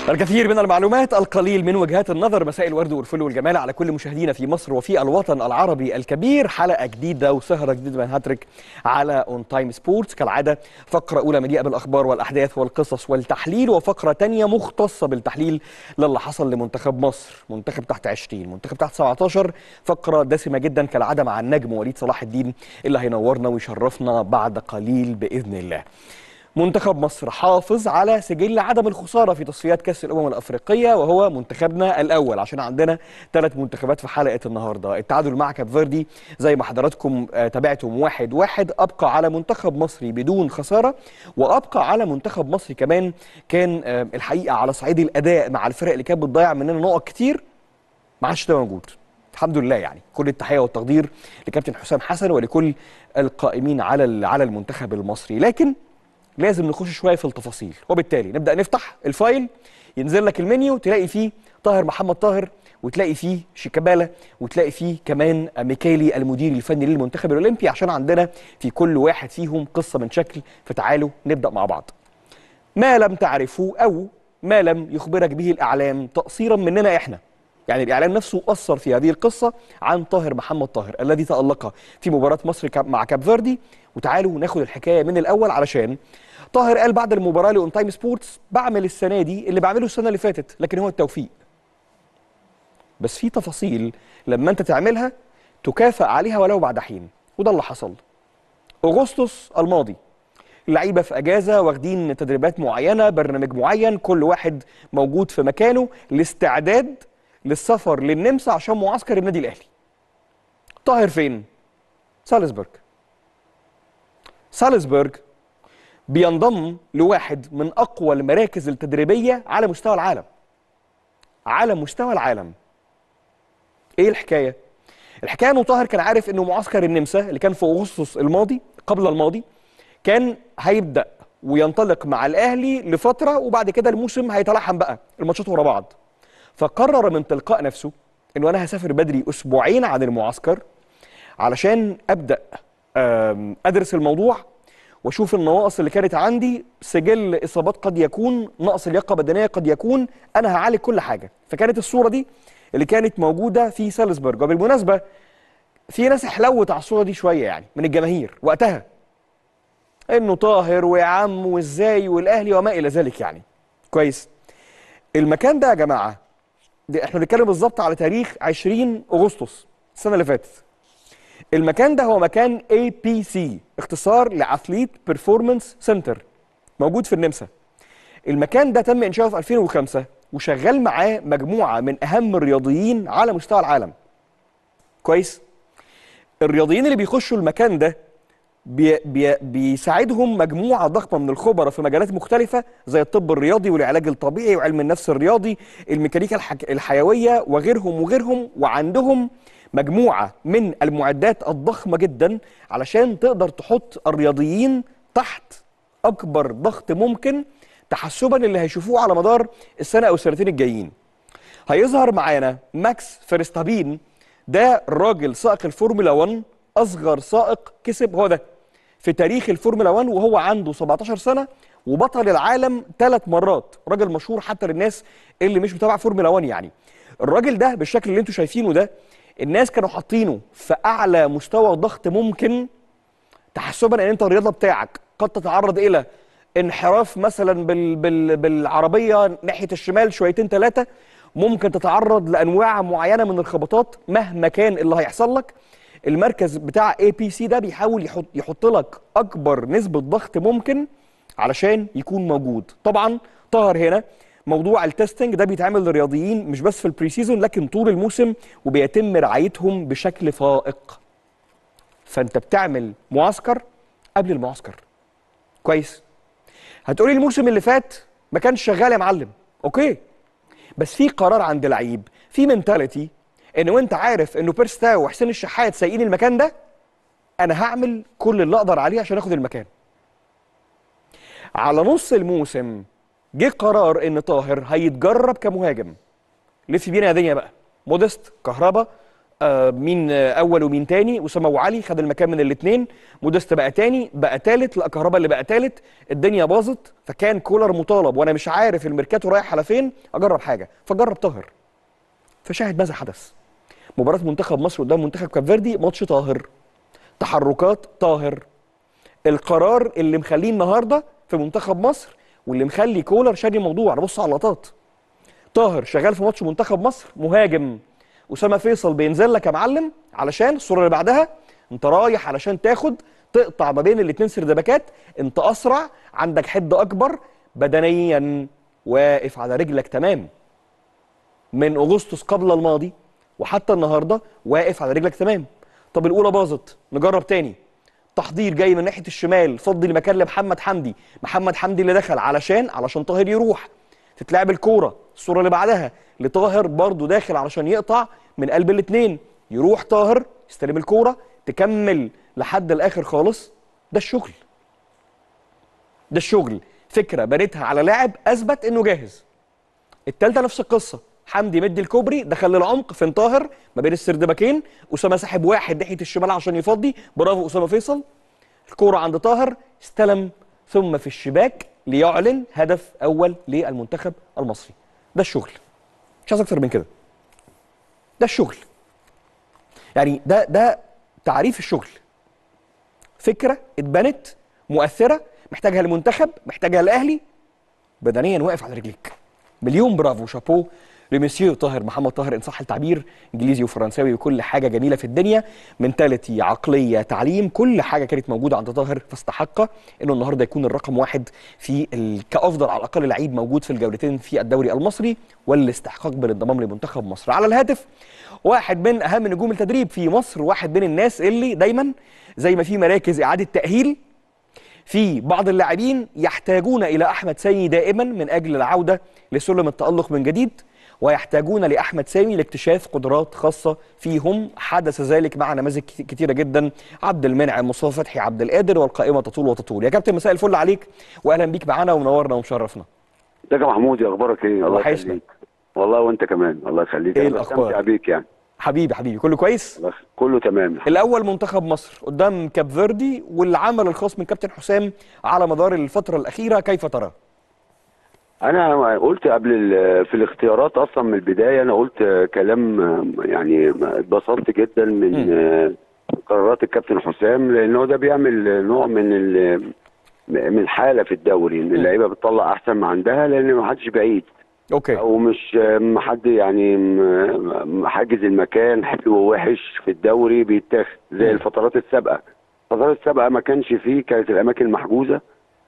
الكثير من المعلومات القليل من وجهات النظر مساء الورد والفل والجمال على كل مشاهدينا في مصر وفي الوطن العربي الكبير حلقه جديده وسهره جديده من هاتريك على اون تايم سبورتس كالعاده فقره اولى مليئه بالاخبار والاحداث والقصص والتحليل وفقره ثانيه مختصه بالتحليل للي حصل لمنتخب مصر منتخب تحت 20 منتخب تحت 17 فقره دسمه جدا كالعاده مع النجم وليد صلاح الدين اللي هينورنا ويشرفنا بعد قليل باذن الله منتخب مصر حافظ على سجل عدم الخساره في تصفيات كاس الامم الافريقيه وهو منتخبنا الاول عشان عندنا ثلاث منتخبات في حلقه النهارده التعادل مع كاب فيردي زي ما حضراتكم آه، تابعتم واحد واحد ابقى على منتخب مصري بدون خساره وابقى على منتخب مصري كمان كان آه، الحقيقه على صعيد الاداء مع الفرق اللي كانت بتضيع مننا نقط كتير ما عادش ده موجود الحمد لله يعني كل التحيه والتقدير لكابتن حسام حسن ولكل القائمين على ال- على المنتخب المصري لكن لازم نخش شويه في التفاصيل وبالتالي نبدا نفتح الفايل ينزل لك المنيو تلاقي فيه طاهر محمد طاهر وتلاقي فيه شيكابالا وتلاقي فيه كمان ميكالي المدير الفني للمنتخب الاولمبي عشان عندنا في كل واحد فيهم قصه من شكل فتعالوا نبدا مع بعض ما لم تعرفه او ما لم يخبرك به الاعلام تقصيرا مننا احنا يعني الاعلام نفسه اثر في هذه القصه عن طاهر محمد طاهر الذي تالق في مباراه مصر كاب- مع كاب فيردي وتعالوا ناخد الحكايه من الاول علشان طاهر قال بعد المباراه لاون تايم سبورتس بعمل السنه دي اللي بعمله السنه اللي فاتت لكن هو التوفيق بس في تفاصيل لما انت تعملها تكافئ عليها ولو بعد حين وده اللي حصل اغسطس الماضي اللعيبه في اجازه واخدين تدريبات معينه برنامج معين كل واحد موجود في مكانه لاستعداد للسفر للنمسا عشان معسكر النادي الاهلي طاهر فين سالزبورغ سالزبورغ بينضم لواحد من اقوى المراكز التدريبيه على مستوى العالم على مستوى العالم ايه الحكايه الحكايه انه طاهر كان عارف انه معسكر النمسا اللي كان في اغسطس الماضي قبل الماضي كان هيبدا وينطلق مع الاهلي لفتره وبعد كده الموسم هيتلاحم بقى الماتشات ورا بعض فقرر من تلقاء نفسه انه انا هسافر بدري اسبوعين عن المعسكر علشان ابدا آم، ادرس الموضوع واشوف النواقص اللي كانت عندي سجل اصابات قد يكون نقص لياقه بدنيه قد يكون انا هعالج كل حاجه فكانت الصوره دي اللي كانت موجوده في سالزبورج وبالمناسبه في ناس حلوت على الصوره دي شويه يعني من الجماهير وقتها انه طاهر ويا عم وازاي والاهلي وما الى ذلك يعني كويس المكان ده يا جماعه دي احنا بنتكلم بالظبط على تاريخ 20 اغسطس السنه اللي فاتت المكان ده هو مكان اي بي سي اختصار لاثليت بيرفورمانس سنتر موجود في النمسا المكان ده تم انشاؤه في 2005 وشغال معاه مجموعه من اهم الرياضيين على مستوى العالم كويس الرياضيين اللي بيخشوا المكان ده بي بي بيساعدهم مجموعه ضخمه من الخبراء في مجالات مختلفه زي الطب الرياضي والعلاج الطبيعي وعلم النفس الرياضي الميكانيكا الحك... الحيويه وغيرهم وغيرهم وعندهم مجموعه من المعدات الضخمه جدا علشان تقدر تحط الرياضيين تحت اكبر ضغط ممكن تحسبا اللي هيشوفوه على مدار السنه او السنتين الجايين هيظهر معانا ماكس فيرستابين ده راجل سائق الفورمولا 1 اصغر سائق كسب هو ده في تاريخ الفورمولا 1 وهو عنده 17 سنه وبطل العالم ثلاث مرات راجل مشهور حتى للناس اللي مش متابعه فورمولا 1 يعني الراجل ده بالشكل اللي انتم شايفينه ده الناس كانوا حاطينه في اعلى مستوى ضغط ممكن تحسبا ان انت الرياضه بتاعك قد تتعرض الى انحراف مثلا بال بال بالعربيه ناحيه الشمال شويتين ثلاثه ممكن تتعرض لانواع معينه من الخبطات مهما كان اللي هيحصل لك المركز بتاع اي بي سي ده بيحاول يحط يحط لك اكبر نسبه ضغط ممكن علشان يكون موجود طبعا طاهر هنا موضوع التستنج ده بيتعمل للرياضيين مش بس في البري سيزون لكن طول الموسم وبيتم رعايتهم بشكل فائق فانت بتعمل معسكر قبل المعسكر كويس هتقولي الموسم اللي فات ما كانش شغال يا معلم اوكي بس في قرار عند لعيب في منتاليتي ان وانت عارف انه بيرستاو وحسين الشحات سايقين المكان ده انا هعمل كل اللي اقدر عليه عشان اخد المكان على نص الموسم جه قرار ان طاهر هيتجرب كمهاجم لف بينا يا دنيا بقى مودست كهربا آه مين آه اول ومين تاني اسامه وعلي خد المكان من الاثنين مودست بقى تاني بقى تالت لا كهربا اللي بقى تالت الدنيا باظت فكان كولر مطالب وانا مش عارف الميركاتو رايح على فين اجرب حاجه فجرب طاهر فشاهد ماذا حدث مباراه منتخب مصر قدام منتخب كاب فيردي ماتش طاهر تحركات طاهر القرار اللي مخليه النهارده في منتخب مصر واللي مخلي كولر شاري الموضوع انا بص على اللقطات طاهر شغال في ماتش منتخب مصر مهاجم اسامه فيصل بينزل لك يا معلم علشان الصوره اللي بعدها انت رايح علشان تاخد تقطع ما بين الاثنين سردباكات انت اسرع عندك حد اكبر بدنيا واقف على رجلك تمام من اغسطس قبل الماضي وحتى النهارده واقف على رجلك تمام طب الاولى باظت نجرب تاني تحضير جاي من ناحيه الشمال فضي المكان لمحمد حمدي محمد حمدي اللي دخل علشان علشان طاهر يروح تتلعب الكوره الصوره اللي بعدها لطاهر برضو داخل علشان يقطع من قلب الاثنين يروح طاهر يستلم الكوره تكمل لحد الاخر خالص ده الشغل ده الشغل فكره بنيتها على لاعب اثبت انه جاهز التالتة نفس القصه حمدي مدي الكوبري دخل للعمق فين طاهر ما بين السردباكين اسامه ساحب واحد ناحيه الشمال عشان يفضي برافو اسامه فيصل الكوره عند طاهر استلم ثم في الشباك ليعلن هدف اول للمنتخب المصري ده الشغل مش عايز اكتر من كده ده الشغل يعني ده ده تعريف الشغل فكره اتبنت مؤثره محتاجها المنتخب محتاجها الاهلي بدنيا واقف على رجليك مليون برافو شابو لمسيو طاهر محمد طاهر ان صح التعبير انجليزي وفرنساوي وكل حاجه جميله في الدنيا منتاليتي عقليه تعليم كل حاجه كانت موجوده عند طاهر فاستحق انه النهارده يكون الرقم واحد في ال... كافضل على الاقل لعيب موجود في الجولتين في الدوري المصري والاستحقاق بالانضمام لمنتخب مصر على الهاتف واحد من اهم نجوم التدريب في مصر واحد من الناس اللي دايما زي ما في مراكز اعاده تاهيل في بعض اللاعبين يحتاجون الى احمد سامي دائما من اجل العوده لسلم التالق من جديد ويحتاجون لاحمد سامي لاكتشاف قدرات خاصه فيهم حدث ذلك مع نماذج كتيره جدا عبد المنعم مصطفى فتحي عبد القادر والقائمه تطول وتطول يا كابتن مساء الفل عليك واهلا بيك معانا ومنورنا ومشرفنا ازيك يا محمود يا اخبارك ايه الله وحشنا. يخليك والله وانت كمان الله يخليك إيه أنا الأخبار؟ بستمتع بيك يعني حبيبي حبيبي كله كويس الله يخ- كله تمام الاول منتخب مصر قدام كاب فيردي والعمل الخاص من كابتن حسام على مدار الفتره الاخيره كيف ترى انا قلت قبل ال- في الاختيارات اصلا من البدايه انا قلت كلام يعني اتبسطت جدا من قرارات الكابتن حسام لانه ده بيعمل نوع من ال- من حاله في الدوري ان اللعيبه بتطلع احسن ما عندها لان ما حدش بعيد اوكي او مش م- حد يعني م- حاجز المكان حلو ووحش في الدوري بيتاخد زي مم. الفترات السابقه الفترات السابقه ما كانش فيه كانت الاماكن محجوزه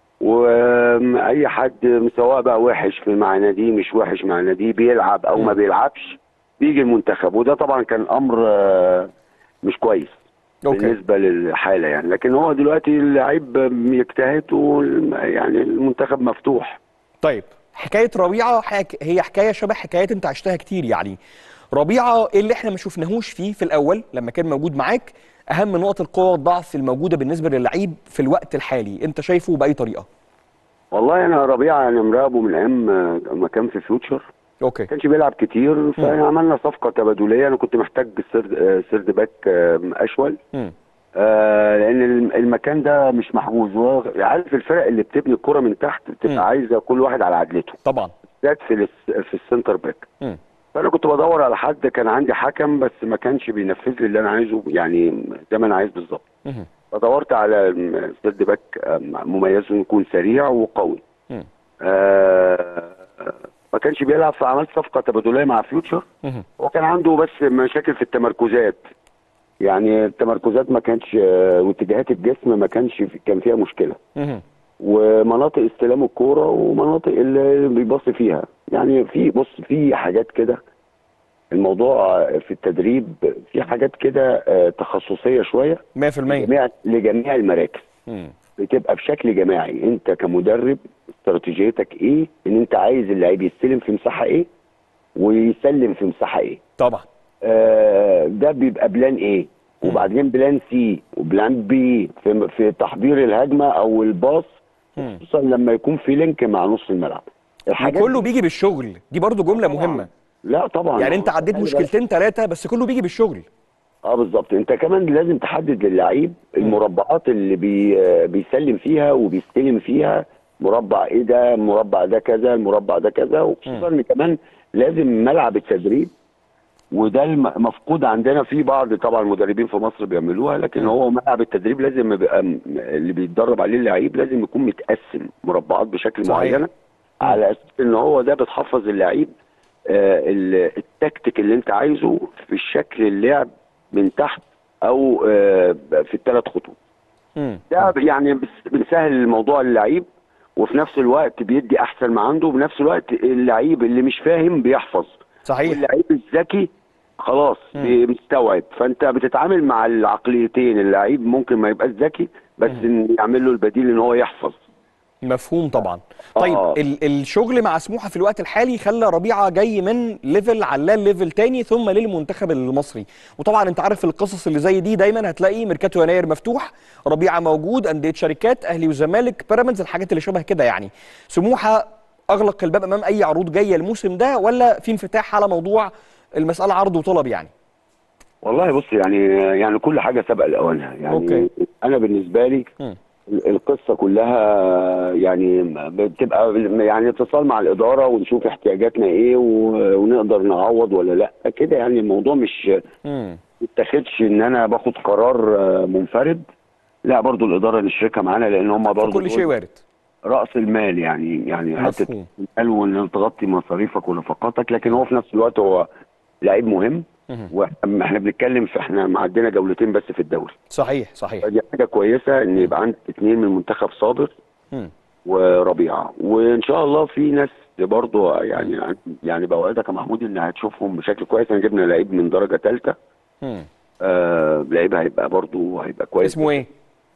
واي حد سواء بقى وحش في مع ناديه مش وحش مع ناديه بيلعب او ما مم. بيلعبش بيجي المنتخب وده طبعا كان امر آه، مش كويس اوكي بالنسبه للحاله يعني لكن هو دلوقتي اللعيب يجتهد وال- يعني المنتخب مفتوح طيب حكايه ربيعه حك... هي حكايه شبه حكايات انت عشتها كتير يعني ربيعه ايه اللي احنا ما شفناهوش فيه في الاول لما كان موجود معاك اهم نقط القوه والضعف الموجوده بالنسبه للعيب في الوقت الحالي انت شايفه باي طريقه والله انا ربيعه انا مراقبه من ايام ما كان في فيوتشر اوكي ما كانش بيلعب كتير فعملنا صفقه تبادليه انا كنت محتاج سرد, آه، سرد باك آه، اشول مم. آه لان الم- المكان ده مش محجوز هو عارف الفرق اللي بتبني الكره من تحت مم. بتبقى عايزه كل واحد على عدلته طبعا بالذات في الس- في السنتر باك مم. فانا كنت بدور على حد كان عندي حكم بس ما كانش بينفذ لي اللي انا عايزه يعني زي ما انا عايز بالظبط مم. فدورت على م- سرد باك آه، مميز إنه يكون سريع وقوي مم. آه، ما كانش بيلعب فعملت صفقه تبادليه مع فيوتشر مم. هو كان عنده بس مشاكل في التمركزات يعني التمركزات ما كانش آه، واتجاهات الجسم ما كانش في كان فيها مشكله مم. ومناطق استلام الكوره ومناطق اللي بيبص فيها يعني في بص في حاجات كده الموضوع في التدريب في حاجات كده آه، تخصصيه شويه 100% لجميع لجميع المراكز مم. بتبقى بشكل جماعي انت كمدرب استراتيجيتك ايه ان انت عايز اللعيب يستلم في مساحه ايه ويسلم في مساحه ايه طبعا آه ده بيبقى بلان ايه وبعدين بلان سي وبلان بي في, في تحضير الهجمه او الباص مم. خصوصا لما يكون في لينك مع نص الملعب الحاجات كله دي- بيجي بالشغل دي برضو جمله طبعاً. مهمه لا طبعا يعني انت عديت خلي بالك. مشكلتين ثلاثه بس كله بيجي بالشغل اه بالظبط انت كمان لازم تحدد للعيب المربعات اللي بي بيسلم فيها وبيستلم فيها مربع ايه ده المربع ده كذا المربع ده كذا وخصوصا ان كمان لازم ملعب التدريب وده الم- مفقود عندنا في بعض طبعا المدربين في مصر بيعملوها لكن هو ملعب التدريب لازم يبقى م- اللي بيتدرب عليه اللعيب لازم يكون متقسم مربعات بشكل صحيح. معينه على اساس ان هو ده بتحفظ اللعيب آه، ال- التكتيك اللي انت عايزه في الشكل اللعب من تحت او آه، في الثلاث خطوط مم. ده يعني بس- بنسهل الموضوع للعيب وفي نفس الوقت بيدي احسن ما عنده وبنفس الوقت اللعيب اللي مش فاهم بيحفظ صحيح واللعيب الذكي خلاص مستوعب فانت بتتعامل مع العقليتين اللعيب ممكن ما يبقاش ذكي بس إن يعمل له البديل ان هو يحفظ مفهوم طبعا طيب آه. ال الشغل مع سموحه في الوقت الحالي خلى ربيعه جاي من ليفل علاه ليفل تاني ثم للمنتخب المصري وطبعا انت عارف القصص اللي زي دي دايما هتلاقي ميركاتو يناير مفتوح ربيعه موجود انديه شركات اهلي وزمالك بيراميدز الحاجات اللي شبه كده يعني سموحه اغلق الباب امام اي عروض جايه الموسم ده ولا في انفتاح على موضوع المساله عرض وطلب يعني والله بص يعني يعني كل حاجه سبق لاوانها يعني أوكي. انا بالنسبه لي مم. القصه كلها يعني بتبقى يعني اتصال مع الاداره ونشوف احتياجاتنا ايه و- ونقدر نعوض ولا لا كده يعني الموضوع مش مم. متاخدش ان انا باخد قرار آه، منفرد لا برضو الاداره نشركها معانا لان هم برضو كل شيء دول وارد راس المال يعني يعني حته مفهوم. المال وان تغطي مصاريفك ونفقاتك لكن هو في نفس الوقت هو لعيب مهم مهم. واحنا بنتكلم في احنا عندنا جولتين بس في الدوري صحيح صحيح فدي حاجه كويسه ان يبقى عندك اثنين من منتخب صابر مم. وربيعه وان شاء الله في ناس برضه يعني يعني بوعدك يا محمود ان هتشوفهم بشكل كويس انا جبنا لعيب من درجه ثالثه مم. آه لعيب هيبقى برضه هيبقى كويس اسمه ايه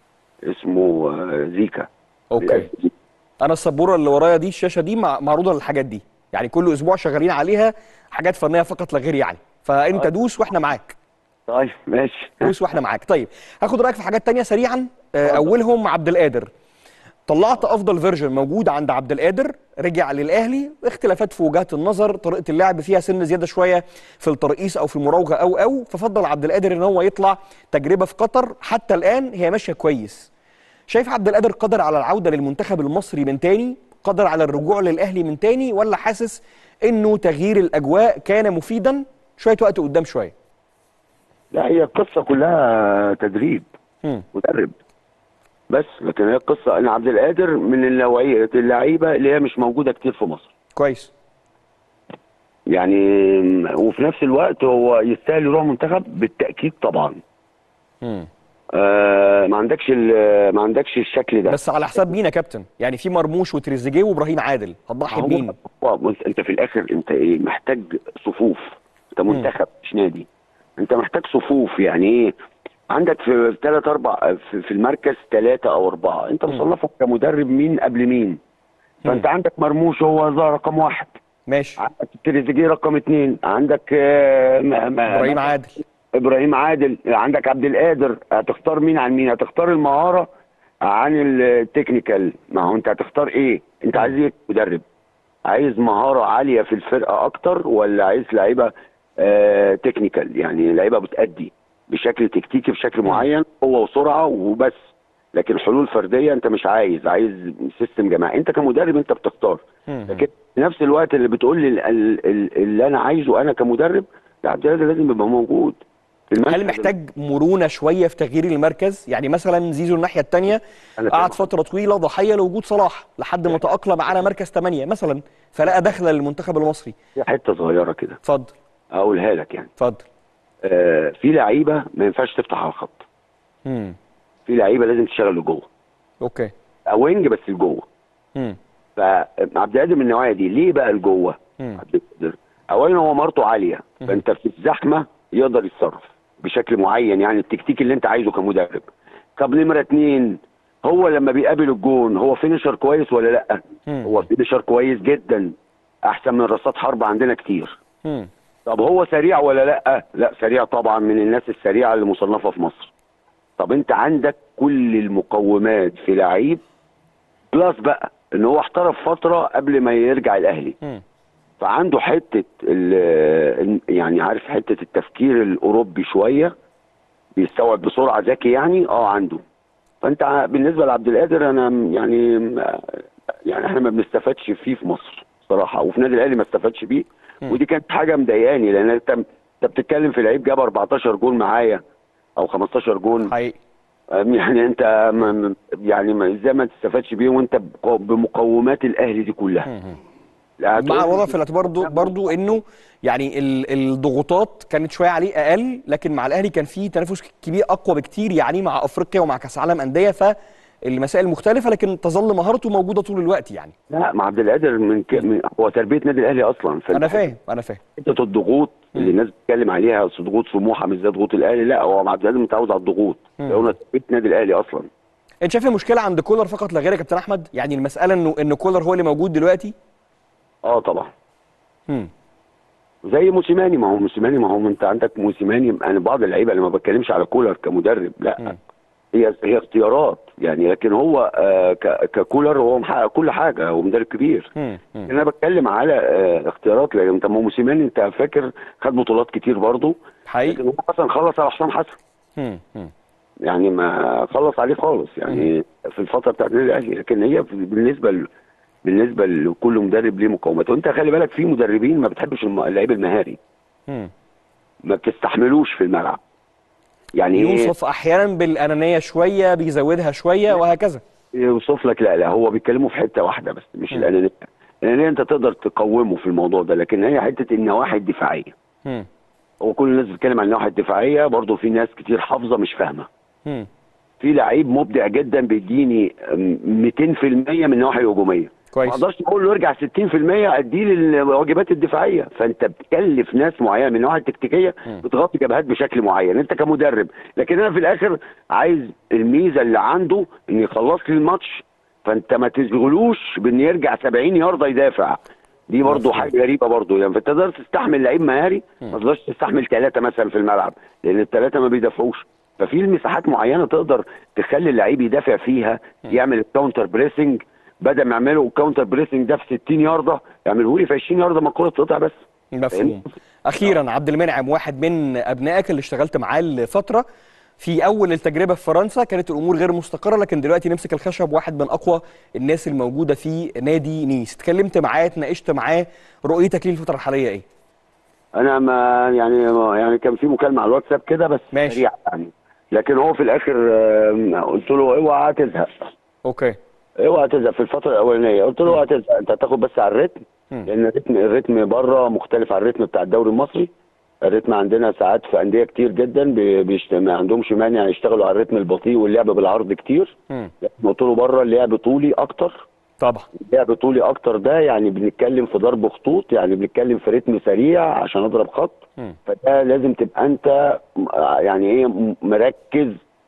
اسمه آه زيكا اوكي انا السبوره اللي ورايا دي الشاشه دي مع- معروضه للحاجات دي يعني كل اسبوع شغالين عليها حاجات فنيه فقط لا غير يعني فانت دوس واحنا معاك طيب ماشي دوس واحنا معاك طيب هاخد رايك في حاجات تانية سريعا آه، اولهم عبد القادر طلعت افضل فيرجن موجود عند عبد القادر رجع للاهلي اختلافات في وجهات النظر طريقه اللعب فيها سن زياده شويه في الترقيص او في المراوغه او او ففضل عبد القادر ان هو يطلع تجربه في قطر حتى الان هي ماشيه كويس شايف عبد القادر قادر على العوده للمنتخب المصري من تاني قادر على الرجوع للاهلي من تاني ولا حاسس انه تغيير الاجواء كان مفيدا شويه وقت قدام شويه لا هي القصه كلها تدريب مم. مدرب بس لكن هي القصه ان عبد القادر من النوعيه اللعيبه اللي هي مش موجوده كتير في مصر كويس يعني وفي نفس الوقت هو يستاهل يروح منتخب بالتاكيد طبعا مم. آه ما عندكش ال- ما عندكش الشكل ده بس على حساب مين يا كابتن يعني في مرموش وتريزيجيه وابراهيم عادل هتضحي هو- بمين هو بص انت في الاخر انت ايه محتاج صفوف انت منتخب مش نادي انت محتاج صفوف يعني ايه عندك في ثلاث اربع في, في المركز ثلاثه او اربعه انت مصنفهم كمدرب مين قبل مين فانت عندك مرموش هو ده رقم واحد ماشي عندك تريزيجيه رقم اثنين عندك آه، ما- ما- ابراهيم عادل ابراهيم عادل عندك عبد القادر هتختار مين عن مين هتختار المهاره عن التكنيكال ما هو انت هتختار ايه انت عايز ايه مدرب عايز مهاره عاليه في الفرقه اكتر ولا عايز لعيبه آه تكنيكال يعني لعيبه بتأدي بشكل تكتيكي بشكل معين قوه وسرعه وبس لكن حلول فرديه انت مش عايز عايز سيستم جماعي انت كمدرب انت بتختار مم. لكن في نفس الوقت اللي بتقول لي ال- ال- ال- اللي انا عايزه انا كمدرب لا عبد القادر لازم يبقى موجود في المركز هل محتاج مرونه شويه في تغيير المركز يعني مثلا زيزو الناحيه الثانيه أنا قعد فاهم. فتره طويله ضحيه لوجود صلاح لحد ما تاقلم على مركز 8 مثلا فلقى دخله للمنتخب المصري في حته صغيره كده اتفضل اقولها لك يعني اتفضل آه في لعيبه ما ينفعش تفتح على الخط امم في لعيبه لازم تشتغل لجوه اوكي او وينج بس لجوه امم فعبد القادر من النوعيه دي ليه بقى لجوه مم. عبد القادر اولا هو مهارته عاليه فانت في الزحمه يقدر يتصرف بشكل معين يعني التكتيك اللي انت عايزه كمدرب طب نمره اتنين هو لما بيقابل الجون هو فينيشر كويس ولا لا مم. هو فينيشر كويس جدا احسن من رصاد حرب عندنا كتير امم طب هو سريع ولا لا لا سريع طبعا من الناس السريعه اللي مصنفه في مصر طب انت عندك كل المقومات في لعيب بلس بقى ان هو احترف فتره قبل ما يرجع الاهلي امم فعنده حته ال- يعني عارف حته التفكير الاوروبي شويه بيستوعب بسرعه ذكي يعني اه عنده فانت ع- بالنسبه لعبد القادر انا م- يعني م- يعني احنا ما بنستفادش فيه في مصر صراحه وفي النادي الاهلي ما استفادش بيه ودي كانت حاجه مضايقاني لان انت انت بتتكلم في لعيب جاب 14 جول معايا او 15 جول حقيقي أم يعني انت ما- ما- يعني ما- ازاي ما تستفادش بيه وانت بق- بمقومات الاهلي دي كلها لا، مع هتقول- وضع في الاعتبار برضو, برضو انه يعني ال- الضغوطات كانت شويه عليه اقل لكن مع الاهلي كان في تنافس كبير اقوى بكتير يعني مع افريقيا ومع كاس عالم انديه فالمسائل مختلفه لكن تظل مهارته موجوده طول الوقت يعني لا مع عبد القادر من, ك... من هو تربيه نادي الاهلي اصلا فأنت انا فاهم انا فاهم حته الضغوط اللي الناس بتتكلم عليها أصل ضغوط سموحه مش زي ضغوط الاهلي لا هو مع عبد القادر متعود على الضغوط هو تربيه نادي الاهلي اصلا انت شايف المشكله عند كولر فقط لا غير يا كابتن احمد يعني المساله انه ان كولر هو اللي موجود دلوقتي اه طبعا مم. زي موسيماني ما هو موسيماني ما هو انت عندك موسيماني انا بعض اللعيبه اللي ما بتكلمش على كولر كمدرب لا مم. هي هي اختيارات يعني لكن هو آه ك- ككولر هو محقق كل حاجه هو مدرب كبير مم. مم. انا بتكلم على آه اختيارات لان انت ما هو موسيماني انت فاكر خد بطولات كتير برضه حقيقي لكن هو اصلا خلص على حسام حسن مم. مم. يعني ما خلص عليه خالص يعني في الفتره بتاعت النادي الاهلي لكن هي بالنسبه ل... بالنسبه لكل مدرب ليه مقومات وانت خلي بالك في مدربين ما بتحبش الم- اللعيب المهاري مم. ما بتستحملوش في الملعب يعني ايه يوصف احيانا بالانانيه شويه بيزودها شويه وهكذا يوصف لك لا لا هو بيتكلموا في حته واحده بس مش مم. الانانيه الانانيه انت تقدر تقومه في الموضوع ده لكن هي حته النواحي الدفاعيه مم. هو كل الناس بتتكلم عن النواحي الدفاعيه برضه في ناس كتير حافظه مش فاهمه مم. في لعيب مبدع جدا بيديني أم، 200% من النواحي الهجوميه كويس. ما اقدرش اقول له ارجع 60% اديه للواجبات الدفاعيه فانت بتكلف ناس معينه من النواحي التكتيكيه بتغطي جبهات بشكل معين انت كمدرب لكن انا في الاخر عايز الميزه اللي عنده ان يخلص لي الماتش فانت ما تشغلوش بان يرجع 70 يارده يدافع دي برضه مفهوم. حاجه غريبه برضه يعني فانت تقدر تستحمل لعيب مهاري ما تقدرش تستحمل ثلاثه مثلا في الملعب لان الثلاثه ما بيدافعوش ففي مساحات معينه تقدر تخلي اللعيب يدافع فيها يعمل الكاونتر بريسنج بدل ما يعملوا الكاونتر بريسنج ده في 60 يارده يعمله لي في 20 يارده ما الكوره تقطع بس مفهوم اخيرا عبد المنعم واحد من ابنائك اللي اشتغلت معاه لفتره في اول التجربه في فرنسا كانت الامور غير مستقره لكن دلوقتي نمسك الخشب واحد من اقوى الناس الموجوده في نادي نيس اتكلمت معاه اتناقشت معاه رؤيتك ليه الفتره الحاليه ايه انا ما يعني ما يعني كان في مكالمه على الواتساب كده بس ماشي. سريعه يعني لكن هو في الاخر آم، قلت له اوعى تزهق اوكي اوعى تزهق في الفتره الاولانيه قلت له اوعى تزهق انت هتاخد بس على الريتم مم. لان الريتم الريتم بره مختلف عن الريتم بتاع الدوري المصري الريتم عندنا ساعات في انديه كتير جدا بي- بيشت... ما عندهمش مانع يشتغلوا على الريتم البطيء واللعب بالعرض كتير مم. لكن قلت له بره اللعب طولي اكتر طبعا لعب طولي اكتر ده يعني بنتكلم في ضرب خطوط يعني بنتكلم في رتم سريع عشان اضرب خط مم. فده لازم تبقى انت م- يعني ايه م- مركز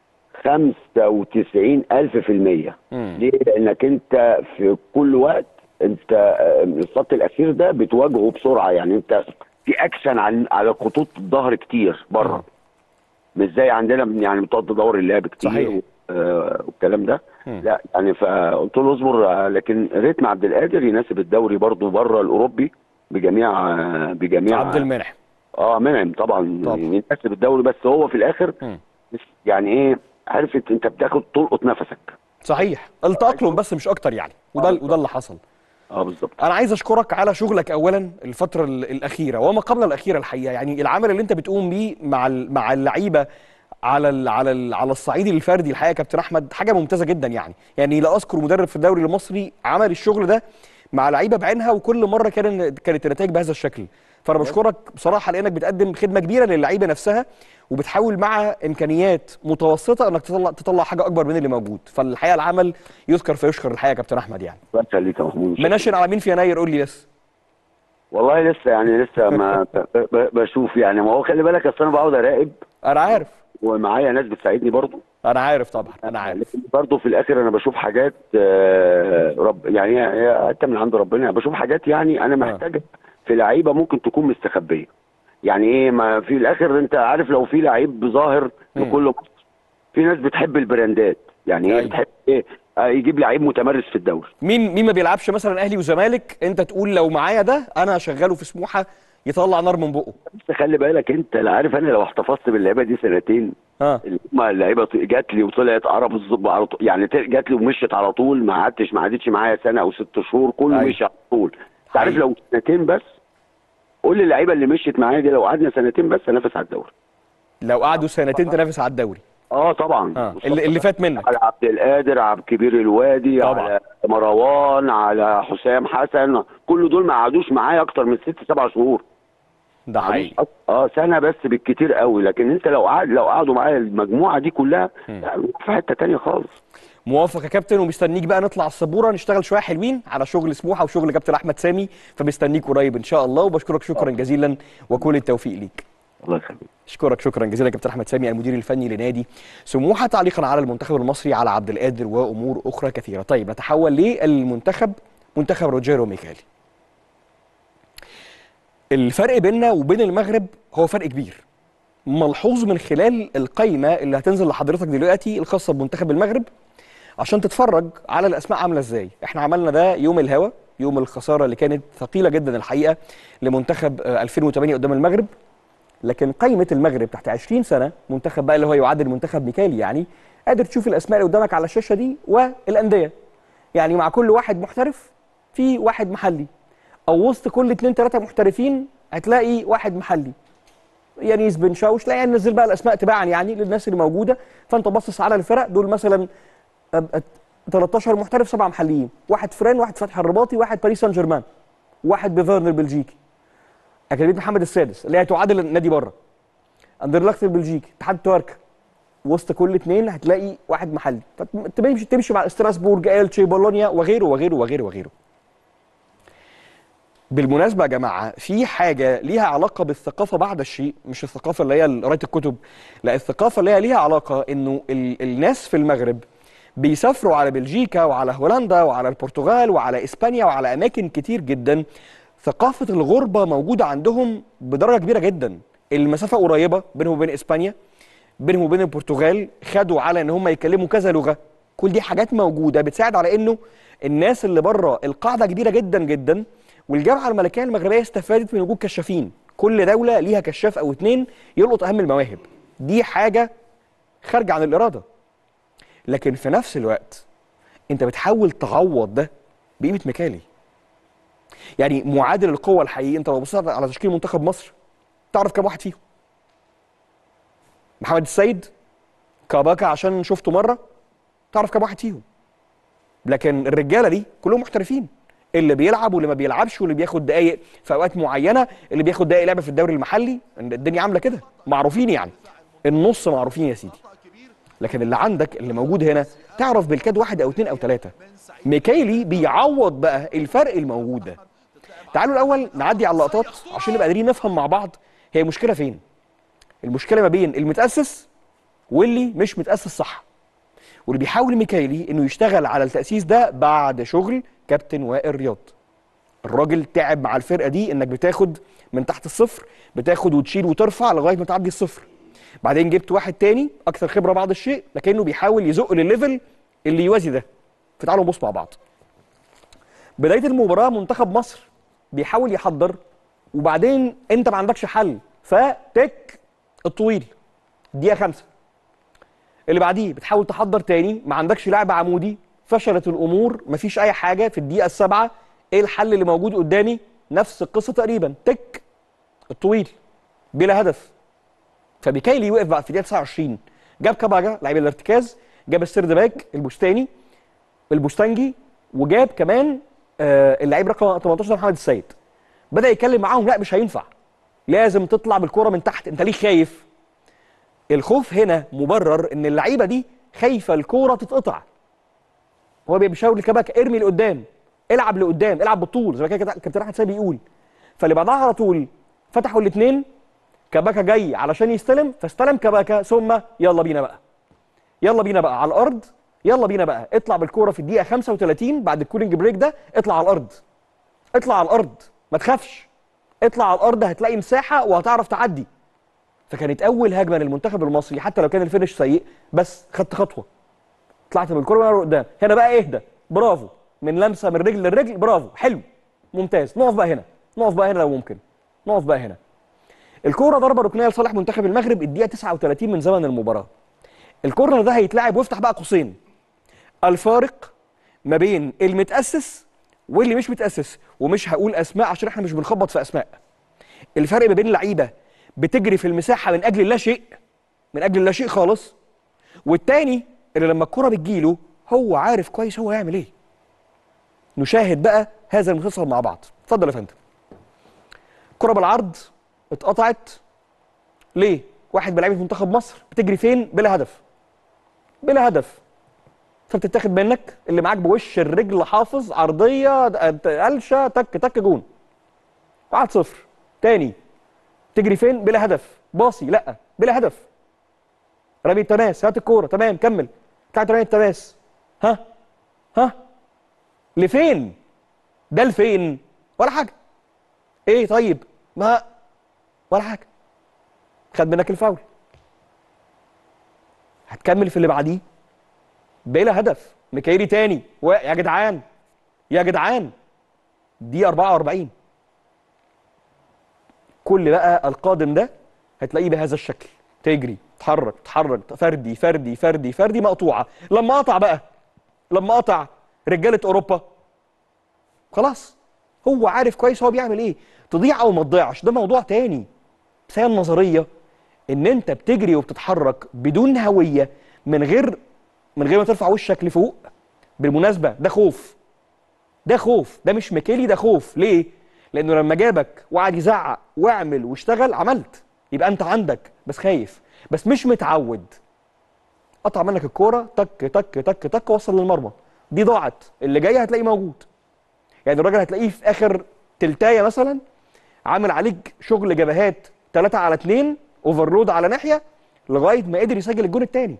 95 ألف في المية مم. ليه؟ لأنك أنت في كل وقت أنت آه، الخط الأخير ده بتواجهه بسرعة يعني أنت في أكشن عن على خطوط الظهر كتير بره مش زي عندنا بن- يعني بتقعد تدور اللعب كتير صحيح. و- آه، والكلام ده مم. لا يعني فقلت له اصبر آه، لكن ريتم عبد القادر يناسب الدوري برضه بره الاوروبي بجميع آه، بجميع عبد المنعم اه منعم طبعا, طبعا. يناسب الدوري بس هو في الاخر مم. يعني ايه عارف انت انت بتاخد تلقط نفسك صحيح التاقلم بس مش اكتر يعني وده وده اللي حصل اه بالظبط انا عايز اشكرك على شغلك اولا الفتره ال- الاخيره وما قبل الاخيره الحقيقه يعني العمل اللي انت بتقوم بيه مع ال- مع اللعيبه على ال على ال على الصعيد الفردي الحقيقه يا كابتن احمد حاجه ممتازه جدا يعني يعني لا اذكر مدرب في الدوري المصري عمل الشغل ده مع لعيبه بعينها وكل مره كان كانت النتائج بهذا الشكل فانا بشكرك بصراحه لانك بتقدم خدمه كبيره للعيبه نفسها وبتحاول مع امكانيات متوسطه انك تطلع تطلع حاجه اكبر من اللي موجود فالحقيقه العمل يذكر فيشكر الحقيقه يا كابتن احمد يعني الله يخليك يا محمود منشن على مين في يناير قول لي بس والله لسه يعني لسه ما ب- ب- بشوف يعني ما هو خلي بالك اصل انا بقعد اراقب انا عارف ومعايا ناس بتساعدني برضه انا عارف طبعا انا عارف لكن برضه في الاخر انا بشوف حاجات آه، رب يعني هي- هي حتى من عند ربنا يعني بشوف حاجات يعني انا محتاجها في لعيبه ممكن تكون مستخبيه يعني ايه ما في الاخر انت عارف لو في لعيب ظاهر لكل مصر في ناس بتحب البراندات يعني ايه أيوة. بتحب ايه آه، يجيب لعيب متمرس في الدوري مين مين ما بيلعبش مثلا اهلي وزمالك انت تقول لو معايا ده انا هشغله في سموحه يطلع نار من بقه بس خلي بالك انت لا عارف انا لو احتفظت باللعيبه دي سنتين اه اللي هم اللعيبه ط- جات لي وطلعت قرب الظب على طول يعني ت- جات لي ومشيت على طول ما قعدتش ما قعدتش معايا سنه او ست شهور كله أيوة. مشي على طول انت عارف حقيقي. لو سنتين بس قول لي اللعيبه اللي مشيت معايا دي لو قعدنا سنتين بس انافس على الدوري لو قعدوا سنتين تنافس على الدوري اه طبعا اه اللي, اللي فات منك على عبد القادر عبد كبير الوادي طبعا. على مروان على حسام حسن كل دول ما قعدوش معايا اكتر من ست سبع شهور ده حقيقي اه سنه بس بالكتير قوي لكن انت لو قعد لو قعدوا معايا المجموعه دي كلها لا، في حته تانية خالص موافق يا كابتن ومستنيك بقى نطلع على السبوره نشتغل شويه حلوين على شغل سموحه وشغل كابتن احمد سامي فمستنيك قريب ان شاء الله وبشكرك شكرا جزيلا وكل التوفيق ليك الله يخليك اشكرك شكرا جزيلا كابتن احمد سامي المدير الفني لنادي سموحه تعليقا على المنتخب المصري على عبد القادر وامور اخرى كثيره طيب نتحول للمنتخب منتخب روجيرو ميكالي الفرق بيننا وبين المغرب هو فرق كبير ملحوظ من خلال القايمه اللي هتنزل لحضرتك دلوقتي الخاصه بمنتخب المغرب عشان تتفرج على الاسماء عامله ازاي احنا عملنا ده يوم الهوا يوم الخساره اللي كانت ثقيله جدا الحقيقه لمنتخب آه، 2008 قدام المغرب لكن قائمه المغرب تحت 20 سنه منتخب بقى اللي هو يعادل منتخب ميكالي يعني قادر تشوف الاسماء اللي قدامك على الشاشه دي والانديه يعني مع كل واحد محترف في واحد محلي او وسط كل اتنين تلاته محترفين هتلاقي واحد محلي يانيس بن شاوش لا يعني نزل بقى الاسماء تباعا يعني للناس اللي موجوده فانت باصص على الفرق دول مثلا أب- أت- 13 محترف سبعه محليين واحد فران واحد فتحي الرباطي واحد باريس سان جيرمان واحد بيفيرن البلجيكي اكاديميه محمد السادس اللي هي تعادل النادي بره اندرلخت البلجيكي اتحاد تواركا وسط كل اثنين هتلاقي واحد محلي فتمشي تمشي مع ستراسبورج التشي بولونيا وغيره وغيره وغيره وغيره بالمناسبة يا جماعة في حاجة ليها علاقة بالثقافة بعد الشيء مش الثقافة اللي هي قراية الكتب لا الثقافة اللي هي ليها علاقة انه ال الناس في المغرب بيسافروا على بلجيكا وعلى هولندا وعلى البرتغال وعلى اسبانيا وعلى اماكن كتير جدا ثقافة الغربة موجودة عندهم بدرجة كبيرة جدا المسافة قريبة بينهم وبين اسبانيا بينهم وبين البرتغال خدوا على ان هم يتكلموا كذا لغة كل دي حاجات موجودة بتساعد على انه الناس اللي بره القاعدة كبيرة جدا جدا والجامعة الملكية المغربية استفادت من وجود كشافين كل دولة ليها كشاف او اتنين يلقط اهم المواهب دي حاجة خارجة عن الإرادة لكن في نفس الوقت انت بتحاول تعوض ده بقيمة مكالي يعني معادل القوة الحقيقي انت لو بصيت على تشكيل منتخب مصر تعرف كام واحد فيهم محمد السيد كاباكا عشان شفته مرة تعرف كام واحد فيهم لكن الرجالة دي كلهم محترفين اللي بيلعب واللي ما بيلعبش واللي بياخد دقايق في اوقات معينه اللي بياخد دقايق لعبه في الدوري المحلي الدنيا عامله كده معروفين يعني النص معروفين يا سيدي لكن اللي عندك اللي موجود هنا تعرف بالكاد واحد او اتنين او تلاته ميكايلي بيعوض بقى الفرق الموجود ده تعالوا الاول نعدي على اللقطات عشان نبقى قادرين نفهم مع بعض هي المشكله فين المشكله ما بين المتاسس واللي مش متاسس صح واللي بيحاول ميكايلي انه يشتغل على التاسيس ده بعد شغل كابتن وائل رياض الراجل تعب مع الفرقه دي انك بتاخد من تحت الصفر بتاخد وتشيل وترفع لغايه ما تعدي الصفر بعدين جبت واحد تاني اكثر خبره بعض الشيء لكنه بيحاول يزق للليفل اللي يوازي ده فتعالوا نبص مع بعض بدايه المباراه منتخب مصر بيحاول يحضر وبعدين انت ما عندكش حل فتك الطويل دقيقه خمسة اللي بعديه بتحاول تحضر تاني ما عندكش لاعب عمودي فشلت الامور مفيش اي حاجه في الدقيقه السابعه ايه الحل اللي موجود قدامي نفس القصه تقريبا تك الطويل بلا هدف فبيكايلي وقف بقى في الدقيقه 29 جاب كاباجا لعيب الارتكاز جاب السيرد باك البستاني البوستانجي وجاب كمان آه اللعيب رقم 18 محمد السيد بدا يتكلم معاهم لا مش هينفع لازم تطلع بالكره من تحت انت ليه خايف الخوف هنا مبرر ان اللعيبه دي خايفه الكوره تتقطع هو بيشاور لكباكا ارمي لقدام العب لقدام العب بالطول زي ما كده كابتن احمد سامي بيقول فاللي بعدها على طول فتحوا الاثنين كباكا جاي علشان يستلم فاستلم كباكا ثم يلا بينا بقى يلا بينا بقى على الارض يلا بينا بقى اطلع بالكوره في الدقيقه 35 بعد الكولينج بريك ده اطلع على الارض اطلع على الارض ما تخافش اطلع على الارض هتلاقي مساحه وهتعرف تعدي فكانت اول هجمه للمنتخب المصري حتى لو كان الفينش سيء بس خدت خطوه طلعت بالكوره من قدام هنا بقى اهدى برافو من لمسه من رجل للرجل برافو حلو ممتاز نقف بقى هنا نقف بقى هنا لو ممكن نقف بقى هنا الكوره ضربه ركنيه لصالح منتخب المغرب الدقيقه 39 من زمن المباراه الكورنر ده هيتلعب وافتح بقى قوسين الفارق ما بين المتاسس واللي مش متاسس ومش هقول اسماء عشان احنا مش بنخبط في اسماء الفرق ما بين لعيبه بتجري في المساحه من اجل لا شيء من اجل لا شيء خالص والتاني اللي لما الكره بتجيله هو عارف كويس هو هيعمل ايه نشاهد بقى هذا المسلسل مع بعض اتفضل يا فندم كره بالعرض اتقطعت ليه واحد من لعيبه منتخب مصر بتجري فين بلا هدف بلا هدف فبتتاخد منك اللي معاك بوش الرجل حافظ عرضيه قلشه تك تك جون 1 صفر تاني تجري فين بلا هدف باصي لا بلا هدف رمي التماس هات الكوره تمام كمل بتاعت رمي التماس ها ها لفين ده لفين ولا حاجه ايه طيب ما ولا حاجه خد منك الفاول هتكمل في اللي بعديه بلا هدف مكايري تاني و... يا جدعان يا جدعان دي 44 كل بقى القادم ده هتلاقيه بهذا الشكل تجري تحرك تحرك فردي فردي فردي فردي مقطوعه لما قطع بقى لما قطع رجاله اوروبا خلاص هو عارف كويس هو بيعمل ايه تضيع او ما تضيعش ده موضوع تاني بس هي النظريه ان انت بتجري وبتتحرك بدون هويه من غير من غير ما ترفع وشك لفوق بالمناسبه ده خوف ده خوف ده مش مكيلي ده خوف ليه لانه لما جابك وقعد يزعق واعمل واشتغل عملت يبقى انت عندك بس خايف بس مش متعود قطع منك الكوره تك تك تك تك وصل للمرمى دي ضاعت اللي جاي هتلاقيه موجود يعني الراجل هتلاقيه في اخر تلتايه مثلا عامل عليك شغل جبهات 3 على 2 اوفرلود على ناحيه لغايه ما قدر يسجل الجون الثاني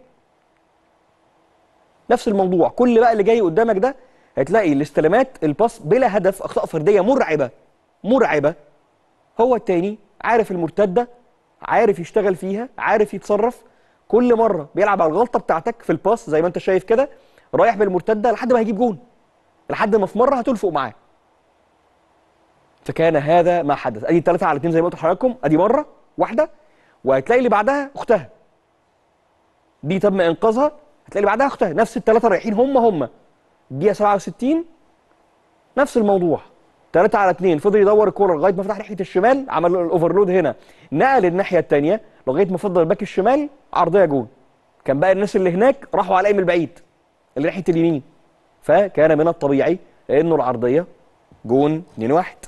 نفس الموضوع كل بقى اللي جاي قدامك ده هتلاقي الاستلامات الباص بلا هدف اخطاء فرديه مرعبه مرعبه هو التاني عارف المرتده عارف يشتغل فيها عارف يتصرف كل مره بيلعب على الغلطه بتاعتك في الباص زي ما انت شايف كده رايح بالمرتده لحد ما هيجيب جون لحد ما في مره هتلفق معاه فكان هذا ما حدث ادي 3 على 2 زي ما قلت لحضراتكم ادي مره واحده وهتلاقي اللي بعدها اختها دي تم انقاذها هتلاقي اللي بعدها اختها نفس الثلاثه رايحين هم هم الدقيقه 67 نفس الموضوع 3 على 2 فضل يدور الكوره لغايه ما فتح ناحيه الشمال عمل له الاوفرلود هنا نقل الناحيه الثانيه لغايه ما فضل الباك الشمال عرضيه جون كان بقى الناس اللي هناك راحوا على من البعيد اللي ناحيه اليمين فكان من الطبيعي انه العرضيه جون 2 1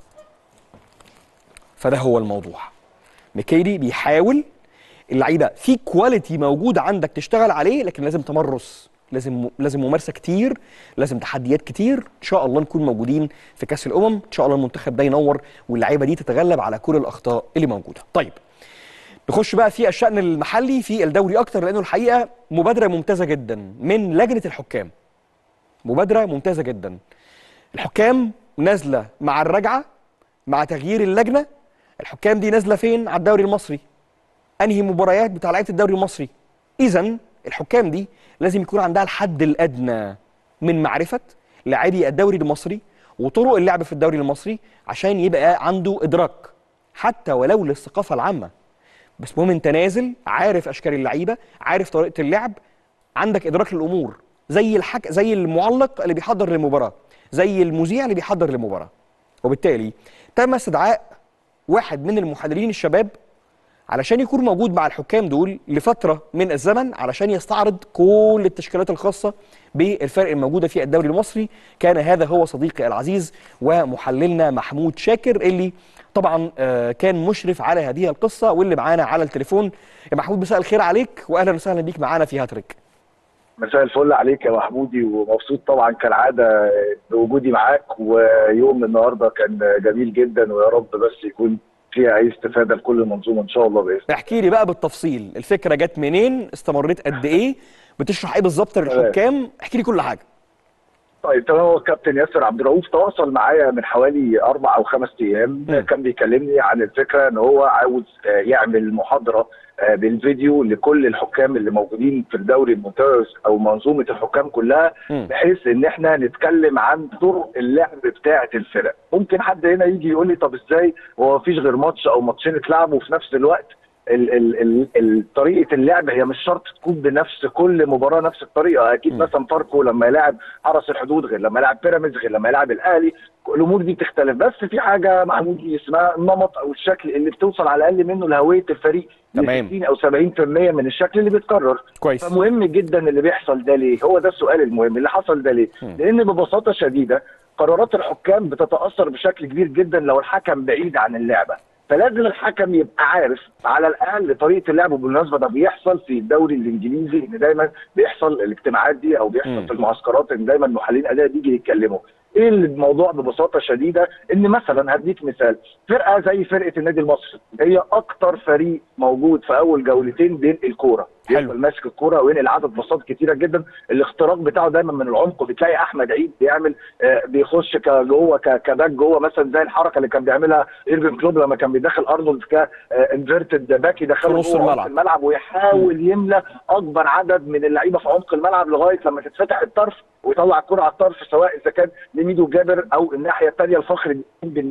فده هو الموضوع ميكيلي بيحاول اللعيبه في كواليتي موجود عندك تشتغل عليه لكن لازم تمرس لازم لازم ممارسه كتير لازم تحديات كتير ان شاء الله نكون موجودين في كاس الامم ان شاء الله المنتخب ده ينور واللعيبه دي تتغلب على كل الاخطاء اللي موجوده طيب نخش بقى في الشأن المحلي في الدوري أكتر لأنه الحقيقة مبادرة ممتازة جدا من لجنة الحكام مبادرة ممتازة جدا الحكام نازلة مع الرجعة مع تغيير اللجنة الحكام دي نازلة فين على الدوري المصري أنهي مباريات بتاع لعيبة الدوري المصري إذا الحكام دي لازم يكون عندها الحد الأدنى من معرفة لاعبي الدوري المصري وطرق اللعب في الدوري المصري عشان يبقى عنده إدراك حتى ولو للثقافة العامة بس المهم انت نازل عارف اشكال اللعيبه عارف طريقه اللعب عندك ادراك للامور زي الحك زي المعلق اللي بيحضر للمباراه زي المذيع اللي بيحضر للمباراه وبالتالي تم استدعاء واحد من المحللين الشباب علشان يكون موجود مع الحكام دول لفتره من الزمن علشان يستعرض كل التشكيلات الخاصه بالفرق الموجوده في الدوري المصري كان هذا هو صديقي العزيز ومحللنا محمود شاكر اللي طبعا آه، كان مشرف على هذه القصه واللي معانا على التليفون يا محمود مساء الخير عليك واهلا وسهلا بيك معانا في هاتريك مساء الفل عليك يا محمودي ومبسوط طبعا كالعاده بوجودي معاك ويوم النهارده كان جميل جدا ويا رب بس يكون فيها اي استفاده لكل المنظومه ان شاء الله باذن الله. احكي لي بقى بالتفصيل الفكره جت منين استمريت قد ايه بتشرح ايه بالظبط للحكام احكي لي كل حاجه طيب تمام هو الكابتن ياسر عبد الرؤوف تواصل معايا من حوالي اربع او خمس ايام مم. كان بيكلمني عن الفكره ان هو عاوز آه، يعمل محاضره آه، بالفيديو لكل الحكام اللي موجودين في الدوري الممتاز او منظومه الحكام كلها مم. بحيث ان احنا نتكلم عن طرق اللعب بتاعه الفرق ممكن حد هنا يجي يقول لي طب ازاي هو مفيش غير ماتش او ماتشين اتلعبوا في نفس الوقت ال ال ال ال طريقه اللعب هي مش شرط تكون بنفس كل مباراه نفس الطريقه اكيد مم. مثلا فاركو لما يلاعب حرس الحدود غير لما يلاعب بيراميدز غير لما يلاعب الاهلي الامور دي بتختلف بس في حاجه محمود اسمها النمط او الشكل اللي بتوصل على الاقل منه لهويه الفريق تمام. ل 60 او 70% من الشكل اللي بيتكرر كويس فمهم جدا اللي بيحصل ده ليه هو ده السؤال المهم اللي حصل ده ليه مم. لان ببساطه شديده قرارات الحكام بتتاثر بشكل كبير جدا لو الحكم بعيد عن اللعبه فلازم الحكم يبقى عارف على الاقل طريقه اللعب وبالمناسبه ده بيحصل في الدوري الانجليزي ان دايما بيحصل الاجتماعات دي او مم. بيحصل في المعسكرات ان دايما محللين اداء بيجي يتكلموا ايه الموضوع ببساطه شديده ان مثلا هديك مثال فرقه زي فرقه النادي المصري هي اكتر فريق موجود في اول جولتين بين الكوره حلو. يفضل ماسك الكوره وينقل عدد باصات كتيره جدا الاختراق بتاعه دايما من العمق بتلاقي احمد عيد بيعمل آه، بيخش كجوه ك- كباك جوه مثلا زي الحركه اللي كان بيعملها ايرفين كلوب لما كان بيدخل ارنولد كانفيرتد باك يدخله في نص جوه عمق الملعب. الملعب ويحاول يملى اكبر عدد من اللعيبه في عمق الملعب لغايه لما تتفتح الطرف ويطلع الكره على الطرف سواء اذا كان لميدو جابر او الناحيه الثانيه الفخر بن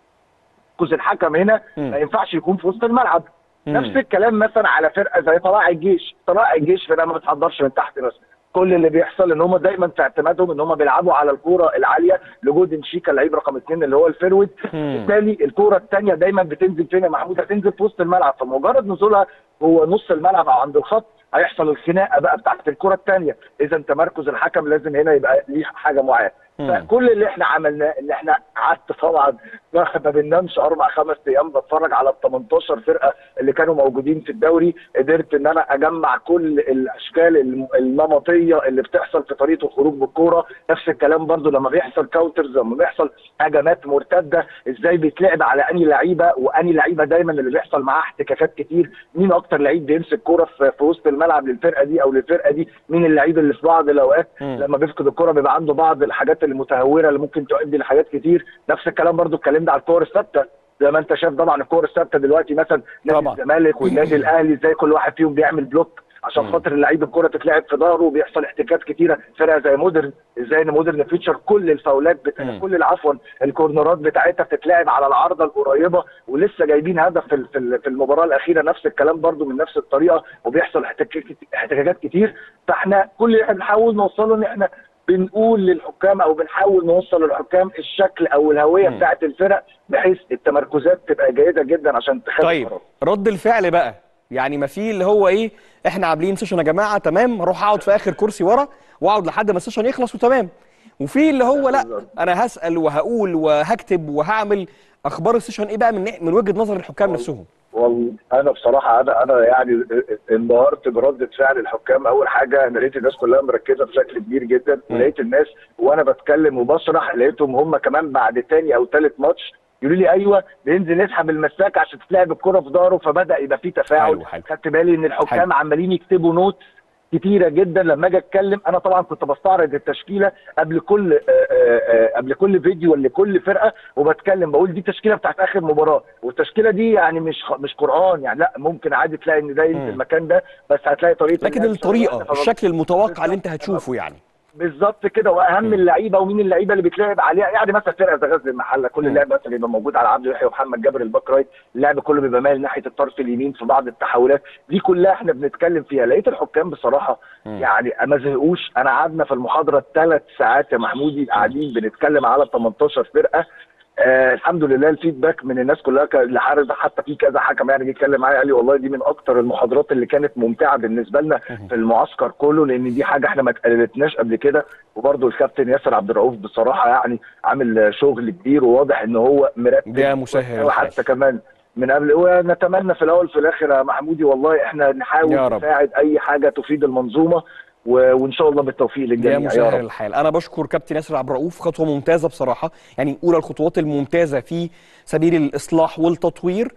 كوز الحكم هنا مم. ما ينفعش يكون في وسط الملعب مم. نفس الكلام مثلا على فرقه زي طلائع الجيش طلائع الجيش فرقه ما بتحضرش من تحت بس كل اللي بيحصل ان هم دايما في اعتمادهم ان هم بيلعبوا على الكوره العاليه لجودن شيكا اللعيب رقم اثنين اللي هو الفيرود مم. بالتالي الكوره الثانيه دايما بتنزل فين يا محمود هتنزل في وسط الملعب فمجرد نزولها هو نص الملعب او عند الخط هيحصل الخناقه بقى بتاعت الكره الثانيه اذا تمركز الحكم لازم هنا يبقى ليه حاجه معينه مم. فكل اللي احنا عملناه ان احنا قعدت طبعا ما ما بننامش اربع خمس ايام بتفرج على ال 18 فرقه اللي كانوا موجودين في الدوري قدرت ان انا اجمع كل الاشكال الم- النمطيه اللي بتحصل في طريقه الخروج بالكوره نفس الكلام برضو لما بيحصل كاونترز لما بيحصل هجمات مرتده ازاي بيتلعب على اني لعيبه واني لعيبه دايما اللي بيحصل معاه احتكاكات كتير مين اكتر لعيب بيمسك كوره في, في وسط الملعب للفرقه دي او للفرقه دي مين اللعيب اللي في بعض الاوقات مم. لما بيفقد الكرة بيبقى عنده بعض الحاجات المتهوره اللي ممكن تؤدي لحاجات كتير نفس الكلام برضو اتكلمنا على الكور الثابته زي ما انت شايف طبعا الكور الثابته دلوقتي مثلا نادي طبعا. الزمالك والنادي الاهلي ازاي كل واحد فيهم بيعمل بلوك عشان مم. خاطر اللعيب الكره تتلعب في ظهره وبيحصل احتكاكات كتيره فرقه زي مودرن ازاي ان مودرن فيتشر كل الفاولات بت... مم. كل عفوا الكورنرات بتاعتها بتتلعب على العارضه القريبه ولسه جايبين هدف في ال- في ال- في المباراه الاخيره نفس الكلام برضو من نفس الطريقه وبيحصل احتكاك- احتكاكات كتير فاحنا كل اللي احنا بنحاول نوصله ان احنا بنقول للحكام او بنحاول نوصل للحكام الشكل او الهويه مم. بتاعت الفرق بحيث التمركزات تبقى جيده جدا عشان تخلي طيب قرار. رد الفعل بقى يعني ما في اللي هو ايه احنا عاملين سيشن يا جماعه تمام اروح اقعد في اخر كرسي ورا واقعد لحد ما السيشن يخلص وتمام وفي اللي هو لا انا هسال وهقول وهكتب وهعمل اخبار السيشن ايه بقى من من وجهه نظر الحكام نفسهم والله انا بصراحه انا انا يعني انبهرت برده فعل الحكام اول حاجه انا لقيت الناس كلها مركزه بشكل كبير جدا مم. ولقيت الناس وانا بتكلم وبشرح لقيتهم هم كمان بعد تاني او ثالث ماتش يقولوا لي ايوه بينزل يسحب المساك عشان تتلعب الكره في ظهره فبدا يبقى في تفاعل حلو، حلو. خدت بالي ان الحكام عمالين يكتبوا نوت كتيره جدا لما اجي اتكلم انا طبعا كنت بستعرض التشكيله قبل كل آه، آه، آه، قبل كل فيديو لكل فرقه وبتكلم بقول دي التشكيله بتاعت اخر مباراه والتشكيله دي يعني مش خ- مش قران يعني لا ممكن عادي تلاقي ان ده ينزل مم. المكان ده بس هتلاقي طريقه لكن اللعب الطريقه فما- الشكل المتوقع اللي انت هتشوفه يعني بالظبط كده واهم اللعيبه ومين اللعيبه اللي بيتلعب عليها يعني مثلا فرقه زي غزل المحله كل مم. اللاعب مثلا بيبقى موجود على عبد اليحيى ومحمد جابر الباك رايت اللعب كله بيبقى مايل ناحيه الطرف اليمين في بعض التحولات دي كلها احنا بنتكلم فيها لقيت الحكام بصراحه مم. يعني ما زهقوش انا قعدنا في المحاضره ثلاث ساعات يا محمودي قاعدين بنتكلم على 18 فرقه آه الحمد لله الفيدباك من الناس كلها ك- اللي حارس حتى في كذا حكم يعني جه يتكلم معايا قال لي والله دي من اكتر المحاضرات اللي كانت ممتعه بالنسبه لنا في المعسكر كله لان دي حاجه احنا ما اتقللتناش قبل كده وبرده الكابتن ياسر عبد الرؤوف بصراحه يعني عامل شغل كبير وواضح ان هو مرتب ده مسهل الحال. وحتى كمان من قبل ونتمنى في الاول في الاخر يا محمودي والله احنا نحاول يا رب. نساعد اي حاجه تفيد المنظومه و- وان شاء الله بالتوفيق يا للجميع يا مسهل رب الحال انا بشكر كابتن ياسر عبد الرؤوف خطوه ممتازه بصراحه يعني اولى الخطوات الممتازه في سبيل الاصلاح والتطوير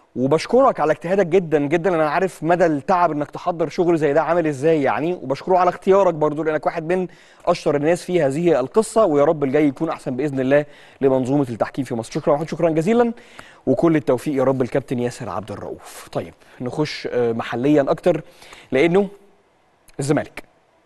وبشكرك على اجتهادك جدا جدا انا عارف مدى التعب انك تحضر شغل زي ده عامل ازاي يعني وبشكره على اختيارك برضو لانك واحد من اشطر الناس في هذه القصه ويا رب الجاي يكون احسن باذن الله لمنظومه التحكيم في مصر شكرا محمود شكرا جزيلا وكل التوفيق يا رب الكابتن ياسر عبد الرؤوف طيب نخش آه، محليا اكتر لانه الزمالك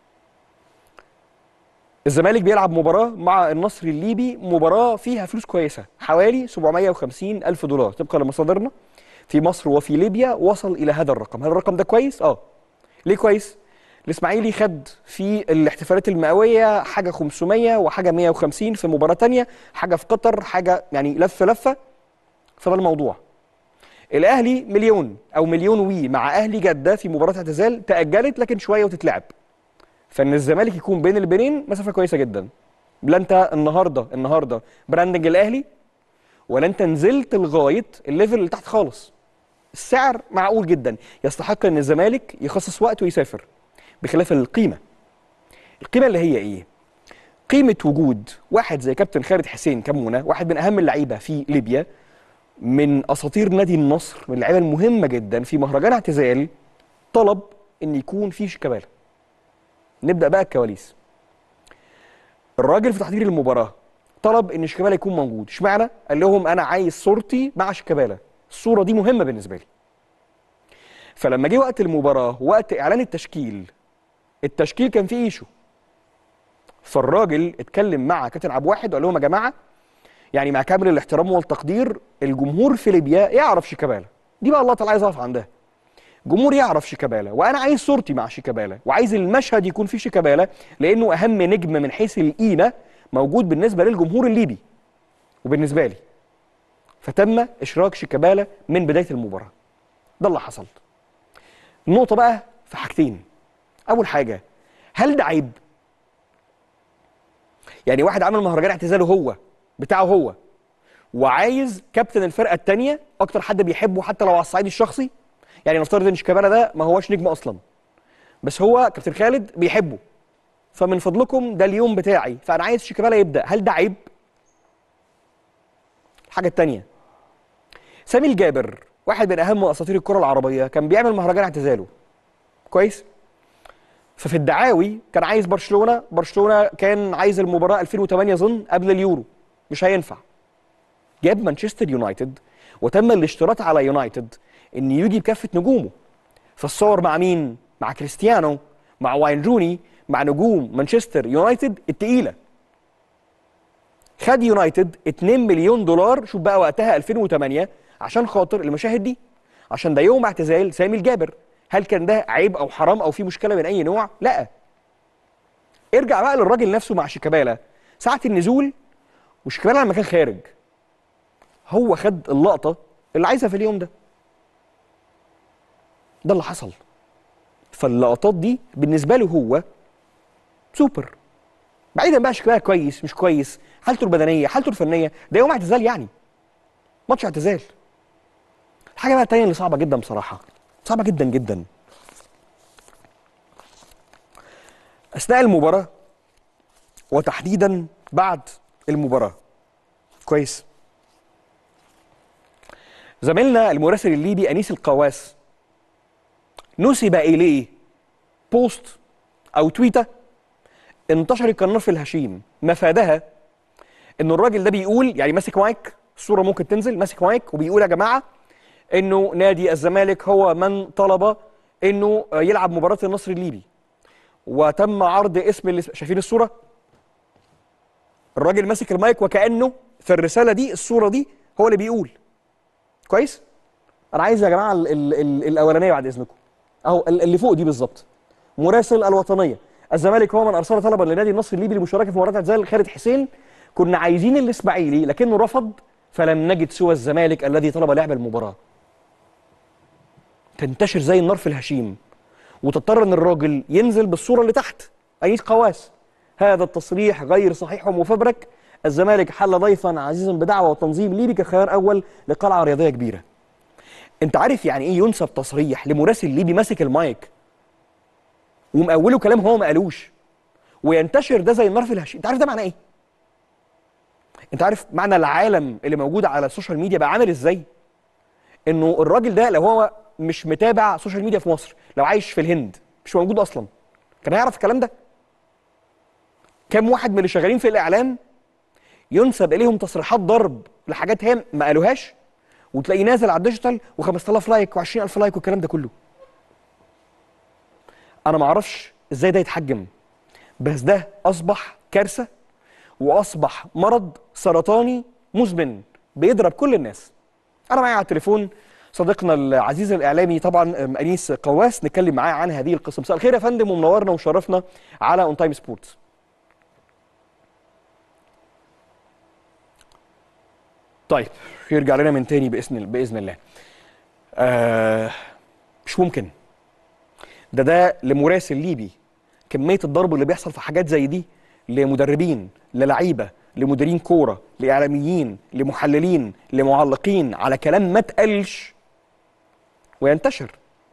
الزمالك بيلعب مباراة مع النصر الليبي مباراة فيها فلوس كويسة حوالي 750 ألف دولار طبقا لمصادرنا في مصر وفي ليبيا وصل إلى هذا الرقم هل الرقم ده كويس؟ آه ليه كويس؟ الإسماعيلي خد في الاحتفالات المئوية حاجة 500 وحاجة 150 في مباراة تانية حاجة في قطر حاجة يعني لفة لفة فده الموضوع الأهلي مليون أو مليون وي مع أهلي جدة في مباراة اعتزال تأجلت لكن شوية وتتلعب فان الزمالك يكون بين البنين مسافه كويسه جدا لا انت النهارده النهارده براندنج الاهلي ولا انت نزلت لغايه الليفل اللي تحت خالص السعر معقول جدا يستحق ان الزمالك يخصص وقت ويسافر بخلاف القيمه القيمه اللي هي ايه قيمه وجود واحد زي كابتن خالد حسين كمونه واحد من اهم اللعيبه في ليبيا من اساطير نادي النصر من اللعيبه المهمه جدا في مهرجان اعتزال طلب ان يكون في شيكابالا نبدا بقى الكواليس الراجل في تحضير المباراه طلب ان شيكابالا يكون موجود اشمعنى قال لهم انا عايز صورتي مع شيكابالا الصوره دي مهمه بالنسبه لي فلما جه وقت المباراه وقت اعلان التشكيل التشكيل كان فيه ايشو فالراجل اتكلم مع كابتن عبد واحد وقال لهم يا جماعه يعني مع كامل الاحترام والتقدير الجمهور في ليبيا يعرف شيكابالا دي بقى الله تعالى عايز اقف عندها جمهور يعرف شيكابالا وانا عايز صورتي مع شيكابالا وعايز المشهد يكون فيه شيكابالا لانه اهم نجم من حيث القيمه موجود بالنسبه للجمهور الليبي وبالنسبه لي فتم اشراك شيكابالا من بدايه المباراه ده اللي حصل النقطه بقى في حاجتين اول حاجه هل ده عيب يعني واحد عمل مهرجان اعتزاله هو بتاعه هو وعايز كابتن الفرقه الثانيه اكتر حد بيحبه حتى لو على الصعيد الشخصي يعني نفترض ان شيكابالا ده ما هوش نجم اصلا بس هو كابتن خالد بيحبه فمن فضلكم ده اليوم بتاعي فانا عايز شيكابالا يبدا هل ده عيب الحاجه الثانيه سامي الجابر واحد من اهم اساطير الكره العربيه كان بيعمل مهرجان اعتزاله كويس ففي الدعاوي كان عايز برشلونه برشلونه كان عايز المباراه 2008 اظن قبل اليورو مش هينفع جاب مانشستر يونايتد وتم الاشتراط على يونايتد ان يجي بكافه نجومه فالصور مع مين مع كريستيانو مع واين روني مع نجوم مانشستر يونايتد التقيله خد يونايتد 2 مليون دولار شوف بقى وقتها 2008 عشان خاطر المشاهد دي عشان ده يوم اعتزال سامي الجابر هل كان ده عيب او حرام او في مشكله من اي نوع لا ارجع بقى للراجل نفسه مع شيكابالا ساعه النزول وشيكابالا لما كان خارج هو خد اللقطه اللي عايزها في اليوم ده ده اللي حصل فاللقطات دي بالنسبه له هو سوبر بعيدا بقى شكلها كويس مش كويس حالته البدنيه حالته الفنيه ده يوم اعتزال يعني ماتش اعتزال الحاجه بقى التانيه اللي صعبه جدا بصراحه صعبه جدا جدا اثناء المباراه وتحديدا بعد المباراه كويس زميلنا المراسل الليبي انيس القواس نسب اليه بوست او تويته انتشرت كالنار في الهشيم مفادها ان الراجل ده بيقول يعني ماسك مايك الصوره ممكن تنزل ماسك مايك وبيقول يا جماعه انه نادي الزمالك هو من طلب انه يلعب مباراه النصر الليبي وتم عرض اسم اللي شايفين الصوره الراجل ماسك المايك وكانه في الرساله دي الصوره دي هو اللي بيقول كويس انا عايز يا جماعه ال ال ال الاولانيه بعد اذنكم اهو ال- اللي فوق دي بالظبط مراسل الوطنيه الزمالك هو من ارسل طلبا لنادي النصر الليبي للمشاركه في مباراه اعتزال خالد حسين كنا عايزين الاسماعيلي لكنه رفض فلم نجد سوى الزمالك الذي طلب لعب المباراه تنتشر زي النار في الهشيم وتضطر ان الراجل ينزل بالصوره اللي تحت انيس قواس هذا التصريح غير صحيح ومفبرك الزمالك حل ضيفا عزيزا بدعوه وتنظيم ليبي كخيار اول لقلعه رياضيه كبيره انت عارف يعني ايه ينسب تصريح لمراسل ليبي ماسك المايك ومقوله كلام هو ما قالوش وينتشر ده زي النار في الهشيم انت عارف ده معناه ايه انت عارف معنى العالم اللي موجود على السوشيال ميديا بقى عامل ازاي انه الراجل ده لو هو مش متابع سوشيال ميديا في مصر لو عايش في الهند مش موجود اصلا كان هيعرف الكلام ده كام واحد من اللي شغالين في الاعلام ينسب اليهم تصريحات ضرب لحاجات هي ما قالوهاش وتلاقيه نازل على الديجيتال و5000 لايك و20000 لايك والكلام ده كله انا ما اعرفش ازاي ده يتحجم بس ده اصبح كارثه واصبح مرض سرطاني مزمن بيضرب كل الناس انا معايا على التليفون صديقنا العزيز الاعلامي طبعا انيس قواس نتكلم معاه عن هذه القصه مساء الخير يا فندم ومنورنا ومشرفنا على اون تايم سبورتس طيب يرجع لنا من تاني باذن باذن الله آه مش ممكن ده ده لمراسل ليبي كميه الضرب اللي بيحصل في حاجات زي دي لمدربين للعيبه لمديرين كوره لاعلاميين لمحللين لمعلقين على كلام ما اتقالش وينتشر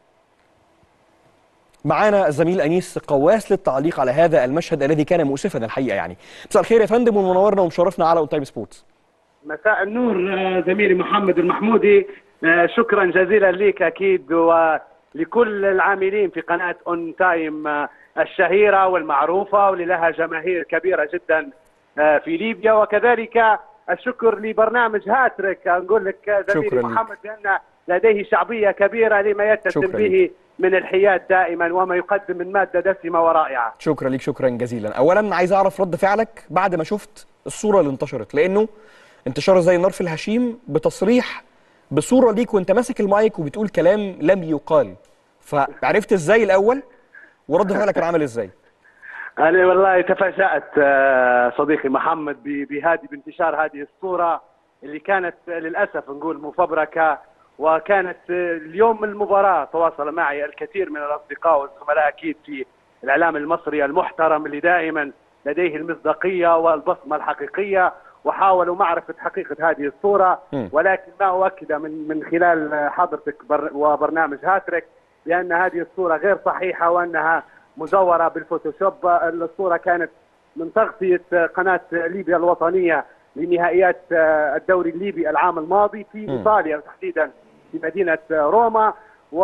معانا الزميل انيس قواس للتعليق على هذا المشهد الذي كان مؤسفا الحقيقه يعني مساء الخير يا فندم ومنورنا ومشرفنا على اون تايم سبورتس مساء النور آه، زميلي محمد المحمودي آه، شكرا جزيلا لك اكيد ولكل العاملين في قناه اون تايم آه، الشهيره والمعروفه واللي لها جماهير كبيره جدا آه، في ليبيا وكذلك الشكر لبرنامج هاتريك نقول لك آه، شكراً زميلي لك. محمد بان لديه شعبيه كبيره لما يتسم شكراً به من الحياد دائما وما يقدم من ماده دسمه ورائعه شكرا ليك شكرا جزيلا اولا عايز اعرف رد فعلك بعد ما شفت الصوره اللي انتشرت لانه انتشار زي النار في الهشيم بتصريح بصوره ليك وانت ماسك المايك وبتقول كلام لم يقال فعرفت ازاي الاول ورد فعلك كان عامل ازاي أنا والله تفاجأت آه، صديقي محمد ب- بهذه بانتشار هذه الصورة اللي كانت آه، للأسف نقول مفبركة وكانت آه، اليوم المباراة تواصل معي الكثير من الأصدقاء والزملاء أكيد في الإعلام المصري المحترم اللي دائما لديه المصداقية والبصمة الحقيقية وحاولوا معرفة حقيقة هذه الصورة مم. ولكن ما أؤكد من من خلال آه، حضرتك بر- وبرنامج هاتريك بأن هذه الصورة غير صحيحة وأنها مزورة بالفوتوشوب الصورة كانت من تغطية قناة ليبيا الوطنية لنهائيات الدوري الليبي العام الماضي في م. إيطاليا تحديدا في مدينة روما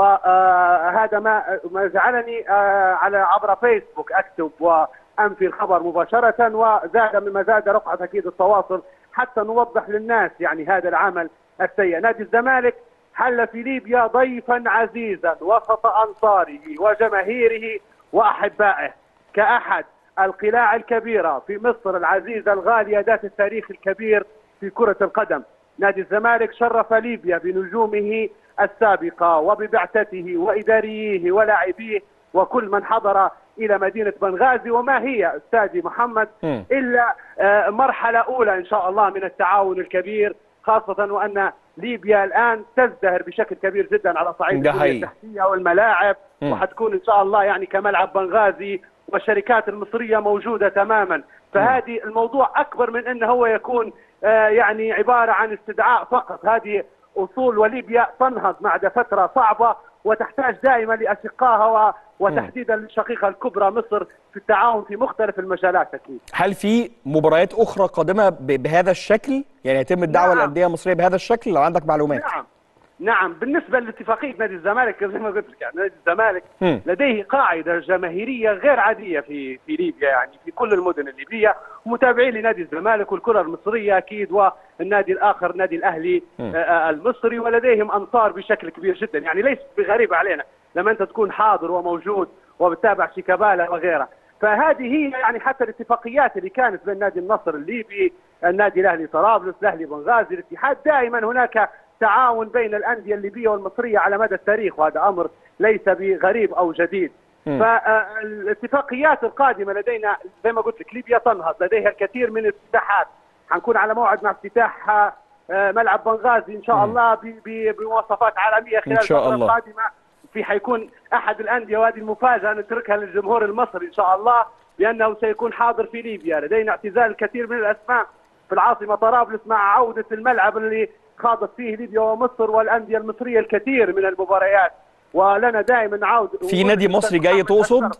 وهذا ما ما جعلني آه، على عبر فيسبوك أكتب وأنفي الخبر مباشرة وزاد مما زاد رقعة أكيد التواصل حتى نوضح للناس يعني هذا العمل السيء نادي الزمالك حل في ليبيا ضيفا عزيزا وسط أنصاره وجماهيره وأحبائه كأحد القلاع الكبيرة في مصر العزيزة الغالية ذات التاريخ الكبير في كرة القدم نادي الزمالك شرف ليبيا بنجومه السابقة وببعثته وإداريه ولاعبيه وكل من حضر إلى مدينة بنغازي وما هي أستاذي محمد مم. إلا آه، مرحلة أولى إن شاء الله من التعاون الكبير خاصة وأن ليبيا الآن تزدهر بشكل كبير جدا على صعيد ده البنية حقيقي. التحتية والملاعب مم. وحتكون إن شاء الله يعني كملعب بنغازي والشركات المصرية موجودة تماما فهذه الموضوع أكبر من أنه هو يكون آه، يعني عبارة عن استدعاء فقط هذه أصول وليبيا تنهض بعد فترة صعبة وتحتاج دائما لأشقائها و- وتحديدا للشقيقة الكبرى مصر في التعاون في مختلف المجالات أكيد هل في مباريات اخرى قادمه ب- بهذا الشكل يعني يتم الدعوه نعم. للانديه المصريه بهذا الشكل لو عندك معلومات نعم نعم بالنسبة لاتفاقية نادي الزمالك زي ما قلت لك يعني نادي الزمالك مم. لديه قاعدة جماهيرية غير عادية في في ليبيا يعني في كل المدن الليبية متابعين لنادي الزمالك والكرة المصرية أكيد والنادي الآخر نادي الأهلي مم. آه، آه، المصري ولديهم أنصار بشكل كبير جدا يعني ليس بغريب علينا لما أنت تكون حاضر وموجود وبتتابع شيكابالا وغيره فهذه هي يعني حتى الاتفاقيات اللي كانت بين نادي النصر الليبي النادي الاهلي طرابلس الاهلي بنغازي الاتحاد دائما هناك تعاون بين الانديه الليبيه والمصريه على مدى التاريخ وهذا امر ليس بغريب او جديد مم. فالاتفاقيات القادمه لدينا زي ما قلت لك ليبيا تنهض لديها الكثير من الافتتاحات حنكون على موعد مع افتتاح آه، آه، ملعب بنغازي ان شاء مم. الله ب- ب- بمواصفات عالميه خلال إن شاء الفترة الله. القادمه في حيكون احد الانديه وهذه المفاجاه نتركها للجمهور المصري ان شاء الله بانه سيكون حاضر في ليبيا لدينا اعتزال الكثير من الاسماء في العاصمه طرابلس مع عوده الملعب اللي خاضت فيه ليبيا ومصر والانديه المصريه الكثير من المباريات ولنا دائما عود في نادي مصري جاي تقصد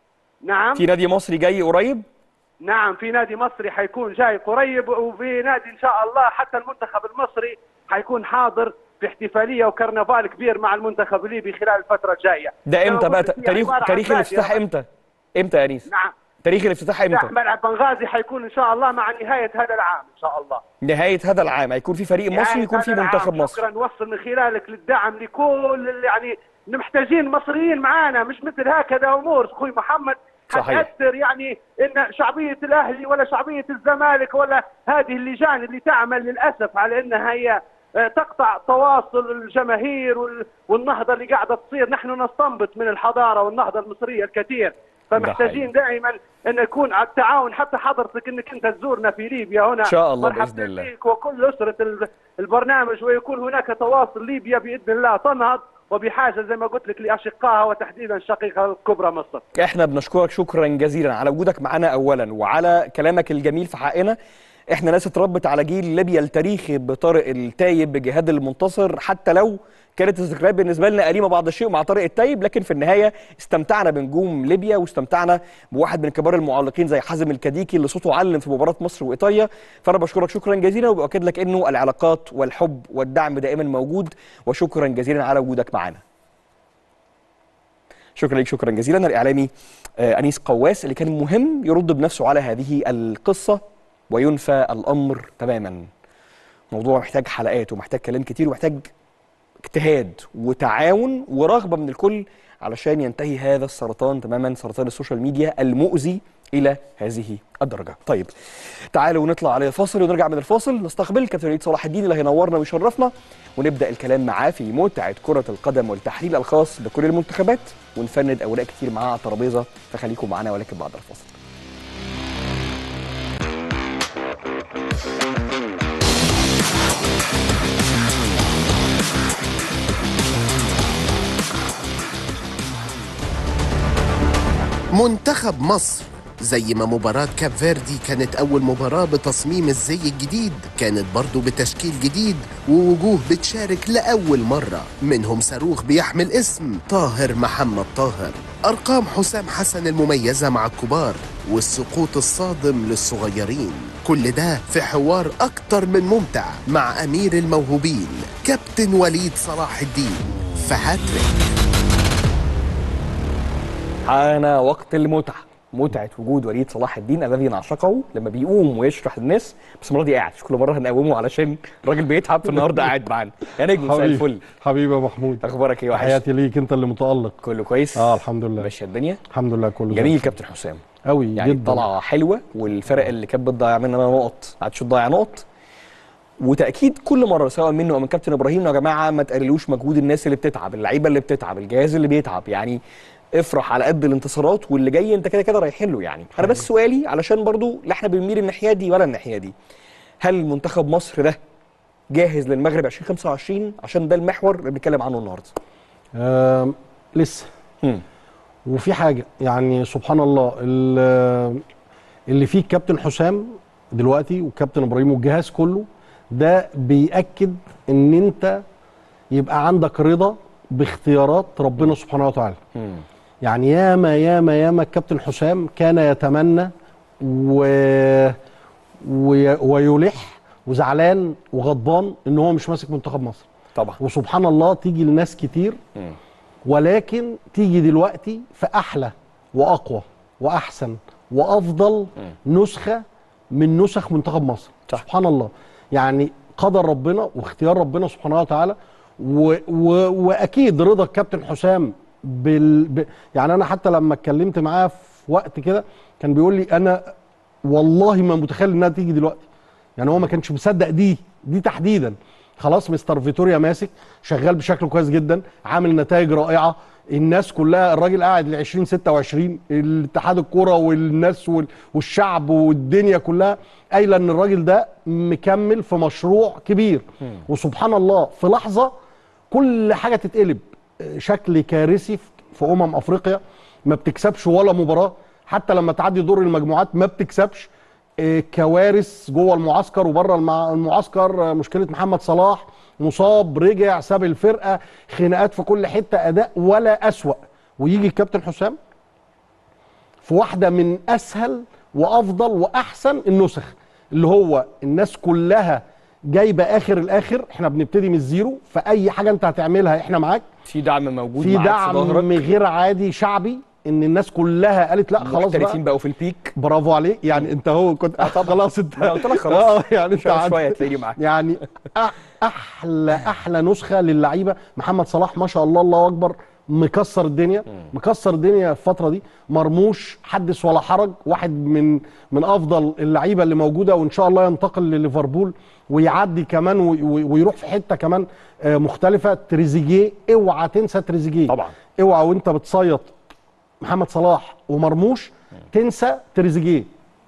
نعم في نادي مصري جاي قريب نعم في نادي مصري حيكون جاي قريب وفي نادي ان شاء الله حتى المنتخب المصري حيكون حاضر في احتفاليه وكرنفال كبير مع المنتخب الليبي خلال الفتره الجايه ده امتى بقى كما قلت، هي تاريخ عبارة عن تاريخ بادية. الافتتاح امتى امتى يا انيس نعم تاريخ الافتتاح امتى افتتاح ملعب بنغازي حيكون ان شاء الله مع نهايه هذا العام ان شاء الله نهايه هذا العام هيكون في فريق مصري نهاية يكون في هذا منتخب العام. مصر شكرا نوصل من خلالك للدعم لكل اللي يعني محتاجين مصريين معانا مش مثل هكذا امور اخوي محمد صحيح. حتأثر يعني ان شعبيه الاهلي ولا شعبيه الزمالك ولا هذه اللجان اللي تعمل للاسف على انها هي آه، تقطع تواصل الجماهير وال- والنهضه اللي قاعده تصير نحن نستنبط من الحضاره والنهضه المصريه الكثير فمحتاجين دائما ان يكون على التعاون حتى حضرتك انك انت تزورنا في ليبيا هنا إن شاء الله مرحبا بإذن الله. بك وكل اسره ال- البرنامج ويكون هناك تواصل ليبيا باذن الله تنهض وبحاجه زي ما قلت لك لاشقائها وتحديدا شقيقها الكبرى مصر. احنا بنشكرك شكرا جزيلا على وجودك معنا اولا وعلى كلامك الجميل في حقنا احنا ناس اتربت على جيل ليبيا التاريخي بطارق التايب بجهاد المنتصر حتى لو كانت الذكريات بالنسبه لنا أليمة بعض الشيء مع طارق التايب لكن في النهايه استمتعنا بنجوم ليبيا واستمتعنا بواحد من كبار المعلقين زي حازم الكديكي اللي صوته علم في مباراه مصر وايطاليا فانا بشكرك شكرا جزيلا وباكد لك انه العلاقات والحب والدعم دائما موجود وشكرا جزيلا على وجودك معنا شكرا لك شكرا جزيلا الاعلامي آه، انيس قواس اللي كان مهم يرد بنفسه على هذه القصه وينفى الامر تماما موضوع محتاج حلقات ومحتاج كلام كتير ومحتاج اجتهاد وتعاون ورغبه من الكل علشان ينتهي هذا السرطان تماما سرطان السوشيال ميديا المؤذي الى هذه الدرجه. طيب تعالوا نطلع على فاصل ونرجع من الفاصل نستقبل كابتن وليد صلاح الدين اللي هينورنا ويشرفنا ونبدا الكلام معاه في متعه كره القدم والتحليل الخاص بكل المنتخبات ونفند اوراق كتير معاه على الترابيزه فخليكم معانا ولكن بعد الفاصل. منتخب مصر زي ما مباراة كاب فيردي كانت أول مباراة بتصميم الزي الجديد كانت برضو بتشكيل جديد ووجوه بتشارك لأول مرة منهم صاروخ بيحمل اسم طاهر محمد طاهر أرقام حسام حسن المميزة مع الكبار والسقوط الصادم للصغيرين كل ده في حوار أكتر من ممتع مع أمير الموهوبين كابتن وليد صلاح الدين في هاتريك حان وقت المتعه متعه وجود وليد صلاح الدين الذي نعشقه لما بيقوم ويشرح للناس بس المره دي قاعد مش كل مره هنقومه علشان الراجل بيتعب فالنهارده قاعد معانا يا نجم مساء الفل حبيبي يا محمود اخبارك ايه وحش حياتي ليك انت اللي متالق كله كويس اه الحمد لله ماشيه الدنيا الحمد لله كله زي جميل الفل. كابتن حسام قوي يعني جدا طلعه حلوه والفرق اللي كانت بتضيع مننا نقط ما عادش تضيع نقط وتاكيد كل مره سواء منه او من كابتن ابراهيم يا جماعه ما تقللوش مجهود الناس اللي بتتعب اللعيبه اللي بتتعب الجهاز اللي بيتعب يعني افرح على قد الانتصارات واللي جاي انت كده كده رايحين له يعني انا بس سؤالي علشان برضو لا احنا بنميل الناحيه دي ولا الناحيه دي هل منتخب مصر ده جاهز للمغرب 2025 عشان ده المحور اللي بنتكلم عنه النهارده آه لسه مم. وفي حاجه يعني سبحان الله ال- اللي فيه الكابتن حسام دلوقتي والكابتن ابراهيم والجهاز كله ده بيأكد ان انت يبقى عندك رضا باختيارات ربنا سبحانه وتعالى مم. يعني ياما ياما ياما الكابتن حسام كان يتمنى و... وي... ويلح وزعلان وغضبان ان هو مش ماسك منتخب مصر طبعا وسبحان الله تيجي لناس كتير مم. ولكن تيجي دلوقتي في احلى واقوى واحسن وافضل نسخه من نسخ منتخب مصر صح. سبحان الله يعني قدر ربنا واختيار ربنا سبحانه وتعالى و و واكيد رضا الكابتن حسام بال ب يعني انا حتى لما اتكلمت معاه في وقت كده كان بيقول لي انا والله ما متخيل انها تيجي دلوقتي يعني هو ما كانش مصدق دي دي تحديدا خلاص مستر فيتوريا ماسك شغال بشكل كويس جدا عامل نتائج رائعه الناس كلها الراجل قاعد ل 2026 الاتحاد الكوره والناس وال- والشعب والدنيا كلها قايله ان الراجل ده مكمل في مشروع كبير وسبحان الله في لحظه كل حاجه تتقلب شكل كارثي في امم افريقيا ما بتكسبش ولا مباراه حتى لما تعدي دور المجموعات ما بتكسبش آه، كوارث جوه المعسكر وبره المع- المعسكر آه، مشكله محمد صلاح مصاب رجع ساب الفرقه خناقات في كل حته اداء ولا اسوا ويجي الكابتن حسام في واحده من اسهل وافضل واحسن النسخ اللي هو الناس كلها جايبه اخر الاخر احنا بنبتدي من الزيرو فاي حاجه انت هتعملها احنا معاك في دعم موجود في معاك دعم ظهرك غير عادي شعبي ان الناس كلها قالت لا خلاص محترفين بقى بقوا في البيك برافو عليك يعني انت هو كنت آه طبعا. خلاص انت أنا قلت لك خلاص. اه يعني انت شويه عاد- شويه تلاقيني معاك يعني أ- احلى احلى نسخه للعيبه محمد صلاح ما شاء الله الله اكبر مكسر الدنيا مكسر الدنيا في الفتره دي مرموش حدث ولا حرج واحد من من افضل اللعيبه اللي موجوده وان شاء الله ينتقل لليفربول ويعدي كمان وي- وي- ويروح في حته كمان آه، مختلفه تريزيجيه اوعى تنسى تريزيجيه طبعا. اوعى وانت بتصيط محمد صلاح ومرموش تنسى تريزيجيه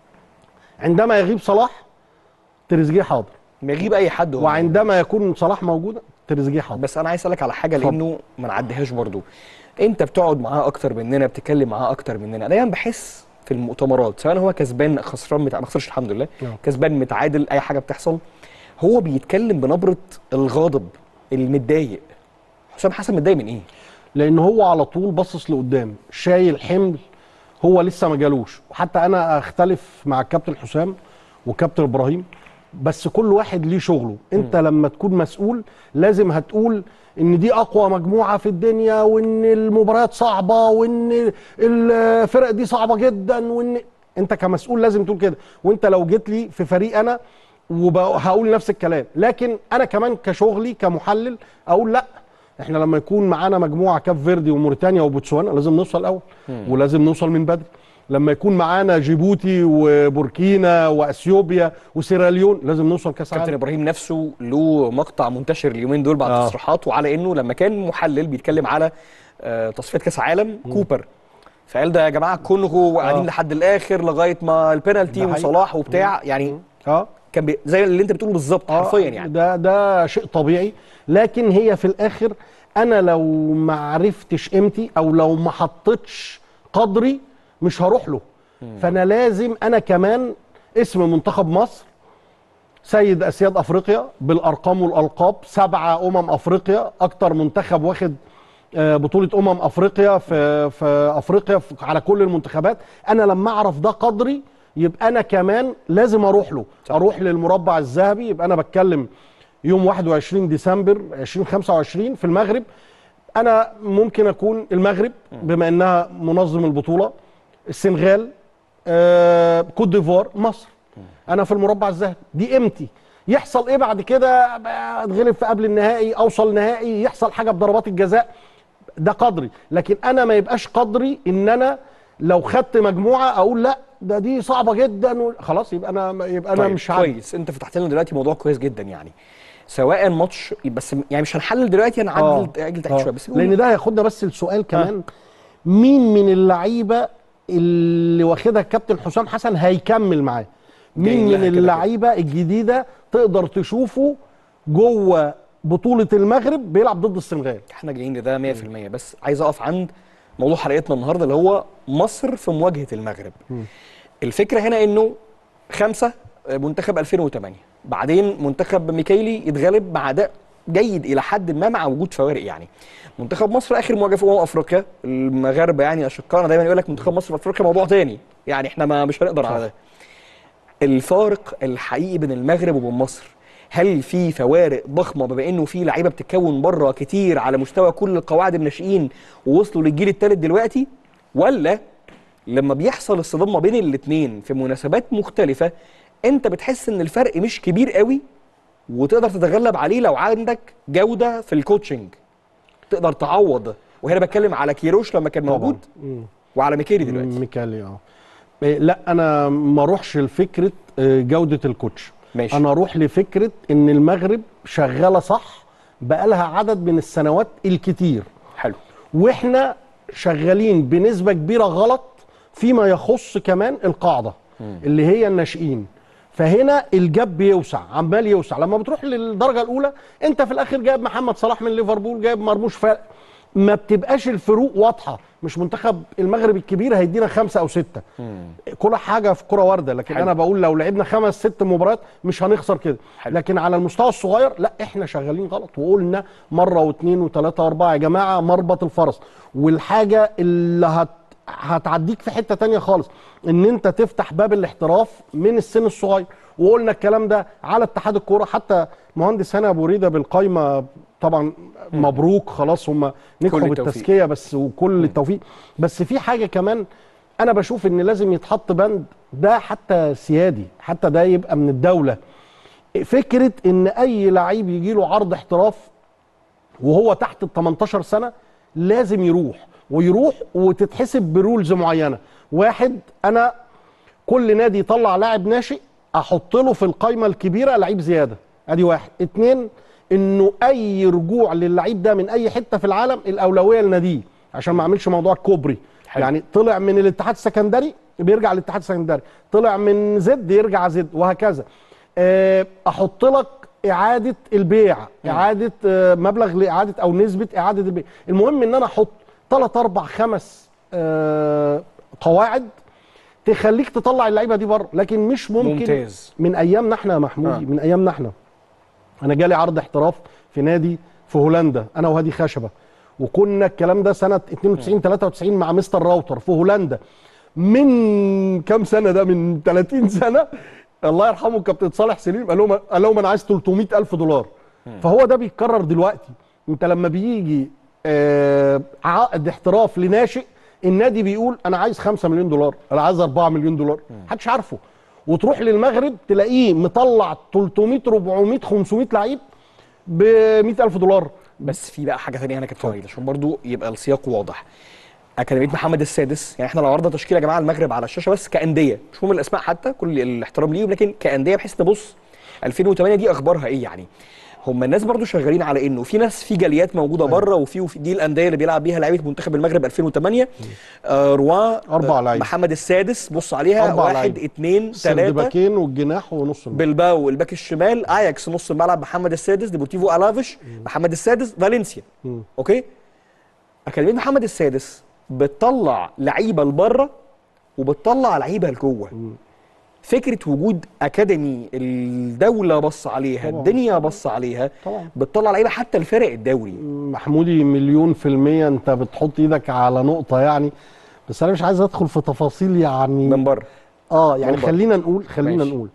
عندما يغيب صلاح تريزيجيه حاضر ما يغيب اي حد هو وعندما يكون صلاح موجود تريزيجيه حاضر بس انا عايز اسالك على حاجه اتفضل. لانه ما نعديهاش برضو انت بتقعد معاه اكتر مننا بتتكلم معاه اكتر مننا دايما بحس في المؤتمرات سواء هو كسبان خسران متع... ما خسرش الحمد لله نعم. كسبان متعادل اي حاجه بتحصل هو بيتكلم بنبره الغاضب المتضايق حسام حسن متضايق من ايه لان هو على طول باصص لقدام شايل حمل هو لسه ما جالوش وحتى انا اختلف مع الكابتن حسام والكابتن ابراهيم بس كل واحد ليه شغله انت لما تكون مسؤول لازم هتقول ان دي اقوى مجموعه في الدنيا وان المباريات صعبه وان الفرق دي صعبه جدا وان انت كمسؤول لازم تقول كده وانت لو جيت لي في فريق انا وهقول نفس الكلام لكن انا كمان كشغلي كمحلل اقول لا احنا لما يكون معانا مجموعه كاب فيردي وموريتانيا وبوتسوانا لازم نوصل الاول ولازم نوصل من بدري لما يكون معانا جيبوتي وبوركينا واثيوبيا وسيراليون لازم نوصل كاس كابتن عالم ابراهيم نفسه له مقطع منتشر اليومين دول بعد آه. تصريحاته على انه لما كان محلل بيتكلم على آه، تصفيه كاس عالم كوبر فقال ده يا جماعه كونغو وقاعدين آه. لحد الاخر لغايه ما البينالتي ده حقيقي. وصلاح وبتاع يعني اه كان بي زي اللي انت بتقوله بالظبط آه، حرفيا يعني ده ده شيء طبيعي لكن هي في الاخر انا لو ما عرفتش قيمتي او لو ما حطيتش قدري مش هروح له فانا لازم انا كمان اسم منتخب مصر سيد اسياد افريقيا بالارقام والالقاب سبعه امم افريقيا اكتر منتخب واخد آه، بطوله امم افريقيا في في افريقيا في على كل المنتخبات انا لما اعرف ده قدري يبقى انا كمان لازم اروح له اروح للمربع الذهبي يبقى انا بتكلم يوم 21 ديسمبر 2025 في المغرب انا ممكن اكون المغرب بما انها منظم البطوله السنغال آه، كوت ديفوار مصر انا في المربع الذهبي دي قيمتي يحصل ايه بعد كده بقى اتغلب في قبل النهائي اوصل نهائي يحصل حاجه بضربات الجزاء ده قدري لكن انا ما يبقاش قدري ان انا لو خدت مجموعه اقول لا ده دي صعبه جدا و... خلاص يبقى انا يبقى انا طيب مش عارف كويس انت فتحت لنا دلوقتي موضوع كويس جدا يعني سواء ماتش بس يعني مش هنحلل دلوقتي هنعدل اجل تحت آه. شويه بس لان ده هياخدنا بس السؤال كمان مين من اللعيبه اللي واخدها الكابتن حسام حسن هيكمل معاه جايين مين لها من كده كده. اللعيبه الجديده تقدر تشوفه جوه بطوله المغرب بيلعب ضد السنغال احنا جايين لده 100% بس عايز اقف عند موضوع حلقتنا النهارده اللي هو مصر في مواجهه المغرب الفكره هنا انه خمسه منتخب 2008 بعدين منتخب ميكايلي يتغلب مع اداء جيد الى حد ما مع وجود فوارق يعني منتخب مصر اخر مواجهه في امم افريقيا المغاربه يعني اشقائنا دايما يقول لك منتخب مصر في افريقيا موضوع تاني يعني احنا ما مش هنقدر على ده الفارق الحقيقي بين المغرب وبين مصر هل في فوارق ضخمه بما انه في لعيبه بتتكون بره كتير على مستوى كل القواعد الناشئين ووصلوا للجيل الثالث دلوقتي ولا لما بيحصل الصدام ما بين الاثنين في مناسبات مختلفه انت بتحس ان الفرق مش كبير قوي وتقدر تتغلب عليه لو عندك جوده في الكوتشنج تقدر تعوض وهنا بتكلم على كيروش لما كان موجود وعلى ميكيلي دلوقتي ميكالي اه إيه، لا انا ما اروحش لفكره آه، جوده الكوتش ماشي. انا اروح لفكره ان المغرب شغاله صح بقالها عدد من السنوات الكتير حلو واحنا شغالين بنسبه كبيره غلط فيما يخص كمان القاعده اللي هي الناشئين فهنا الجاب بيوسع عمال يوسع لما بتروح للدرجه الاولى انت في الاخر جايب محمد صلاح من ليفربول جايب مرموش فرق ما بتبقاش الفروق واضحه مش منتخب المغرب الكبير هيدينا خمسه او سته كل حاجه في كره وارده لكن حلو. انا بقول لو لعبنا خمس ست مباريات مش هنخسر كده حلو. لكن على المستوى الصغير لا احنا شغالين غلط وقلنا مره واثنين وثلاثه واربعه يا جماعه مربط الفرس والحاجه اللي هت هتعديك في حته تانية خالص ان انت تفتح باب الاحتراف من السن الصغير وقلنا الكلام ده على اتحاد الكوره حتى مهندس هاني ابو ريده بالقايمه طبعا مبروك خلاص هم نجحوا التوفيق. بالتزكيه بس وكل التوفيق بس في حاجه كمان انا بشوف ان لازم يتحط بند ده حتى سيادي حتى ده يبقى من الدوله فكره ان اي لعيب يجي له عرض احتراف وهو تحت ال 18 سنه لازم يروح ويروح وتتحسب برولز معينه واحد انا كل نادي يطلع لاعب ناشئ احط له في القايمه الكبيره لعيب زياده ادي واحد اتنين انه اي رجوع للعيب ده من اي حته في العالم الاولويه لناديه عشان ما اعملش موضوع كوبري حلو. يعني طلع من الاتحاد السكندري بيرجع للاتحاد السكندري طلع من زد يرجع زد وهكذا آه، احط لك اعاده البيع اعاده آه، مبلغ لاعاده او نسبه اعاده البيع المهم ان انا احط ثلاث اربع خمس آه، قواعد تخليك تطلع اللعيبه دي بره لكن مش ممكن ممتاز. من ايامنا احنا يا محمودي آه. من ايامنا احنا انا جالي عرض احتراف في نادي في هولندا انا وهادي خشبه وكنا الكلام ده سنه 92 93 مع مستر راوتر في هولندا من كام سنه ده من 30 سنه الله يرحمه الكابتن صالح سليم قال لهم قال لهم انا عايز 300 الف دولار فهو ده بيتكرر دلوقتي انت لما بيجي آه عقد احتراف لناشئ النادي بيقول انا عايز 5 مليون دولار انا عايز 4 مليون دولار محدش عارفه وتروح للمغرب تلاقيه مطلع 300 400 500 لعيب ب 100000 دولار بس في بقى حاجه ثانيه هنا كابتن وليد عشان برضو يبقى السياق واضح اكاديميه محمد السادس يعني احنا لو عرضنا تشكيله يا جماعه المغرب على الشاشه بس كانديه مش مهم الاسماء حتى كل الاحترام ليهم لكن كانديه بحيث نبص 2008 دي اخبارها ايه يعني هم الناس برضو شغالين على انه في ناس في جاليات موجوده بره وفي وفي دي الانديه اللي بيلعب بيها لعيبه منتخب المغرب 2008 آه روان أربع آه لعيبة. محمد السادس بص عليها أربع واحد لعيبة. اثنين ثلاثه سردباكين والجناح ونص الملعب. بلباو الباك الشمال اياكس نص الملعب محمد السادس ديبورتيفو الافيش محمد السادس فالنسيا مم. اوكي اكاديميه محمد السادس بتطلع لعيبه لبره وبتطلع لعيبه لجوه فكره وجود اكاديمي الدوله بص عليها طبعاً. الدنيا بص عليها طبعا بتطلع لعيبه حتى الفرق الدوري محمودي مليون في المية انت بتحط ايدك على نقطة يعني بس انا مش عايز ادخل في تفاصيل يعني من بره اه يعني من بره. خلينا نقول خلينا ماشي. نقول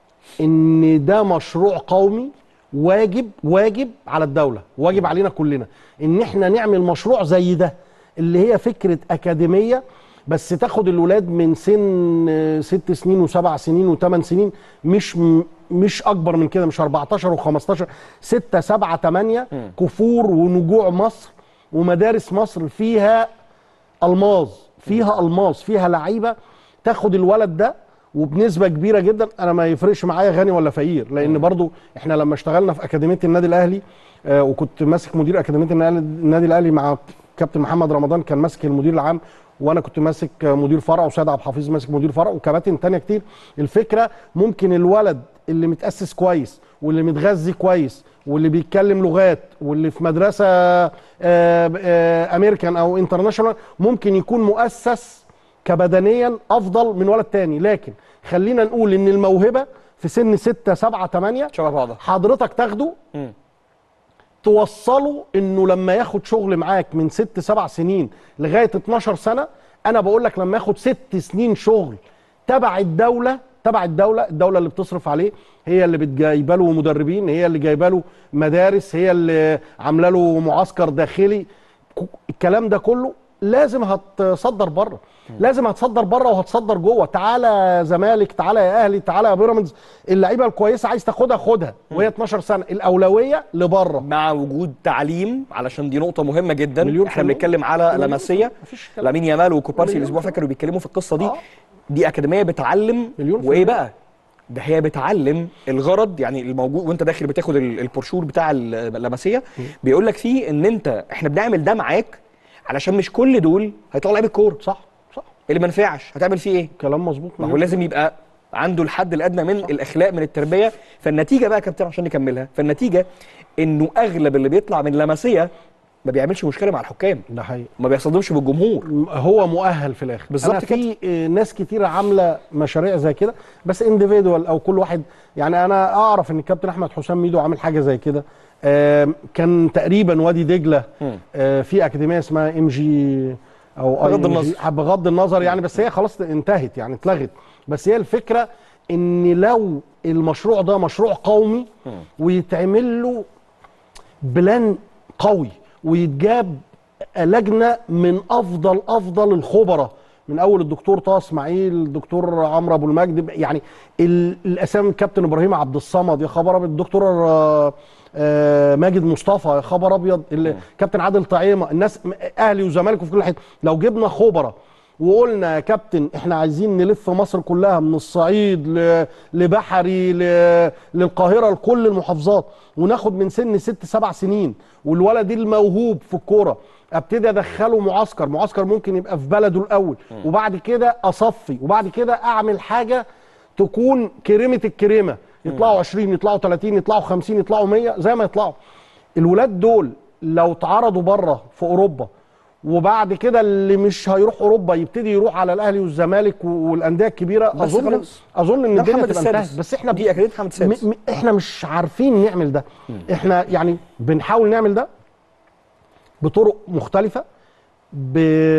ان ده مشروع قومي واجب واجب على الدولة واجب علينا كلنا ان احنا نعمل مشروع زي ده اللي هي فكرة اكاديمية بس تاخد الولاد من سن آه، ست سنين وسبع سنين وثمان سنين مش م- مش اكبر من كده مش 14 و15 6 7 8 كفور ونجوع مصر ومدارس مصر فيها الماظ فيها الماظ فيها لعيبه تاخد الولد ده وبنسبه كبيره جدا انا ما يفرقش معايا غني ولا فقير لان برضو احنا لما اشتغلنا في اكاديميه النادي الاهلي آه وكنت ماسك مدير اكاديميه النادي النادي الاهلي مع كابتن محمد رمضان كان ماسك المدير العام وانا كنت ماسك آه، مدير فرع وسيد عبد الحفيظ ماسك مدير فرع وكباتن تانية كتير الفكره ممكن الولد اللي متاسس كويس واللي متغذي كويس واللي بيتكلم لغات واللي في مدرسه آه، آه، امريكان او انترناشونال ممكن يكون مؤسس كبدنيا افضل من ولد تاني لكن خلينا نقول ان الموهبه في سن 6 7 8 شبه بعضها حضرتك تاخده مم. توصله انه لما ياخد شغل معاك من 6 7 سنين لغايه 12 سنه انا بقول لك لما ياخد 6 سنين شغل تبع الدوله تبع الدوله الدوله اللي بتصرف عليه هي اللي بتجايبه له مدربين هي اللي جايبه له مدارس هي اللي عامله له معسكر داخلي ك- الكلام ده كله لازم هتصدر بره لازم هتصدر بره وهتصدر جوه تعالى زمالك تعالى يا اهلي تعالى يا بيراميدز اللعيبه الكويسه عايز تاخدها خدها وهي 12 سنه الاولويه لبره مع وجود تعليم علشان دي نقطة مهمة جدا مليون احنا في المية. بنتكلم على مليون لمسية مفيش كلام. لامين يامال وكوبارسي مليون الاسبوع في فاكر بيتكلموا في القصة دي آه. دي أكاديمية بتعلم مليون في وإيه المية. بقى؟ ده هي بتعلم الغرض يعني الموجود وانت داخل بتاخد ال- البروشور بتاع ال- اللمسيه بيقول لك فيه ان انت احنا بنعمل ده معاك علشان مش كل دول هيطلعوا لعيبه كوره صح صح اللي ما نفعش هتعمل فيه ايه؟ كلام مظبوط ما هو لازم يبقى عنده الحد الادنى من الاخلاق من التربيه فالنتيجه بقى يا كابتن عشان نكملها فالنتيجه انه اغلب اللي بيطلع من لمسيه ما بيعملش مشكله مع الحكام ده حقيقي ما بيصطدمش بالجمهور هو مؤهل في الاخر بالظبط أنا في آه، ناس كتير عامله مشاريع زي كده بس انديفيدوال او كل واحد يعني انا اعرف ان الكابتن احمد حسام ميدو عامل حاجه زي كده آم، كان تقريبا وادي دجله مم. آه، في اكاديميه اسمها ام جي او بغض ING النظر. بغض النظر يعني بس هي خلاص انتهت يعني اتلغت بس هي الفكره ان لو المشروع ده مشروع قومي ويتعمل له بلان قوي ويتجاب لجنه من افضل افضل الخبراء من اول الدكتور طه اسماعيل الدكتور عمرو ابو المجد يعني ال- الاسامي الكابتن ابراهيم عبد الصمد يا خبر ابيض الدكتور آه، آه، ماجد مصطفى يا خبر ابيض ال- كابتن عادل طعيمه الناس اهلي وزمالك وفي كل حته لو جبنا خبراء وقلنا يا كابتن احنا عايزين نلف مصر كلها من الصعيد ل- لبحري ل- للقاهره لكل المحافظات وناخد من سن ست سبع سنين والولد الموهوب في الكوره ابتدي ادخله معسكر معسكر ممكن يبقى في بلده الاول وبعد كده اصفي وبعد كده اعمل حاجه تكون كريمه الكريمه يطلعوا 20 يطلعوا 30 يطلعوا 50 يطلعوا 100 زي ما يطلعوا الولاد دول لو اتعرضوا بره في اوروبا وبعد كده اللي مش هيروح اوروبا يبتدي يروح على الاهلي والزمالك والانديه الكبيره بس اظن خلاص. اظن ان ده الدنيا محمد تبقى السادس انتهت بس احنا دي اكاديميه محمد السادس م- م- احنا مش عارفين نعمل ده احنا يعني بنحاول نعمل ده بطرق مختلفه ب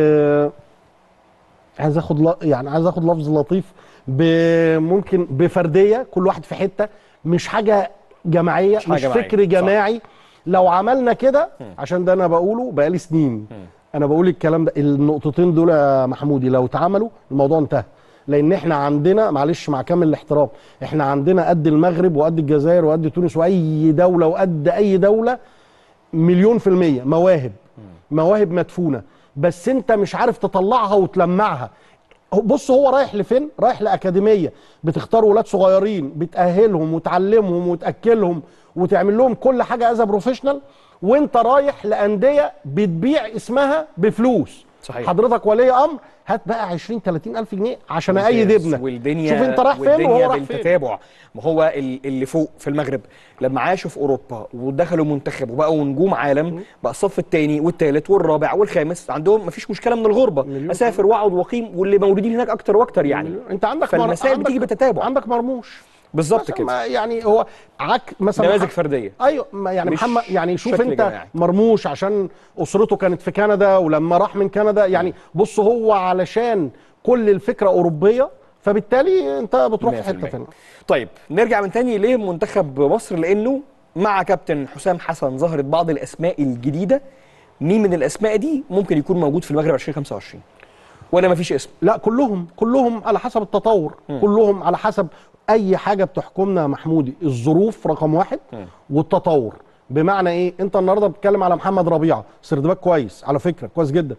عايز اخد ل... يعني عايز اخد لفظ لطيف ب... ممكن بفرديه كل واحد في حته مش حاجه جماعيه مش مش, حاجة جماعية. فكر جماعي لو عملنا كده عشان ده انا بقوله بقالي سنين انا بقول الكلام ده النقطتين دول يا محمودي لو اتعملوا الموضوع انتهى لان احنا عندنا معلش مع كامل الاحترام احنا عندنا قد المغرب وقد الجزائر وقد تونس واي دوله وقد اي دوله مليون في المية مواهب مواهب مدفونة بس انت مش عارف تطلعها وتلمعها هو- بص هو رايح لفين رايح لأكاديمية بتختار ولاد صغيرين بتأهلهم وتعلمهم وتأكلهم وتعمل لهم كل حاجة از بروفيشنال وانت رايح لأندية بتبيع اسمها بفلوس صحيح. حضرتك ولي امر هات بقى 20 30 الف جنيه عشان ايد ممتاز. ابنك والدنيا شوف انت رايح فين والدنيا وهو رايح فين بالتتابع ما هو ال- اللي فوق في المغرب لما عاشوا في اوروبا ودخلوا منتخب وبقوا نجوم عالم بقى الصف الثاني والثالث والرابع والخامس عندهم مفيش مشكله من الغربه مليون اسافر واقعد واقيم واللي مولودين هناك اكتر واكتر يعني انت عندك فالمسائل بتيجي بالتتابع. عندك مرموش بالظبط مثلا كده ما يعني هو عك مثلا نماذج مح- فرديه ايوه ما يعني مش محمد يعني شوف بشكل انت جماعي. مرموش عشان اسرته كانت في كندا ولما راح من كندا يعني بص هو علشان كل الفكره اوروبيه فبالتالي انت بتروح في 100%. حته ثانيه طيب نرجع من تاني لمنتخب مصر لانه مع كابتن حسام حسن ظهرت بعض الاسماء الجديده مين من الاسماء دي ممكن يكون موجود في المغرب 2025 ولا مفيش اسم لا كلهم كلهم على حسب التطور كلهم على حسب اي حاجه بتحكمنا يا محمودي الظروف رقم واحد والتطور بمعنى ايه انت النهارده بتتكلم على محمد ربيعه سردباك كويس على فكره كويس جدا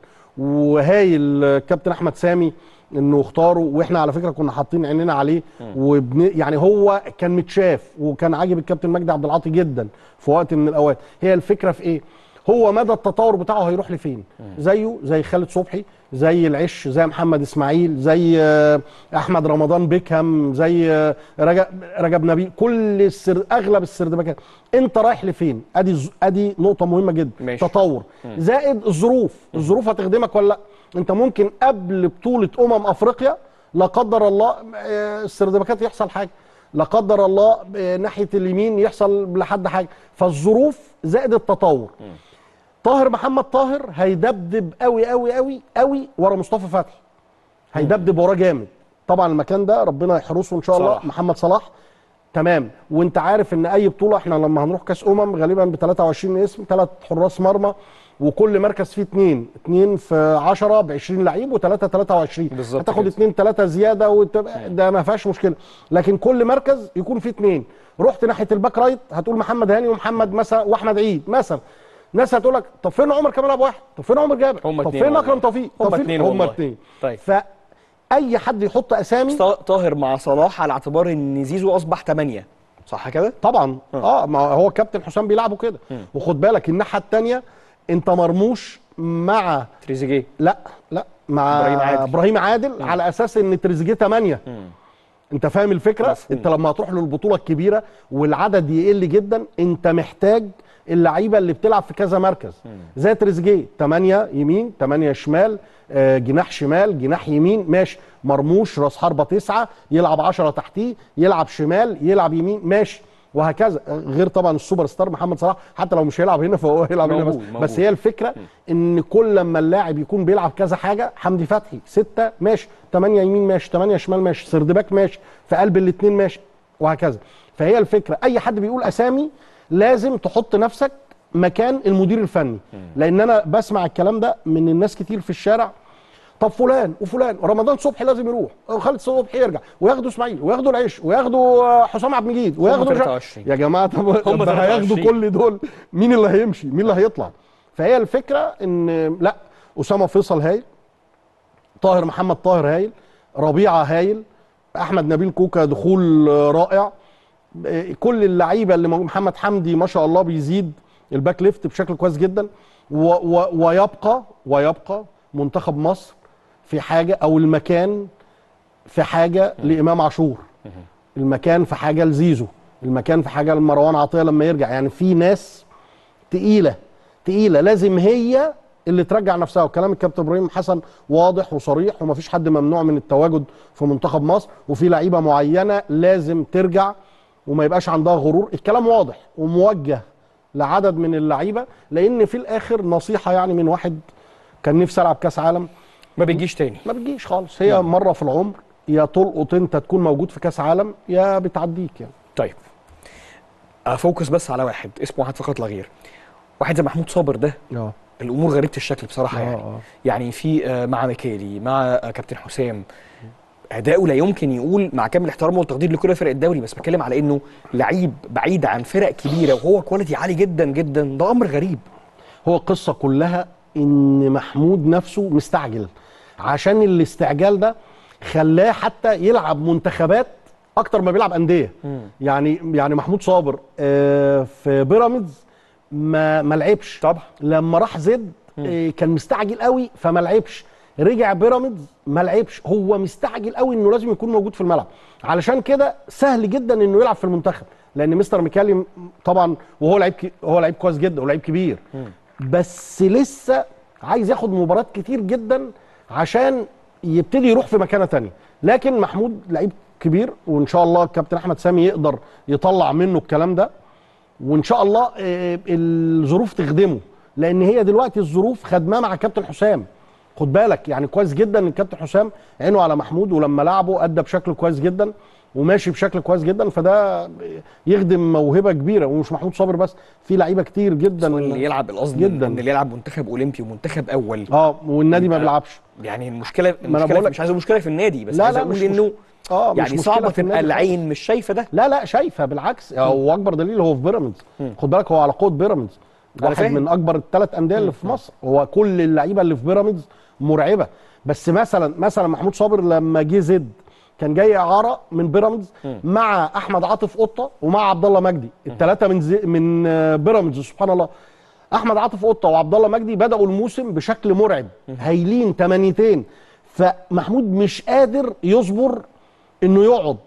وهايل الكابتن احمد سامي انه اختاره واحنا على فكره كنا حاطين عينينا عليه وبن يعني هو كان متشاف وكان عاجب الكابتن مجدي عبد العاطي جدا في وقت من الاوقات هي الفكره في ايه هو مدى التطور بتاعه هيروح لفين زيه زي خالد صبحي زي العش زي محمد اسماعيل زي آه، احمد رمضان بيكهام زي آه، رجب رجب نبيل كل السر اغلب السردباكات انت رايح لفين ادي ز- ادي نقطه مهمه جدا ماشي. تطور زائد الظروف الظروف هتخدمك ولا لا انت ممكن قبل بطوله امم افريقيا لا قدر الله آه، السردباكات يحصل حاجه لا قدر الله آه، ناحيه اليمين يحصل لحد حاجه فالظروف زائد التطور طاهر محمد طاهر هيدبدب قوي قوي قوي قوي ورا مصطفى فتحي هيدبدب وراه جامد طبعا المكان ده ربنا يحرسه ان شاء الله صلاح. محمد صلاح تمام وانت عارف ان اي بطوله احنا لما هنروح كاس امم غالبا ب 23 اسم ثلاث حراس مرمى وكل مركز فيه اثنين اثنين في 10 ب 20 لعيب وثلاثه 23 بالظبط هتاخد كده. اثنين ثلاثه زياده وتبقى ده ما فيهاش مشكله لكن كل مركز يكون فيه اثنين رحت ناحيه الباك رايت هتقول محمد هاني ومحمد مثلا واحمد عيد مثلا ناس هتقول لك طب فين عمر كمال ابو واحد طب فين عمر جابر هم طب اتنين فين والله. اكرم توفيق هم طب فين اتنين هم والله. اثنين طيب. فاي حد يحط اسامي طا- طاهر مع صلاح على اعتبار ان زيزو اصبح 8 صح كده؟ طبعا اه ما هو كابتن حسام بيلعبه كده وخد بالك الناحيه الثانيه انت مرموش مع تريزيجيه لا لا مع إبراهيم عادل. ابراهيم عادل على اساس ان تريزيجيه 8 انت فاهم الفكره مفهوم. انت لما هتروح للبطوله الكبيره والعدد يقل جدا انت محتاج اللعيبه اللي بتلعب في كذا مركز زي تريزيجيه 8 يمين 8 شمال آه، جناح شمال جناح يمين ماشي مرموش راس حربه تسعة يلعب 10 تحتيه يلعب شمال يلعب يمين ماشي وهكذا غير طبعا السوبر ستار محمد صلاح حتى لو مش هيلعب هنا فهو هيلعب هنا بس موجود، موجود. بس هي الفكره ان كل لما اللاعب يكون بيلعب كذا حاجه حمدي فتحي ستة ماشي ثمانية يمين ماشي ثمانية شمال ماشي سردباك ماشي في قلب الاثنين ماشي وهكذا فهي الفكره اي حد بيقول اسامي لازم تحط نفسك مكان المدير الفني لان انا بسمع الكلام ده من الناس كتير في الشارع طب فلان وفلان رمضان صبحي لازم يروح خالد صبحي يرجع وياخدوا اسماعيل وياخدوا العيش وياخدوا آه، حسام عبد المجيد وياخدوا مش عارف- 23. يا جماعه طب هم طب هياخدوا 23. كل دول مين اللي هيمشي مين اللي هيطلع فهي الفكره ان لا اسامه فيصل هايل طاهر محمد طاهر هايل ربيعه هايل احمد نبيل كوكا دخول آه، رائع آه، كل اللعيبه اللي موجود محمد حمدي ما شاء الله بيزيد الباك ليفت بشكل كويس جدا و و ويبقى ويبقى منتخب مصر في حاجه او المكان في حاجه لامام عاشور المكان في حاجه لزيزو المكان في حاجه لمروان عطيه لما يرجع يعني في ناس تقيله تقيله لازم هي اللي ترجع نفسها وكلام الكابتن ابراهيم حسن واضح وصريح ومفيش حد ممنوع من التواجد في منتخب مصر وفي لعيبه معينه لازم ترجع وما يبقاش عندها غرور الكلام واضح وموجه لعدد من اللعيبه لان في الاخر نصيحه يعني من واحد كان نفسي العب كاس عالم ما بيجيش تاني ما بتجيش خالص هي مره في العمر يا تلقط انت تكون موجود في كاس عالم يا بتعديك يعني طيب افوكس بس على واحد اسمه واحد فقط لا غير واحد زي محمود صابر ده اه الامور غريبه الشكل بصراحه آه، يعني آه. يعني في آه، مع ميكالي مع آه، كابتن حسام اداؤه لا يمكن يقول مع كامل احترامه والتقدير لكل فرق الدوري بس بتكلم على انه لعيب بعيد عن فرق كبيره وهو كواليتي عالي جدا جدا ده امر غريب هو القصه كلها ان محمود نفسه مستعجل عشان الاستعجال ده خلاه حتى يلعب منتخبات اكتر ما بيلعب انديه يعني يعني محمود صابر آه، في بيراميدز ما ما لعبش طبعا لما راح زد آه، كان مستعجل قوي فما لعبش رجع بيراميدز ما لعبش هو مستعجل قوي انه لازم يكون موجود في الملعب علشان كده سهل جدا انه يلعب في المنتخب لان مستر ميكالي م- طبعا وهو لعيب ك- هو لعيب كويس جدا ولعيب كبير بس لسه عايز ياخد مباريات كتير جدا عشان يبتدي يروح في مكانه تانية لكن محمود لعيب كبير وان شاء الله الكابتن احمد سامي يقدر يطلع منه الكلام ده وان شاء الله آه، الظروف تخدمه لان هي دلوقتي الظروف خدماه مع كابتن حسام خد بالك يعني كويس جدا ان الكابتن حسام عينه على محمود ولما لعبه ادى بشكل كويس جدا وماشي بشكل كويس جدا فده يخدم موهبه كبيره ومش محمود صابر بس في لعيبه كتير جدا اللي يلعب القصد جدا. ان اللي يلعب منتخب اولمبي ومنتخب اول اه والنادي ما يبقى بيلعبش يعني المشكله أنا المشكله بقولك- مش عايز أقول مشكله في النادي بس لا، عايز لا، اقول مش انه اه مش يعني مشكلة صعبه في تبقى النادي خالص. العين مش شايفه ده لا لا شايفه بالعكس هو اكبر دليل هو في بيراميدز خد بالك هو على قوه بيراميدز أنا واحد فاهم. من اكبر الثلاث انديه اللي في مصر هو كل اللعيبه اللي في بيراميدز مرعبه بس مثلا مثلا محمود صابر لما جه زد كان جاي اعاره من بيراميدز مع احمد عاطف قطه ومع عبد الله مجدي الثلاثه من زي من آه، بيراميدز سبحان الله احمد عاطف قطه وعبد الله مجدي بداوا الموسم بشكل مرعب هايلين تمانيتين فمحمود مش قادر يصبر انه يقعد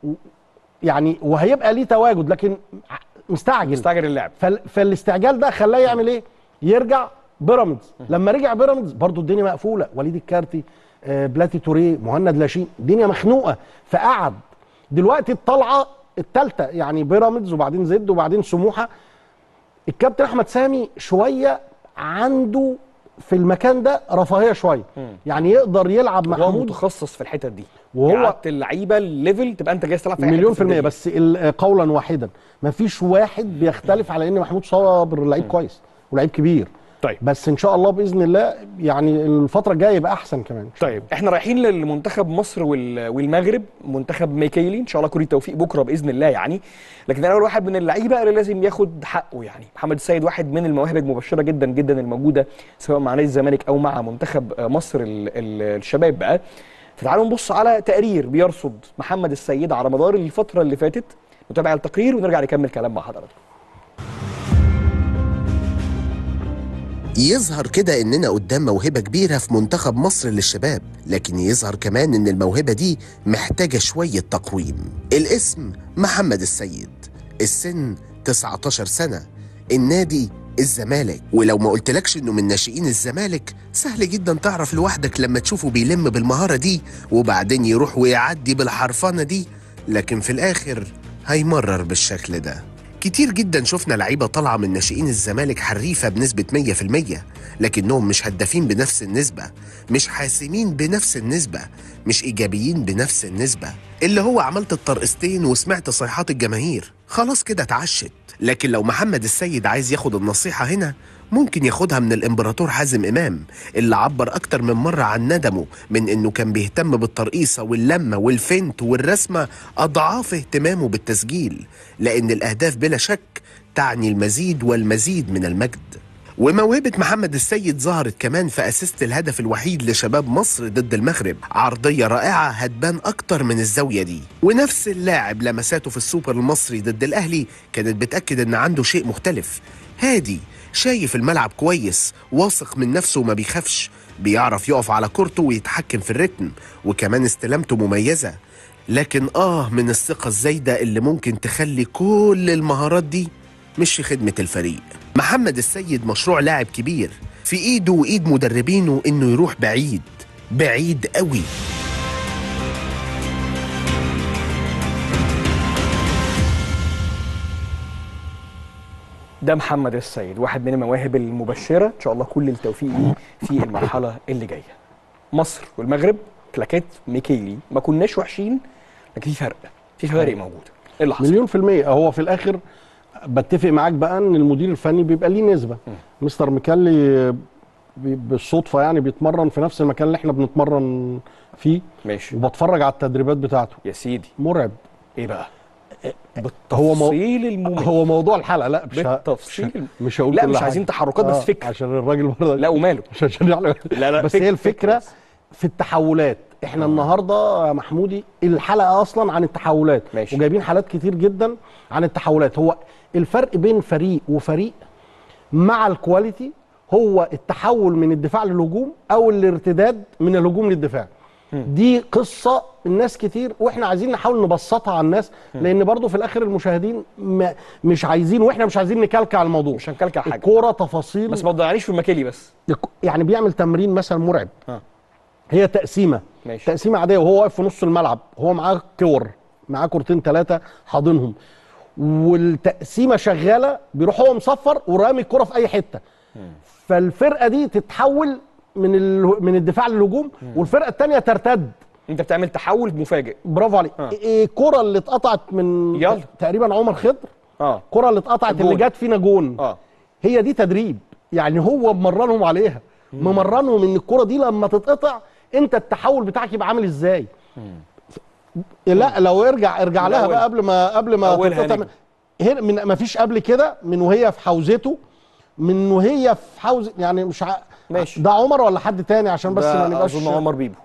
يعني وهيبقى ليه تواجد لكن ع- مستعجل مستعجل اللعب فال... فالاستعجال ده خلاه يعمل ايه؟ يرجع بيراميدز لما رجع بيراميدز برضو الدنيا مقفوله وليد الكارتي آه، بلاتي توريه مهند لاشين الدنيا مخنوقه فقعد دلوقتي الطلعه الثالثه يعني بيراميدز وبعدين زد وبعدين سموحه الكابتن احمد سامي شويه عنده في المكان ده رفاهيه شويه يعني يقدر يلعب هو محمود متخصص في الحتت دي وهو- وهو اللعيبه الليفل تبقى انت جاي تلعب في أي حتة مليون في المية الدنيا. بس ال- قولا واحدا مفيش واحد بيختلف على ان محمود صابر لعيب كويس ولعيب كبير طيب بس ان شاء الله باذن الله يعني الفتره الجايه يبقى احسن كمان إن شاء طيب احنا رايحين للمنتخب مصر وال- والمغرب منتخب ميكيلي ان شاء الله كل التوفيق بكره باذن الله يعني لكن انا اول واحد من اللعيبه اللي لازم ياخد حقه يعني محمد السيد واحد من المواهب المبشره جدا جدا الموجوده سواء مع نادي الزمالك او مع منتخب آه، مصر ال- ال- الشباب بقى فتعالوا نبص على تقرير بيرصد محمد السيد على مدار الفتره اللي فاتت نتابع التقرير ونرجع نكمل كلام مع حضراتكم يظهر كده إننا قدام موهبة كبيرة في منتخب مصر للشباب لكن يظهر كمان إن الموهبة دي محتاجة شوية تقويم الاسم محمد السيد السن 19 سنة النادي الزمالك ولو ما قلتلكش انه من ناشئين الزمالك سهل جدا تعرف لوحدك لما تشوفه بيلم بالمهارة دي وبعدين يروح ويعدي بالحرفنة دي لكن في الآخر هيمرر بالشكل ده كتير جدا شفنا لعيبة طالعة من ناشئين الزمالك حريفة بنسبة 100% لكنهم مش هدافين بنفس النسبة مش حاسمين بنفس النسبة مش إيجابيين بنفس النسبة اللي هو عملت الطرقستين وسمعت صيحات الجماهير خلاص كده اتعشت لكن لو محمد السيد عايز ياخد النصيحة هنا ممكن ياخدها من الامبراطور حازم امام اللي عبر اكتر من مره عن ندمه من انه كان بيهتم بالترقيصه واللمه والفنت والرسمه اضعاف اهتمامه بالتسجيل لان الاهداف بلا شك تعني المزيد والمزيد من المجد وموهبة محمد السيد ظهرت كمان في أسيست الهدف الوحيد لشباب مصر ضد المغرب عرضية رائعة هتبان أكتر من الزاوية دي ونفس اللاعب لمساته في السوبر المصري ضد الأهلي كانت بتأكد إن عنده شيء مختلف هادي شايف الملعب كويس واثق من نفسه وما بيخافش بيعرف يقف على كورته ويتحكم في الريتم وكمان استلامته مميزة لكن آه من الثقة الزايدة اللي ممكن تخلي كل المهارات دي مش في خدمة الفريق محمد السيد مشروع لاعب كبير في ايده وايد مدربينه انه يروح بعيد بعيد قوي ده محمد السيد واحد من المواهب المبشره ان شاء الله كل التوفيق ليه في المرحله اللي جايه مصر والمغرب كلاكات ميكيلي ما كناش وحشين لكن في فرق في فوارق موجوده ايه اللي حصل مليون في المية هو في الآخر بتفق معاك بقى ان المدير الفني بيبقى ليه نسبة مستر ميكالي بي- بالصدفة يعني بيتمرن في نفس المكان اللي احنا بنتمرن فيه ماشي وبتفرج على التدريبات بتاعته يا سيدي مرعب ايه بقى هو مو... بالتفصيل الممل هو موضوع الحلقة لا مش ه... بالتفصيل مش, مش هقول لا كل مش حاجة. عايزين تحركات بس آه، فكر عشان الراجل برضه لا وماله مش عشان يعني لا لا بس فكر- هي الفكره فكر بس. في التحولات احنا النهارده يا محمودي الحلقه اصلا عن التحولات ماشي. وجايبين حالات كتير جدا عن التحولات هو الفرق بين فريق وفريق مع الكواليتي هو التحول من الدفاع للهجوم او الارتداد من الهجوم للدفاع دي قصه الناس كتير واحنا عايزين نحاول نبسطها على الناس لان برضو في الاخر المشاهدين ما مش عايزين واحنا مش عايزين نكلكع الموضوع مش هنكلكع حاجه الكوره تفاصيل بس ما تضيعنيش في مكيلي بس الك- يعني بيعمل تمرين مثلا مرعب آه. هي تقسيمه ماشي. تقسيمه عاديه وهو واقف في نص الملعب هو معاه كور معاه كورتين ثلاثه حاضنهم والتقسيمه شغاله بيروح هو مصفر ورامي الكره في اي حته فالفرقه دي تتحول من ال... من الدفاع للهجوم والفرقه الثانيه ترتد انت بتعمل تحول مفاجئ برافو عليك آه. إيه الكره اللي اتقطعت من يلا. تقريبا عمر خضر اه الكره اللي اتقطعت اللي الجون. جت فينا جون اه هي دي تدريب يعني هو ممرنهم عليها ممرنهم ان الكرة دي لما تتقطع انت التحول بتاعك يبقى عامل ازاي لا لو ارجع ارجع من لها أولها. بقى قبل ما قبل ما أولها تتقطع نجم. هنا من ما فيش قبل كده من وهي في حوزته من وهي في حوزه يعني مش ع... ماشي. ده عمر ولا حد تاني عشان بس ما ده نبقاش اظن عمر بيبو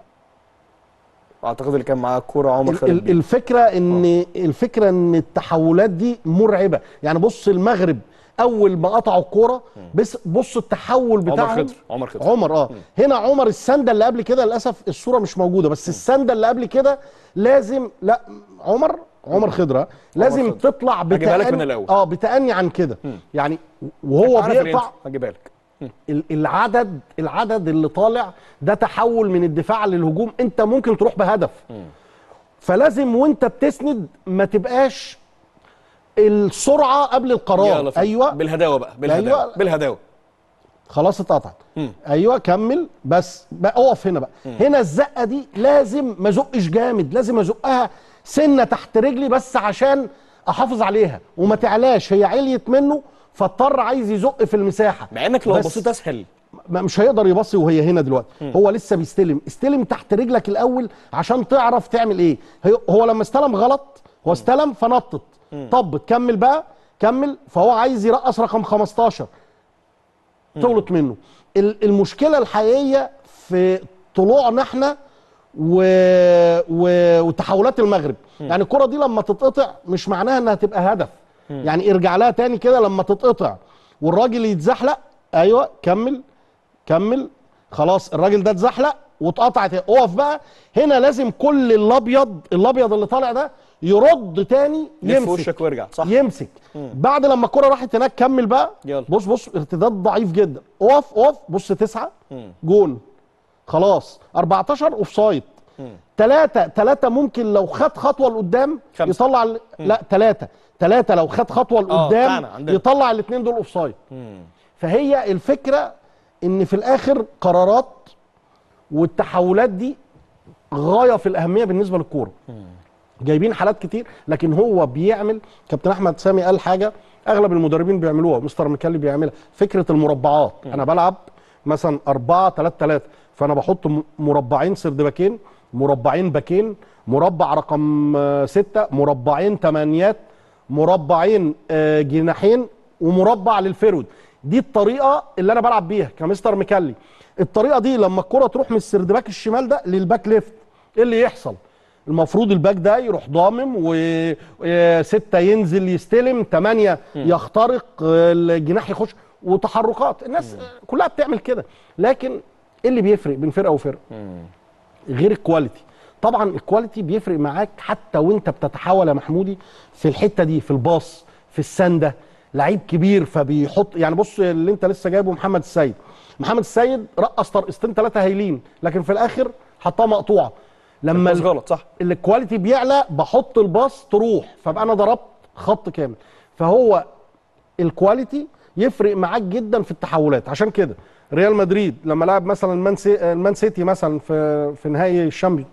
اعتقد اللي كان معاه الكوره عمر ال- خالد ال- بيبو الفكره ان الفكره ان التحولات دي مرعبه يعني بص المغرب اول ما قطعوا الكوره بس بص التحول عمر بتاعهم خضر عمر خضر عمر اه هنا عمر السنده اللي قبل كده للاسف الصوره مش موجوده بس السنده اللي قبل كده لازم لا عمر عمر خضره لازم خضر. تطلع هجيبها لك بتأني من الأول. اه بتأني عن كده يعني وهو عارف اللي بيقطع انت- هجيبها لك ال- العدد العدد اللي طالع ده تحول من الدفاع للهجوم انت ممكن تروح بهدف فلازم وانت بتسند ما تبقاش السرعه قبل القرار يلا فندم. ايوه بالهداوه بقى بالهداوه أيوة. بالهداوه خلاص اتقطعت مم. ايوه كمل بس بقى اقف هنا بقى هنا الزقه دي لازم ما ازقش جامد لازم ازقها سنه تحت رجلي بس عشان احافظ عليها وما تعلاش هي عليت منه فاضطر عايز يزق في المساحه مع انك لو بس بصيت اسهل ما- مش هيقدر يبصي وهي هنا دلوقتي هو لسه بيستلم استلم تحت رجلك الاول عشان تعرف تعمل ايه هي- هو لما استلم غلط هو استلم فنطط طبت كمل بقى كمل فهو عايز يرقص رقم 15 تغلط منه ال- المشكله الحقيقيه في طلوعنا احنا و... و... وتحولات المغرب يعني الكره دي لما تتقطع مش معناها انها تبقى هدف يعني ارجع لها تاني كده لما تتقطع والراجل يتزحلق ايوه كمل كمل خلاص الراجل ده اتزحلق واتقطعت اقف بقى هنا لازم كل الابيض الابيض اللي طالع ده يرد تاني لف يمسك وشك وارجع صح يمسك بعد لما الكره راحت هناك كمل بقى يلا. بص بص ارتداد ضعيف جدا اقف اقف بص تسعة جون خلاص 14 اوف سايد ثلاثة ثلاثة ممكن لو خد خطوة لقدام خمسة. يطلع ال... لا ثلاثة ثلاثة لو خد خطوة لقدام بتاعنا عندنا. يطلع الاثنين دول اوفسايد فهي الفكرة ان في الاخر قرارات والتحولات دي غاية في الاهمية بالنسبة للكورة جايبين حالات كتير لكن هو بيعمل كابتن احمد سامي قال حاجه اغلب المدربين بيعملوها مستر ميكالي بيعملها فكره المربعات انا بلعب مثلا 4 3 3 فانا بحط م- مربعين سردباكين مربعين باكين مربع رقم 6 مربعين تمانيات مربعين آه، جناحين ومربع للفيرود دي الطريقه اللي انا بلعب بيها كمستر ميكالي الطريقه دي لما الكره تروح من السردباك الشمال ده للباك ليفت ايه اللي يحصل المفروض الباك ده يروح ضامم وستة ينزل يستلم ثمانية يخترق آه، الجناح يخش وتحركات الناس آه، كلها بتعمل كده لكن ايه اللي بيفرق بين فرقه وفرقه غير الكواليتي طبعا الكواليتي بيفرق معاك حتى وانت بتتحول يا محمودي في الحته دي في الباص في السنده لعيب كبير فبيحط يعني بص اللي انت لسه جايبه محمد السيد محمد السيد رقص ترقصتين ثلاثه هايلين لكن في الاخر حطها مقطوعه لما بس غلط صح الكواليتي بيعلى بحط الباص تروح فبقى انا ضربت خط كامل فهو الكواليتي يفرق معاك جدا في التحولات عشان كده ريال مدريد لما لعب مثلا المان سي- المان سيتي مثلا في في نهائي الشامبيون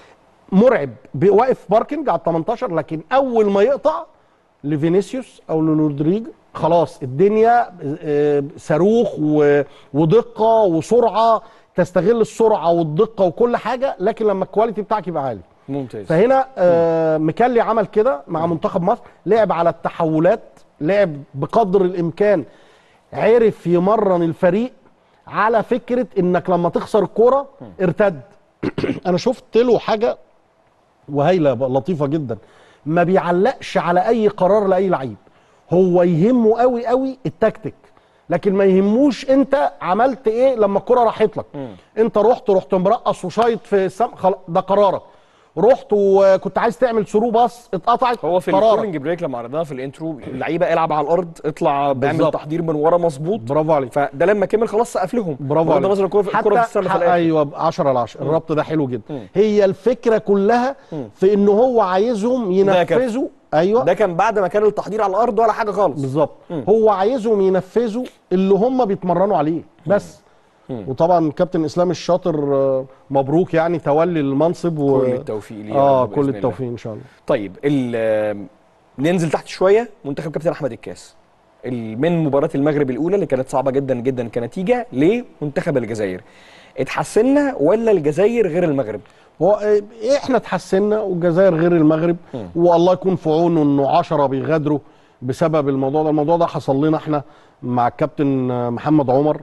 مرعب بي- واقف باركنج على ال 18 لكن اول ما يقطع لفينيسيوس او لرودريج خلاص الدنيا آه، صاروخ و- ودقه وسرعه تستغل السرعه والدقه وكل حاجه لكن لما الكواليتي بتاعك يبقى عالي ممتاز فهنا آه ميكالي عمل كده مع منتخب مصر لعب على التحولات لعب بقدر الامكان عرف يمرن الفريق على فكره انك لما تخسر الكوره ارتد انا شفت له حاجه وهايله بقى لطيفه جدا ما بيعلقش على اي قرار لاي لعيب هو يهمه قوي قوي التكتيك لكن ما يهموش انت عملت ايه لما الكره راحت لك انت رحت رحت مرقص وشايط في السم خلاص ده قرارك رحت وكنت عايز تعمل ثرو باص اتقطعت هو في قرارك الكولينج بريك لما عرضناها في الانترو اللعيبه العب على الارض اطلع بيعمل بالظبط. تحضير من ورا مظبوط برافو عليك فده لما كمل خلاص سقف لهم برافو بغض عليك النظر الكوره في الكوره في السما في حق- الاخر ايوه 10 على 10 الربط ده حلو جدا هي الفكره كلها في ان هو عايزهم ده كابتن. ينفذوا ايوه ده كان بعد ما كان التحضير على الارض ولا حاجه خالص بالظبط هو عايزهم ينفذوا اللي هم بيتمرنوا عليه بس وطبعا كابتن اسلام الشاطر آه، مبروك يعني تولي المنصب و... كل التوفيق ليه يا اه رب بإذن كل الله. التوفيق ان شاء الله طيب ال- ننزل تحت شويه منتخب كابتن احمد الكاس ال- من مباراه المغرب الاولى اللي كانت صعبه جدا جدا كنتيجه لمنتخب الجزائر اتحسنا ولا الجزائر غير المغرب هو آه، احنا اتحسنا والجزائر غير المغرب والله يكون في عونه انه 10 بيغادروا بسبب الموضوع ده الموضوع ده حصل لنا احنا مع الكابتن آه، محمد عمر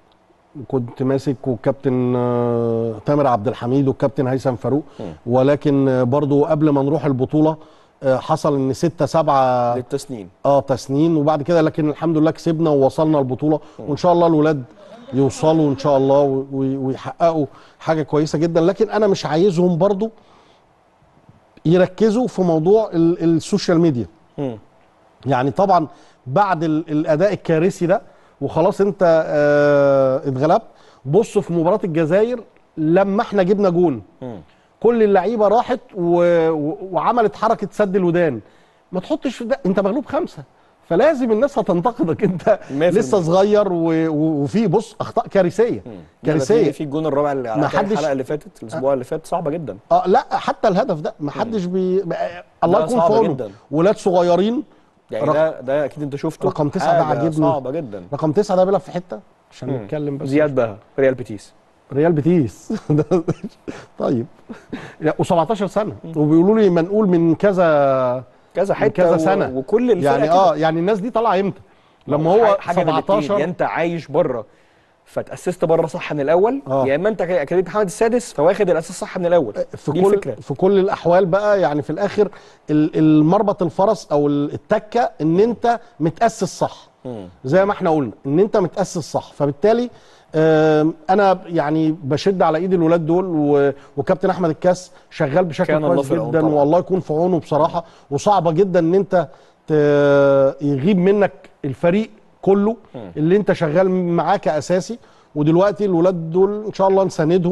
كنت ماسك والكابتن آه، تامر عبد الحميد والكابتن هيثم فاروق ولكن آه، برضو قبل ما نروح البطوله آه، حصل ان ستة سبعة للتسنين اه تسنين وبعد كده لكن الحمد لله كسبنا ووصلنا البطوله وان شاء الله الولاد يوصلوا ان شاء الله و- و- ويحققوا حاجه كويسه جدا لكن انا مش عايزهم برضو يركزوا في موضوع ال- السوشيال ميديا مم. يعني طبعا بعد ال- الاداء الكارثي ده وخلاص انت آه اتغلبت بص في مباراه الجزائر لما احنا جبنا جون كل اللعيبه راحت و... و... وعملت حركه سد الودان ما تحطش في ده انت مغلوب خمسه فلازم الناس هتنتقدك انت 100%. لسه صغير و... و... وفي بص اخطاء كارثيه في كارثيه في الجون الرابع اللي على ما آخر حدش- الحلقه اللي فاتت الاسبوع اللي فات صعبه جدا اه لا حتى الهدف ده ما حدش بي آه، الله لا، يكون صعب في عونه جدا. ولاد صغيرين يعني رق- ده ده اكيد انت شفته رقم تسعة ده حاجة عاجبني. صعبه جدا رقم تسعة ده بيلعب في حته عشان نتكلم بس زياد بها ريال بيتيس ريال بيتيس ده- طيب و17 سنه وبيقولوا لي منقول من كذا كذا من حته كذا و- سنه وكل الفرق يعني كده. اه يعني الناس دي طالعه امتى لما هو حاجه من الاتنين، يا 17 انت عايش بره فتاسست بره صح من الاول آه. يا اما انت اكاديميه محمد السادس فواخد الاساس صح من الاول في دي كل الفكره في كل الاحوال بقى يعني في الاخر ال- المربط الفرس او ال- التكه ان انت متاسس صح زي ما احنا قلنا ان انت متاسس صح فبالتالي آم، انا يعني بشد على ايد الولاد دول و- وكابتن احمد الكاس شغال بشكل كان الله كويس في العون جدا طبعا. والله يكون في عونه بصراحه وصعبه جدا ان انت ت- يغيب منك الفريق كله اللي انت شغال معاه كاساسي ودلوقتي الولاد دول ان شاء الله نساندهم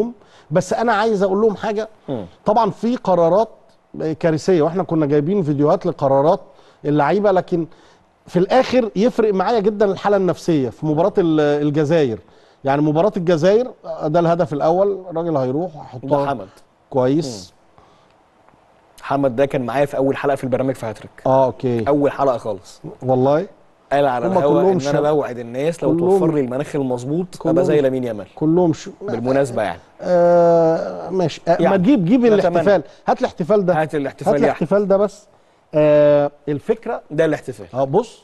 بس انا عايز اقول لهم حاجه مم. طبعا في قرارات كارثيه واحنا كنا جايبين فيديوهات لقرارات اللعيبه لكن في الاخر يفرق معايا جدا الحاله النفسيه في مباراه ال- الجزائر يعني مباراه الجزائر ده الهدف الاول الراجل هيروح ده هيحطها حمد كويس حمد ده كان معايا في اول حلقه في البرنامج في هاتريك اه اوكي اول حلقه خالص والله قال على هما الهوا كلهم ان انا شباب. بوعد الناس لو كلهم- توفر لي المناخ المظبوط ابقى كلهم- زي لامين يامال كلهم شو بالمناسبه يعني آه ماشي آه ما يعني تجيب جيب نتمنى. الاحتفال هات الاحتفال ده هات الاحتفال هات يا الاحتفال ده بس آه الفكره ده الاحتفال اه بص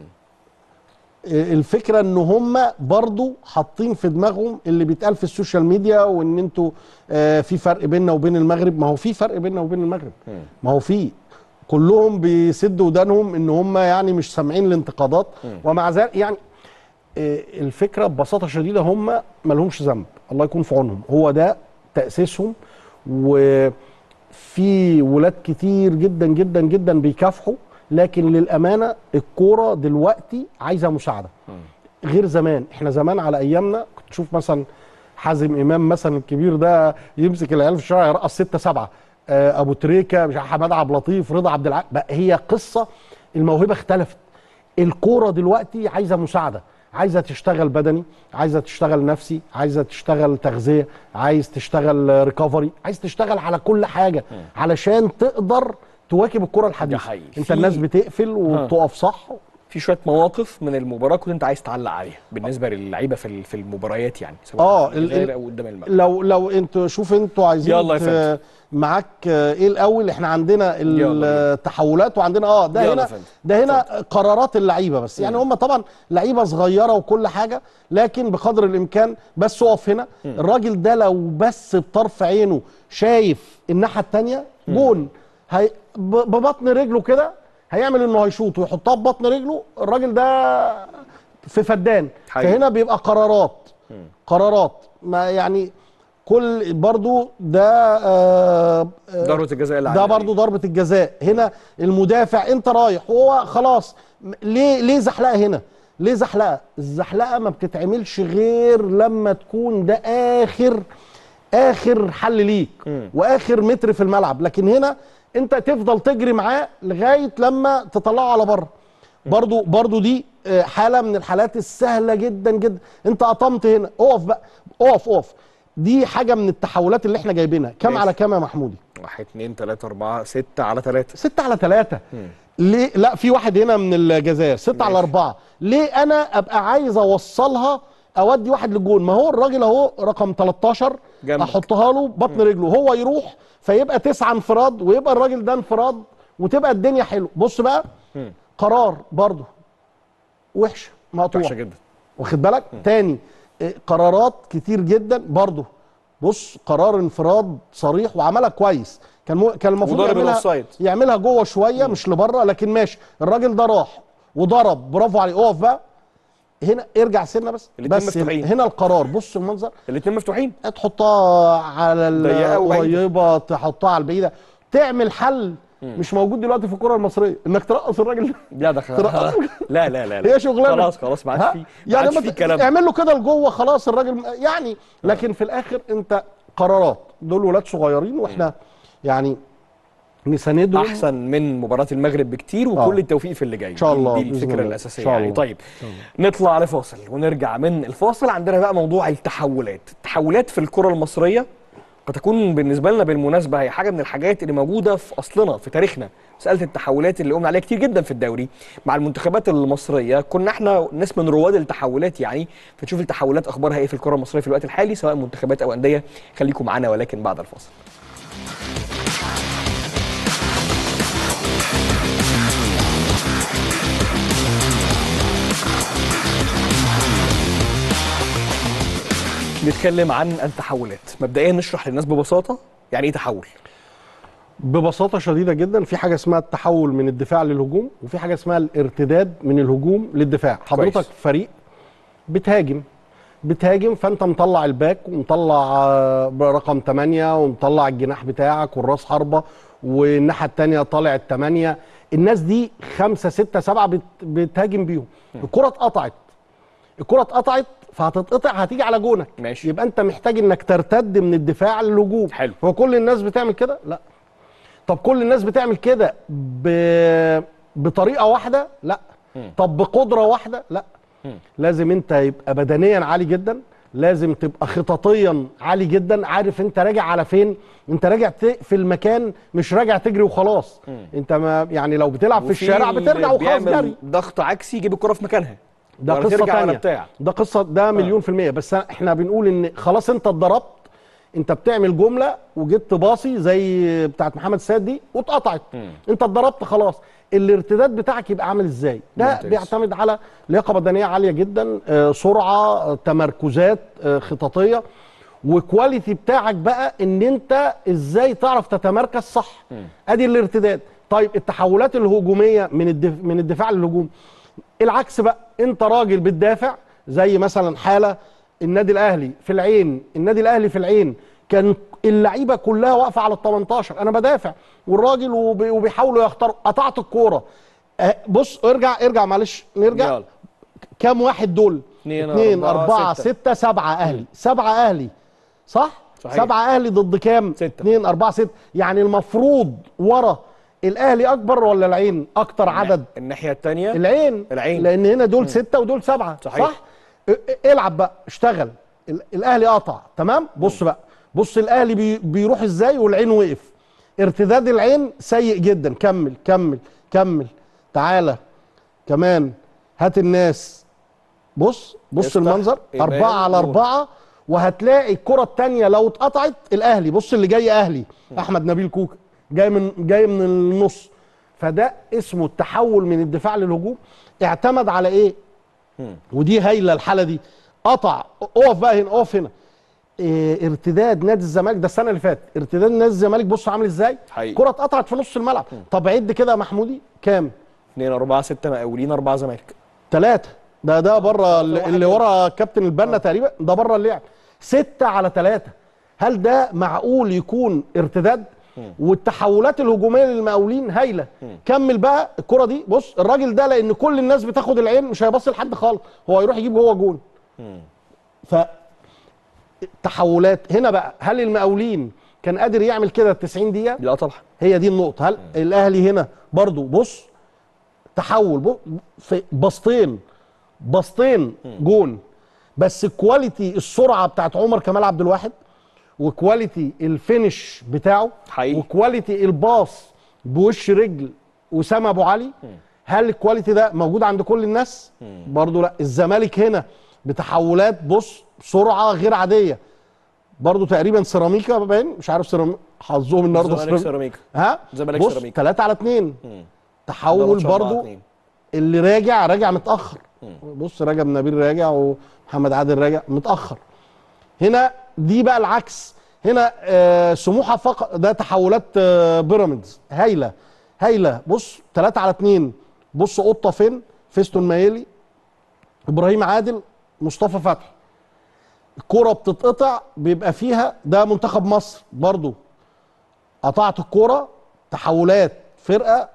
الفكره ان هم برضو حاطين في دماغهم اللي بيتقال في السوشيال ميديا وان انتوا آه في فرق بيننا وبين المغرب ما هو في فرق بيننا وبين المغرب ما هو في كلهم بيسدوا ودانهم ان هم يعني مش سامعين الانتقادات ومع ذلك يعني آه، الفكره ببساطه شديده هم ما لهمش ذنب الله يكون في عونهم هو ده تاسيسهم وفي ولاد كتير جدا جدا جدا بيكافحوا لكن للامانه الكوره دلوقتي عايزه مساعده غير زمان احنا زمان على ايامنا كنت تشوف مثلا حازم امام مثلا الكبير ده يمسك العيال في الشارع يرقص ستة سبعة آه، ابو تريكه مش عارف حماد عبد اللطيف رضا عبد الع بقى هي قصه الموهبه اختلفت الكوره دلوقتي عايزه مساعده عايزه تشتغل بدني عايزه تشتغل نفسي عايزه تشتغل تغذيه عايز تشتغل ريكفري عايز تشتغل على كل حاجه علشان تقدر تواكب الكره الحديثه حقيقي. انت في- الناس بتقفل وبتقف صح في شويه مواقف من المباراه كنت انت عايز تعلق عليها بالنسبه للعيبه في ال- في المباريات يعني سواء آه، في ال- الجزائر ال- او قدام المغرب لو لو انتوا شوف انتوا عايزين يلا يا ت- فندم. معاك آه، ايه الاول احنا عندنا يلا. التحولات وعندنا اه ده يلا يا هنا فندم. ده هنا قرارات اللعيبه بس يعني هم طبعا لعيبه صغيره وكل حاجه لكن بقدر الامكان بس اقف هنا الراجل ده لو بس بطرف عينه شايف الناحيه الثانيه جون هي ب- ببطن رجله كده هيعمل انه هيشوط ويحطها ببطن رجله الراجل ده في فدان حقيقي. فهنا بيبقى قرارات قرارات ما يعني كل برضو ده آه آه، ضربه الجزاء اللي ده عليها برضو ضربة الجزاء هنا المدافع انت رايح وهو خلاص م- ليه ليه زحلقه هنا ليه زحلقه الزحلقه ما بتتعملش غير لما تكون ده اخر اخر حل ليك واخر متر في الملعب لكن هنا انت تفضل تجري معاه لغايه لما تطلعه على بره برضو برضو دي آه، حاله من الحالات السهله جدا جدا انت قطمت هنا اقف بقى اقف اقف دي حاجه من التحولات اللي احنا جايبينها كام ماشي. على كام يا محمودي واحد اتنين تلاته اربعه سته على تلاته ستة على ثلاثة ليه لا في واحد هنا من الجزائر ستة على ماشي. أربعة ليه أنا أبقى عايز أوصلها أودي واحد للجون ما هو الراجل أهو رقم 13 جنبك. أحطها له بطن رجله هو يروح فيبقى تسعة انفراد ويبقى الراجل ده انفراد وتبقى الدنيا حلو بص بقى قرار برضه وحشة مقطوعة وحشه جدا واخد بالك تاني إيه، قرارات كتير جدا برضه بص قرار انفراد صريح وعملها كويس كان مو... كان المفروض وضرب يعملها الأوفسايد. يعملها جوه شويه مش لبره لكن ماشي الراجل ده راح وضرب برافو عليه اقف بقى هنا ارجع سنه بس الاتنين بس مفتوحين. هنا القرار بص المنظر الاثنين مفتوحين تحطها على ضيقة وبعيدة. القريبه تحطها على البعيده تعمل حل مش موجود دلوقتي في الكره المصريه انك ترقص الراجل ده لا ده ترقص. لا لا لا لا هي شغلانه خلاص خلاص ما عادش ها؟ في ما يعني عادش ما في ت- كلام اعمل له كده لجوه خلاص الراجل يعني لكن في الاخر انت قرارات دول ولاد صغيرين واحنا يعني نساندهم احسن من مباراه المغرب بكتير وكل آه. التوفيق في اللي جاي إن شاء دي- الله دي بإذن الفكره الله. الاساسيه إن شاء يعني الله. طيب نطلع لفاصل ونرجع من الفاصل عندنا بقى موضوع التحولات التحولات في الكره المصريه قد تكون بالنسبه لنا بالمناسبه هي حاجه من الحاجات اللي موجوده في اصلنا في تاريخنا مساله التحولات اللي قمنا عليها كتير جدا في الدوري مع المنتخبات المصريه كنا احنا ناس من رواد التحولات يعني فتشوف التحولات اخبارها ايه في الكره المصريه في الوقت الحالي سواء منتخبات او انديه خليكم معانا ولكن بعد الفاصل نتكلم عن التحولات مبدئيا نشرح للناس ببساطه يعني ايه تحول ببساطه شديده جدا في حاجه اسمها التحول من الدفاع للهجوم وفي حاجه اسمها الارتداد من الهجوم للدفاع حضرتك كويس. فريق بتهاجم بتهاجم فانت مطلع الباك ومطلع آه، رقم 8 ومطلع الجناح بتاعك والراس حربه والناحيه الثانيه طالع الثمانيه الناس دي خمسه سته سبعه بت- بتهاجم بيهم الكره اتقطعت الكره اتقطعت فهتتقطع هتيجي على جونك ماشي. يبقى انت محتاج انك ترتد من الدفاع للهجوم حلو. هو كل الناس بتعمل كده لا طب كل الناس بتعمل كده ب... بطريقه واحده لا طب بقدره واحده لا لازم انت يبقى بدنيا عالي جدا لازم تبقى خططيا عالي جدا عارف انت راجع على فين انت راجع ت- في المكان مش راجع تجري وخلاص انت ما يعني لو بتلعب في وفي الشارع اللي بترجع وخلاص بيعمل جري ضغط عكسي يجيب الكره في مكانها ده ولا قصه ترجع ولا تانية بتاع ده قصه ده مليون في الميه بس احنا بنقول ان خلاص انت اتضربت انت بتعمل جمله وجيت باصي زي بتاعت محمد السيد دي واتقطعت انت اتضربت خلاص الارتداد بتاعك يبقى عامل ازاي ده ممتاز. بيعتمد على لياقه بدنيه عاليه جدا آه، سرعه آه، تمركزات آه، خططيه وكواليتي بتاعك بقى ان انت ازاي تعرف تتمركز صح ادي الارتداد طيب التحولات الهجوميه من الدف... من الدفاع للهجوم العكس بقى انت راجل بتدافع زي مثلا حاله النادي الاهلي في العين النادي الاهلي في العين كان اللعيبه كلها واقفه على ال 18 انا بدافع والراجل وب... وبيحاولوا يختاروا قطعت الكوره أه، بص ارجع ارجع معلش نرجع يلا. كام واحد دول اتنين، اتنين أربعة، أربعة ستة. ستة سبعة أهلي سبعة أهلي صح؟ صحيح. سبعة أهلي ضد كام؟ ستة. اتنين أربعة ستة يعني المفروض ورا الأهلي أكبر ولا العين أكتر عدد؟ الناحيه الثانيه العين العين. لان هنا دول ستة ودول سبعة صحيح. صح ا- ا- العب بقى اشتغل ال- الاهلي قطع تمام بص بقى بص الاهلي بي بيروح ازاي والعين وقف ارتداد العين سيء جدا كمل كمل كمل تعالى كمان هات الناس بص بص افتح. المنظر إيمان أربعة على جول. أربعة وهتلاقي الكرة التانية لو اتقطعت الأهلي بص اللي جاي أهلي أحمد نبيل كوكا جاي من جاي من النص فده اسمه التحول من الدفاع للهجوم اعتمد على إيه؟ ودي هايلة الحالة دي قطع اقف بقى هنا اقف هنا إيه ارتداد نادي الزمالك ده السنة اللي فاتت ارتداد نادي الزمالك بص عامل ازاي؟ حقيقي. كرة اتقطعت في نص الملعب طب عد كده يا محمودي كام؟ 2 4 6 مقاولين 4 زمالك ثلاثة ده ده بره اللي, اللي ورا كابتن البنا تقريبا ده بره اللعب ستة على ثلاثة هل ده معقول يكون ارتداد والتحولات الهجوميه للمقاولين هايله كمل بقى الكره دي بص الراجل ده لان كل الناس بتاخد العين مش هيبص لحد خالص هو هيروح يجيب جوه جون ف تحولات هنا بقى هل المقاولين كان قادر يعمل كده 90 دقيقه لا طبعا هي دي النقطة هل الأهلي هنا برضو بص تحول بص في بسطين بسطين جون بس الكواليتي السرعة بتاعت عمر كمال عبد الواحد وكواليتي الفينش بتاعه حقيقي. وكواليتي الباص بوش رجل وسام ابو علي هل الكواليتي ده موجود عند كل الناس برضو لا الزمالك هنا بتحولات بص سرعة غير عادية برضو تقريبا سيراميكا باين مش عارف سيراميكا حظهم النهارده زمالك سيراميكا ها زمالك بص سيراميكا. 3 على 2 ده تحول ماتش أربعة برضو اتنين. اللي راجع راجع متاخر بص رجب نبيل راجع ومحمد عادل راجع متاخر هنا دي بقى العكس هنا آه سموحه فقط ده تحولات آه بيراميدز هايله هايله بص 3 على 2 بص قطه فين فيستون مايلي ابراهيم عادل مصطفى فتحي الكرة بتتقطع بيبقى فيها ده منتخب مصر برضو قطعت الكرة تحولات فرقة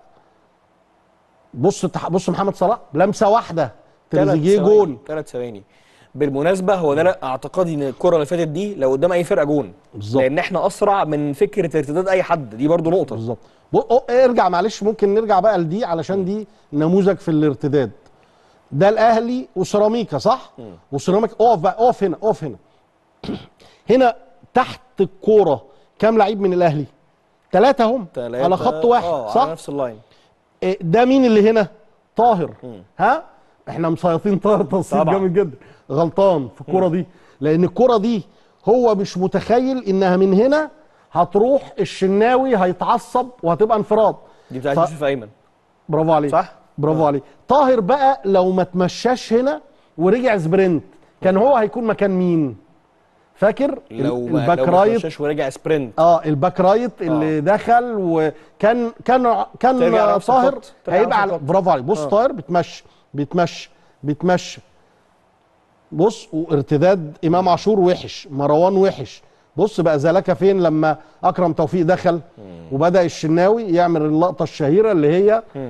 بص تح... بص محمد صلاح لمسة واحدة تريزيجيه جون ثلاث ثواني بالمناسبه هو ده لا اعتقادي ان الكره اللي فاتت دي لو قدام اي فرقه جون بالظبط. لان احنا اسرع من فكره ارتداد اي حد دي برضو نقطه بالظبط ب- أو- ارجع معلش ممكن نرجع بقى لدي علشان دي نموذج في الارتداد ده الاهلي وسيراميكا صح وسيراميكا اقف بقى اقف هنا اقف هنا هنا تحت الكوره كام لعيب من الاهلي ثلاثة هم تلاتة- على خط واحد اه صح على نفس اللاين إيه، ده مين اللي هنا طاهر ها احنا مسيطين طاهر تصويت طبعا. جامد جدا غلطان في الكرة دي لان الكرة دي هو مش متخيل انها من هنا هتروح الشناوي هيتعصب وهتبقى انفراد دي بتاعت ف- يوسف ايمن برافو عليك صح؟ برافو عليك طاهر بقى لو ما تمشاش هنا ورجع سبرنت كان هو هيكون مكان مين فاكر لو ال- ما الباك لو ما رايت تمشاش ورجع سبرنت اه الباك رايت اللي دخل وكان كان كان ترجع نفس طاهر الخط، ترجع هيبقى نفس على الخط. برافو عليك بص آه. طاهر بتمشي بتمشي بتمشي بص وارتداد امام عاشور وحش مروان وحش بص بقى زلكه فين لما اكرم توفيق دخل وبدا الشناوي يعمل اللقطه الشهيره اللي هي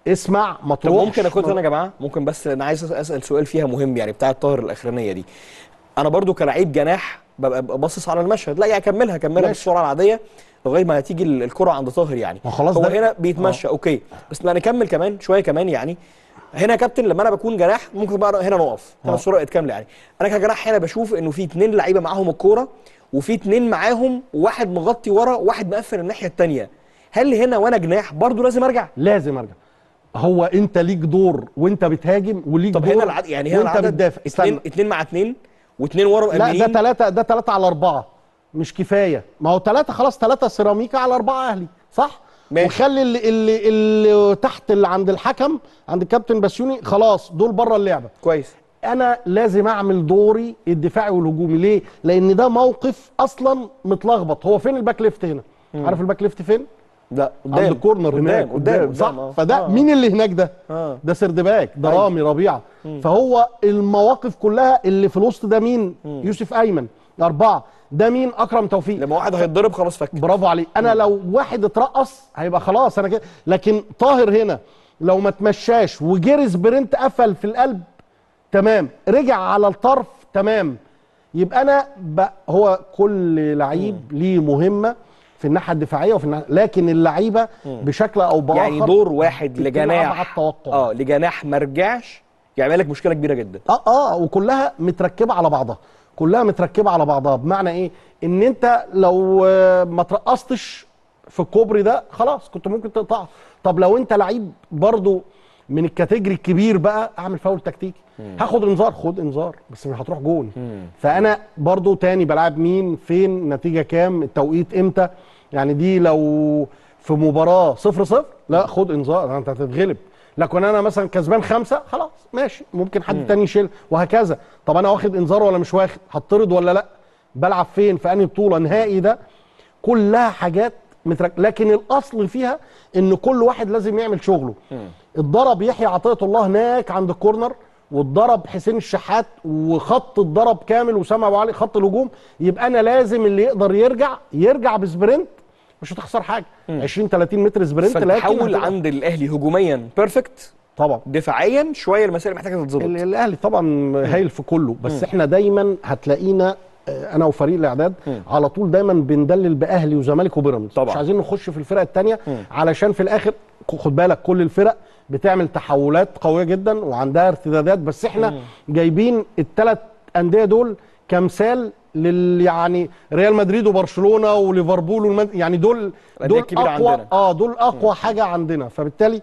اسمع ما طب تروحش ممكن اكون ما- انا يا جماعه ممكن بس انا عايز اسال سؤال فيها مهم يعني بتاع الطاهر الاخرانيه دي انا برضو كلاعب جناح ببقى ببقى باصص على المشهد لا يعني اكملها اكملها ماشي. بالسرعه العاديه لغايه ما هتيجي ال- الكره عند طاهر يعني ما خلاص هو ده- هنا بيتمشى اوكي بس لا نكمل كمان شويه كمان يعني هنا يا كابتن لما انا بكون جناح ممكن بقى هنا نقف هنا آه. الصوره بقت كامله يعني انا كجناح هنا بشوف انه في اتنين لعيبه معاهم الكوره وفي اتنين معاهم واحد مغطي ورا وواحد مقفل الناحيه الثانيه هل هنا وانا جناح برضو لازم ارجع لازم ارجع هو انت ليك دور وانت بتهاجم وليك طب دور هنا العدد يعني هنا وانت العدد بتدافع اتنين استنى اتنين مع اتنين واتنين ورا لا مأمنين ده ثلاثة ده ثلاثة على أربعة مش كفاية ما هو ثلاثة خلاص ثلاثة سيراميكا على أربعة أهلي صح؟ ماشي. وخلي اللي, اللي, اللي تحت اللي عند الحكم عند الكابتن بسيوني خلاص دول بره اللعبة كويس انا لازم اعمل دوري الدفاعي والهجومي ليه لان ده موقف اصلا متلخبط هو فين الباك ليفت هنا عارف الباك ليفت فين لا عند الكورنر هناك قدام صح قدام، آه. فده آه. مين اللي هناك ده آه. ده سردباك ده أيوة. رامي ربيعه فهو المواقف كلها اللي في الوسط ده مين يوسف ايمن اربعه ده مين اكرم توفيق لما واحد هيتضرب خلاص فك برافو عليك انا لو واحد اترقص هيبقى خلاص انا كده لكن طاهر هنا لو ما تمشاش وجري سبرنت قفل في القلب تمام رجع على الطرف تمام يبقى انا ب... هو كل لعيب ليه مهمه في الناحيه الدفاعيه وفي الناحية... لكن اللعيبه بشكل او باخر يعني دور واحد بتلعب لجناح على التوقع. اه لجناح ما رجعش يعمل لك مشكله كبيره جدا اه اه وكلها متركبه على بعضها كلها متركبه على بعضها بمعنى ايه ان انت لو آه، ما ترقصتش في الكوبري ده خلاص كنت ممكن تقطعه طب لو انت لعيب برضو من الكاتيجري الكبير بقى اعمل فاول تكتيكي هاخد انذار خد انذار بس مش هتروح جون فانا برضو تاني بلعب مين فين نتيجه كام التوقيت امتى يعني دي لو في مباراه صفر صفر لا خد انذار انت هتتغلب لكن انا مثلا كسبان خمسه خلاص ماشي ممكن حد تاني يشيل وهكذا طب انا واخد انذار ولا مش واخد هطرد ولا لا بلعب فين في انهي بطوله نهائي ده كلها حاجات مترك... لكن الاصل فيها ان كل واحد لازم يعمل شغله اتضرب يحيى عطيه الله هناك عند الكورنر واتضرب حسين الشحات وخط اتضرب كامل وسام ابو علي خط الهجوم يبقى انا لازم اللي يقدر يرجع يرجع بسبرنت مش هتخسر حاجه 20 30 متر سبرنت لكن فالتحول هتبقى- عند الاهلي هجوميا بيرفكت طبعا دفاعيا شويه المسائل محتاجه تتظبط ال- الاهلي طبعا هايل في كله بس احنا دايما هتلاقينا آه، انا وفريق الاعداد على طول دايما بندلل باهلي وزمالك وبيراميدز طبعا. مش عايزين نخش في الفرق الثانيه علشان في الاخر خد بالك كل الفرق بتعمل تحولات قويه جدا وعندها ارتدادات بس احنا جايبين الثلاث انديه دول كمثال لل يعني ريال مدريد وبرشلونه وليفربول والمد... يعني دول الأندية دول الكبيرة اقوى عندنا. اه دول اقوى حاجه عندنا فبالتالي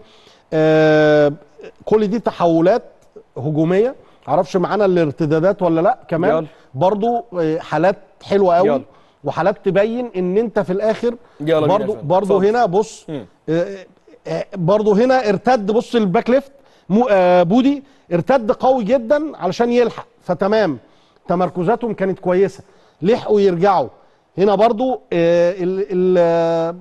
آه كل دي تحولات هجوميه معرفش معانا الارتدادات ولا لا كمان يلا. برضو آه، حالات حلوه قوي يلا. وحالات تبين ان انت في الاخر يلا بينا برضو يا فندم. برضو اتفضل. هنا بص مم. آه، آه، برضو هنا ارتد بص الباك ليفت مو آه، بودي ارتد قوي جدا علشان يلحق فتمام تمركزاتهم كانت كويسه لحقوا يرجعوا هنا برضو آه، ال ال آه،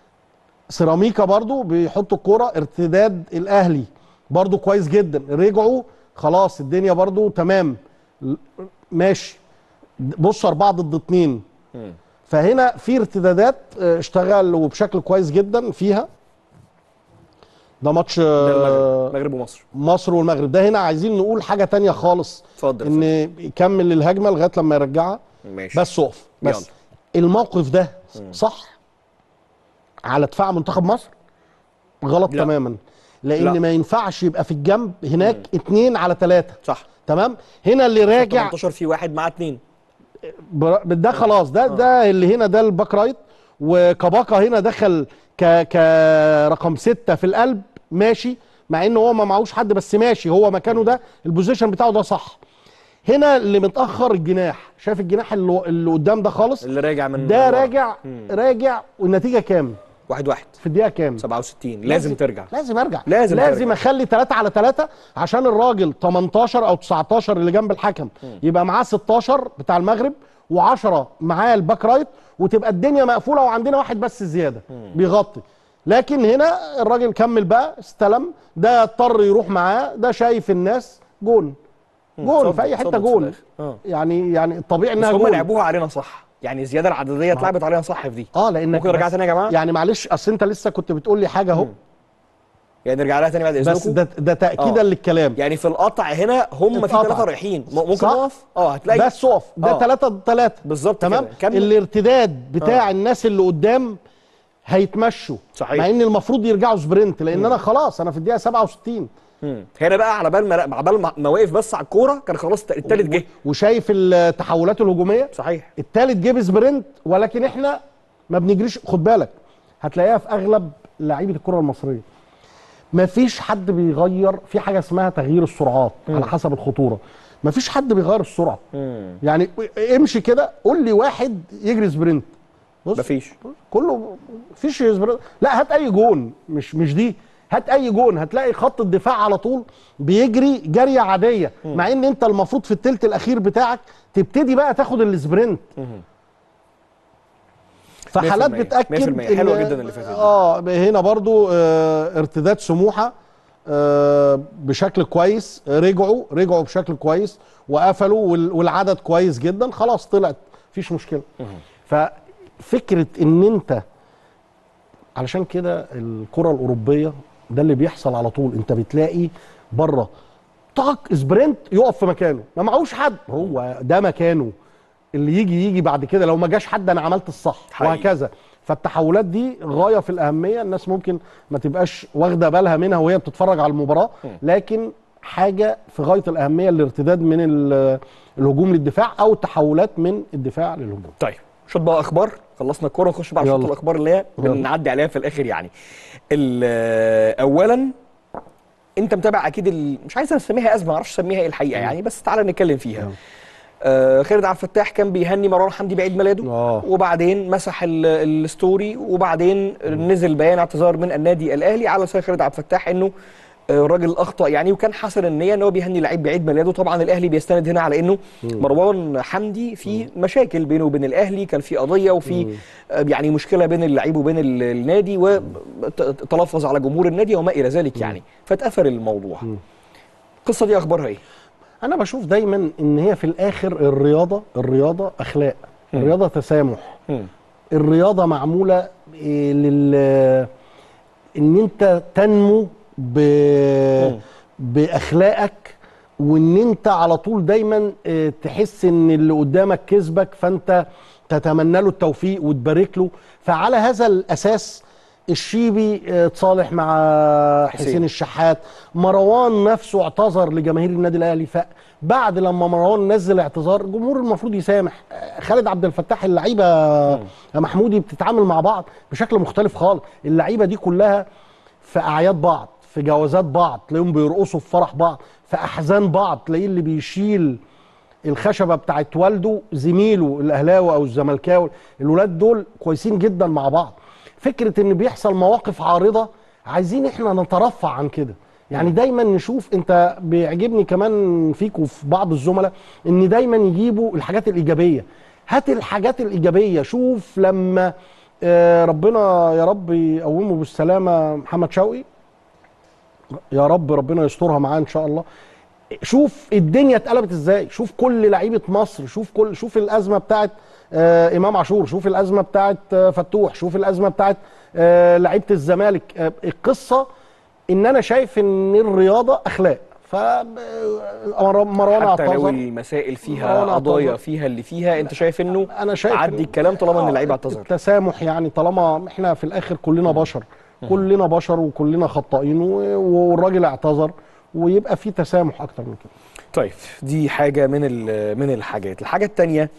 سيراميكا برضو بيحطوا الكرة ارتداد الاهلي برضو كويس جدا رجعوا خلاص الدنيا برضو تمام ل- ماشي بص أربعة ضد اتنين فهنا في ارتدادات اه، اشتغل وبشكل كويس جدا فيها ده ماتش ده اه، المغرب المغرب ومصر مصر والمغرب ده هنا عايزين نقول حاجة تانية خالص اتفضل ان يكمل الهجمة لغاية لما يرجعها ماشي بس اقف بس يلا. الموقف ده صح على دفاع منتخب مصر غلط لا. تماما لان لا. ما ينفعش يبقى في الجنب هناك اتنين على ثلاثة صح تمام هنا اللي راجع 18 في واحد مع اتنين بر- ده خلاص ده ده اللي هنا ده الباك رايت وكباكا هنا دخل ك كرقم ستة في القلب ماشي مع ان هو ما معهوش حد بس ماشي هو مكانه ده البوزيشن بتاعه ده صح هنا اللي متاخر الجناح شايف الجناح اللي, اللي قدام ده خالص اللي راجع من ده من ورا. راجع راجع والنتيجه كام واحد واحد في الدقيقه كام 67 لازم ترجع لازم ارجع لازم لازم ترجع. اخلي 3 على 3 عشان الراجل 18 او 19 اللي جنب الحكم يبقى معاه 16 بتاع المغرب و10 معاه الباك رايت وتبقى الدنيا مقفوله وعندنا واحد بس زياده بيغطي لكن هنا الراجل كمل بقى استلم ده اضطر يروح معاه ده شايف الناس جون جون صد- في اي حته صد في جون الآخر. آه. يعني يعني الطبيعي بس انها هم جون لعبوها علينا صح يعني الزياده العدديه اتلعبت علينا صح في دي اه لانك ممكن ارجع بس- تاني يا جماعه يعني معلش اصل انت لسه كنت بتقول لي حاجه اهو يعني نرجع لها تاني بعد بس اذنكم ده ده تاكيدا آه. للكلام يعني في القطع هنا هم في اتقطع. ثلاثه رايحين م- ممكن صح؟ نقف اه هتلاقي بس اقف ده آه. 3 3 بالظبط تمام كده. كمل. الارتداد بتاع آه. الناس اللي قدام هيتمشوا صحيح. مع ان المفروض يرجعوا سبرنت لان انا خلاص انا في الدقيقه 67 مم. هنا بقى على بال ما على بال ما- ما واقف بس على الكوره كان خلاص التالت جه وشايف التحولات الهجوميه صحيح التالت جه بسبرنت ولكن احنا ما بنجريش خد بالك هتلاقيها في اغلب لعيبه الكره المصريه مفيش حد بيغير في حاجه اسمها تغيير السرعات على حسب الخطوره مفيش حد بيغير السرعه يعني امشي كده قول لي واحد يجري سبرنت بص مفيش كله مفيش سبرنت لا هات اي جون مش مش دي هات اي جون هتلاقي خط الدفاع على طول بيجري جريه عاديه مع ان انت المفروض في التلت الاخير بتاعك تبتدي بقى تاخد السبرنت فحالات 100% بتاكد 100% حلوة إن- جدا اللي فاتت دي. اه هنا برضو آه ارتداد سموحه آه بشكل كويس رجعوا رجعوا بشكل كويس وقفلوا وال- والعدد كويس جدا خلاص طلعت مفيش مشكله ففكره ان انت علشان كده الكره الاوروبيه ده اللي بيحصل على طول انت بتلاقي بره طاق سبرنت يقف في مكانه ما معهوش حد هو ده مكانه اللي يجي يجي بعد كده لو ما جاش حد انا عملت الصح حقيقي. وهكذا فالتحولات دي غايه في الاهميه الناس ممكن ما تبقاش واخده بالها منها وهي بتتفرج على المباراه لكن حاجه في غايه الاهميه الارتداد من ال- الهجوم للدفاع او التحولات من الدفاع للهجوم طيب شوط بقى اخبار خلصنا الكوره نخش بقى على شوط يلا. الاخبار اللي هي يلا. بنعدي عليها في الاخر يعني ال- اولا انت متابع اكيد ال... مش عايز اسميها ازمه ما اعرفش اسميها ايه الحقيقه يعني بس تعالى نتكلم فيها آه خالد عبد الفتاح كان بيهني مروان حمدي بعيد ميلاده آه. وبعدين مسح ال- الستوري وبعدين نزل بيان اعتذار من النادي الاهلي على لسان خالد عبد الفتاح انه آه، الراجل اخطا يعني وكان حسن النيه ان هو بيهني لعيب بعيد ميلاده طبعا الاهلي بيستند هنا على انه مروان حمدي في مشاكل بينه وبين الاهلي كان في قضيه وفي آه، يعني مشكله بين اللعيب وبين ال- النادي وتلفظ على جمهور النادي وما الى ذلك يعني فاتقفل الموضوع القصه دي اخبارها ايه؟ انا بشوف دايما ان هي في الاخر الرياضه الرياضه اخلاق الرياضه تسامح مم. الرياضه معموله إيه لل ان انت تنمو ب... باخلاقك وان انت على طول دايما إيه، تحس ان اللي قدامك كسبك فانت تتمنى له التوفيق وتبارك له فعلى هذا الاساس الشيبي آه، اتصالح مع حسين. حسين الشحات مروان نفسه اعتذر لجماهير النادي الاهلي فبعد لما مروان نزل اعتذار الجمهور المفروض يسامح آه، خالد عبد الفتاح اللعيبه يا محمودي بتتعامل مع بعض بشكل مختلف خالص اللعيبه دي كلها في اعياد بعض في جوازات بعض تلاقيهم بيرقصوا في فرح بعض في احزان بعض تلاقيه اللي بيشيل الخشبه بتاعت والده زميله الاهلاوي او الزملكاوي الولاد دول كويسين جدا مع بعض فكره ان بيحصل مواقف عارضه عايزين احنا نترفع عن كده يعني دايما نشوف انت بيعجبني كمان فيك وفي بعض الزملاء ان دايما يجيبوا الحاجات الايجابيه هات الحاجات الايجابيه شوف لما آه، ربنا يا رب يقومه بالسلامه محمد شوقي يا رب ربنا يسترها معاه ان شاء الله شوف الدنيا اتقلبت ازاي شوف كل لعيبه مصر شوف كل شوف الازمه بتاعت آه امام عاشور شوف الازمه بتاعت آه فتوح شوف الازمه بتاعت آه لعيبه الزمالك آه القصه ان انا شايف ان الرياضه اخلاق ف آه، مروان حتى لو اعتذر المسائل مروان فيها اعتذر. قضايا فيها اللي فيها انت شايف انه انا شايف عدي إن- الكلام طالما ان آه، اللعيب اعتذر التسامح يعني طالما احنا في الاخر كلنا بشر كلنا بشر وكلنا خطائين و- والراجل اعتذر ويبقى في تسامح اكتر من كده طيب دي حاجه من ال- من الحاجات الحاجه الثانيه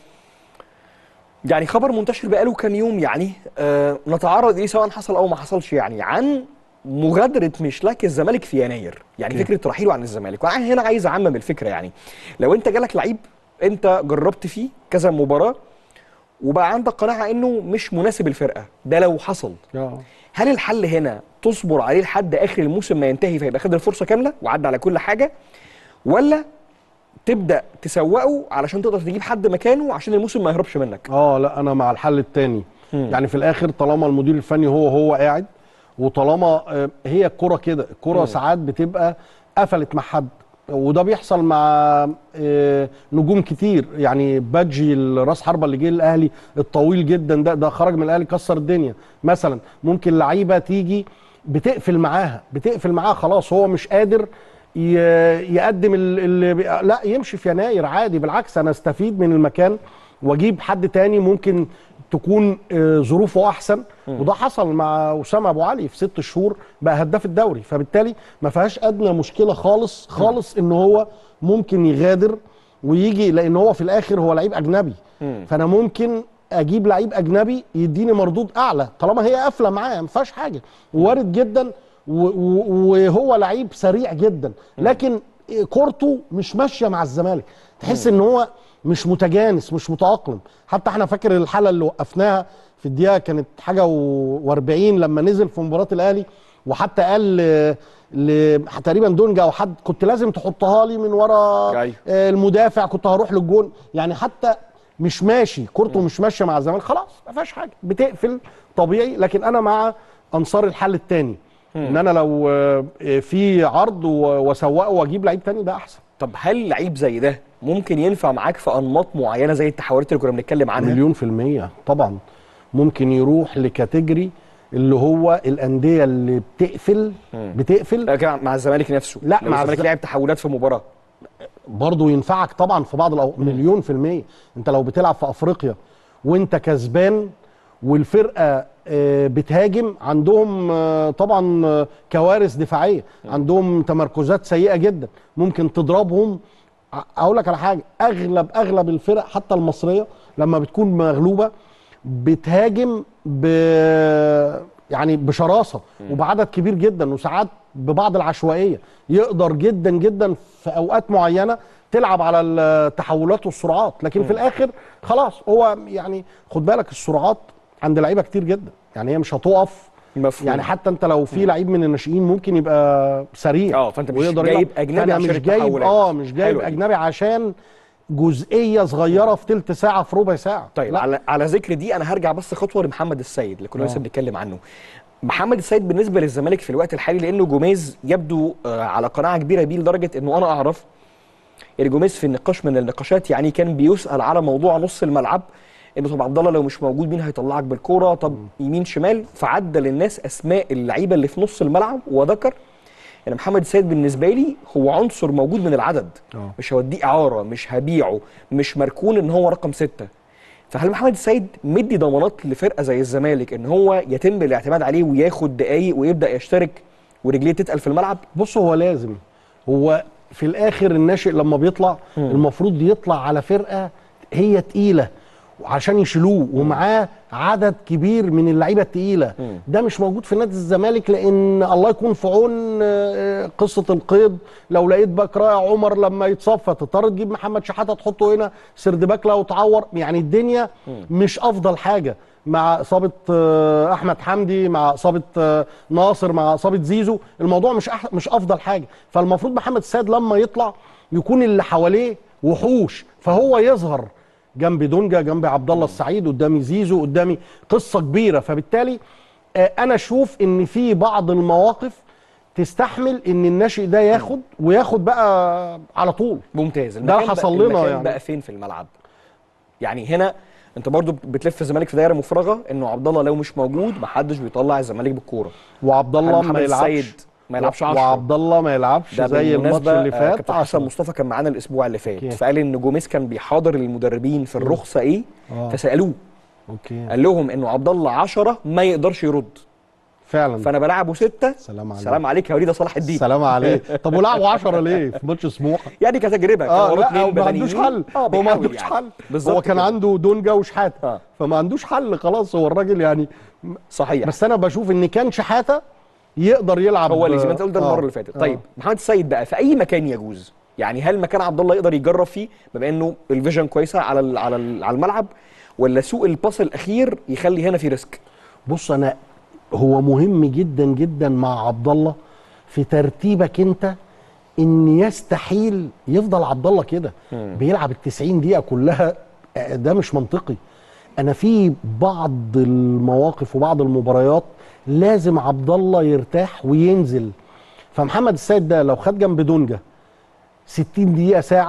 يعني خبر منتشر بقاله كام يوم يعني آه نتعرض اليه سواء حصل او ما حصلش يعني عن مغادره مشلاك الزمالك في يناير يعني أوكي. فكره رحيله عن الزمالك وانا هنا عايز اعمم الفكره يعني لو انت جالك لعيب انت جربت فيه كذا مباراه وبقى عندك قناعه انه مش مناسب الفرقه ده لو حصل هل الحل هنا تصبر عليه لحد اخر الموسم ما ينتهي فيبقى خد الفرصه كامله وعدى على كل حاجه ولا تبدا تسوقه علشان تقدر تجيب حد مكانه عشان الموسم ما يهربش منك اه لا انا مع الحل الثاني مم. يعني في الاخر طالما المدير الفني هو هو قاعد وطالما آه، هي الكرة كده الكرة ساعات بتبقى قفلت مع حد وده بيحصل مع آه، نجوم كتير يعني بادجي الراس حربة اللي جه الاهلي الطويل جدا ده ده خرج من الاهلي كسر الدنيا مثلا ممكن لعيبه تيجي بتقفل معاها بتقفل معاها خلاص هو مش قادر ي- يقدم ال- اللي بي... لا يمشي في يناير عادي بالعكس انا استفيد من المكان واجيب حد تاني ممكن تكون آه، ظروفه احسن وده حصل مع اسامه ابو علي في ست شهور بقى هداف الدوري فبالتالي ما فيهاش ادنى مشكله خالص خالص ان هو ممكن يغادر ويجي لان هو في الاخر هو لعيب اجنبي فانا ممكن اجيب لعيب اجنبي يديني مردود اعلى طالما هي قافله معاه ما فيهاش حاجه وارد جدا و- و- وهو لعيب سريع جدا لكن كورته مش ماشيه مع الزمالك تحس ان هو مش متجانس مش متاقلم حتى احنا فاكر الحاله اللي وقفناها في الدقيقه كانت حاجه و40 لما نزل في مباراه الاهلي وحتى قال ل- ل- تقريبا دونجا او حد كنت لازم تحطها لي من ورا أيوة. آه، المدافع كنت هروح للجون يعني حتى مش ماشي كورته مش ماشيه مع الزمالك خلاص ما فيهاش حاجه بتقفل طبيعي لكن انا مع انصار الحل الثاني ان انا لو آه، في عرض و- واسوقه واجيب لعيب تاني ده احسن طب هل لعيب زي ده ممكن ينفع معاك في انماط معينه زي التحولات اللي كنا بنتكلم عنها مليون في المية طبعا ممكن يروح لكاتيجري اللي هو الأندية اللي بتقفل بتقفل لكن مع الزمالك نفسه لا، لو مع الزمالك الز- لعب تحولات في مباراه برضه ينفعك طبعا في بعض الأو... مليون في المية انت لو بتلعب في افريقيا وانت كسبان والفرقة آه، بتهاجم عندهم آه، طبعا آه، كوارث دفاعية عندهم تمركزات سيئة جدا ممكن تضربهم ع- اقول لك على حاجة اغلب اغلب الفرق حتى المصرية لما بتكون مغلوبة بتهاجم ب يعني بشراسه وبعدد كبير جدا وساعات ببعض العشوائيه يقدر جدا جدا في اوقات معينه تلعب على التحولات والسرعات لكن في الاخر خلاص هو يعني خد بالك السرعات عند لعيبه كتير جدا يعني هي مش هتقف مفهوم يعني حتى انت لو في لعيب من الناشئين ممكن يبقى سريع اه، فانت مش ويقدر جايب يلعب. أجنبي فأنا عشان مش جايب التحولات. اه مش جايب حلوة دي. اجنبي عشان جزئيه صغيره في تلت ساعه في ربع ساعه طيب لا على على ذكر دي انا هرجع بس خطوه لمحمد السيد اللي كنا لسه بنتكلم عنه محمد السيد بالنسبه للزمالك في الوقت الحالي لانه جوميز يبدو آه، على قناعه كبيره بيه لدرجه انه انا اعرف ان جوميز في النقاش من النقاشات يعني كان بيسال على موضوع نص الملعب انه طب عبد الله لو مش موجود مين هيطلعك بالكوره طب يمين شمال فعدى للناس اسماء اللعيبه اللي في نص الملعب وذكر ان محمد السيد بالنسبه لي هو عنصر موجود من العدد اه. مش هوديه اعاره مش هبيعه مش مركون ان هو رقم ستة فهل محمد السيد مدي ضمانات لفرقه زي الزمالك ان هو يتم الاعتماد عليه وياخد دقايق ويبدا يشترك ورجليه تتقل في الملعب بص هو لازم هو في الاخر الناشئ لما بيطلع المفروض يطلع على فرقه هي تقيله عشان يشيلوه ومعاه عدد كبير من اللعيبه التقيله ده مش موجود في نادي الزمالك لان الله يكون في عون آه، قصه القيد لو لقيت باك رائع عمر لما يتصاب فتضطر تجيب محمد شحاته تحطه هنا سرد باك لو اتعور يعني الدنيا مش افضل حاجه مع اصابه آه، احمد حمدي مع اصابه آه، ناصر مع اصابه زيزو الموضوع مش أح مش افضل حاجه فالمفروض محمد السيد لما يطلع يكون اللي حواليه وحوش فهو يظهر جنب دونجا جنب عبد الله السعيد قدامي زيزو قدامي قصه كبيره فبالتالي آه، انا اشوف ان في بعض المواقف تستحمل ان الناشئ ده ياخد وياخد بقى على طول ممتاز ده المكان حصل بقى لنا المكان يعني. بقى فين في الملعب يعني هنا انت برضو بتلف الزمالك في دايره مفرغه انه عبد الله لو مش موجود محدش بيطلع الزمالك بالكوره وعبد هل الله محمد ما يلعبش السيد ما يلعبش 10 وعبد الله ما يلعبش ده زي الماتش بالمناسبة، اللي آه، فات كابتن حسن 10. مصطفى كان معانا الاسبوع اللي فات أوكي. فقال ان جوميز كان بيحاضر المدربين في الرخصه ايه آه. فسالوه اوكي قال لهم انه عبد الله 10 ما يقدرش يرد فعلا فانا بلعبه ستة سلام عليك. سلام عليك يا وليد صلاح الدين سلام عليك طب ولعبوا 10 ليه في ماتش سموحه يعني كتجربه كان اه وراه لا اتنين هو ما عندوش بدنيين. حل اه هو ما بيحاول عندوش يعني. حل بالظبط هو كان كده. عنده دونجا وشحاته آه. فما عندوش حل خلاص هو الراجل يعني صحيح بس انا بشوف ان كان شحاته يقدر يلعب هو اللي زي ما انت قلت ده آه. المره اللي فاتت آه. طيب محمد السيد بقى في اي مكان يجوز يعني هل مكان عبد الله يقدر يجرب فيه بما انه الفيجن كويسه على ال على ال على الملعب ولا سوق الباص الاخير يخلي هنا في ريسك بص انا هو مهم جدا جدا مع عبد الله في ترتيبك انت ان يستحيل يفضل عبد الله كده بيلعب ال 90 دقيقه كلها آه، ده مش منطقي انا في بعض المواقف وبعض المباريات لازم عبد الله يرتاح وينزل فمحمد السيد ده لو خد جنب دونجا 60 دقيقه ساعه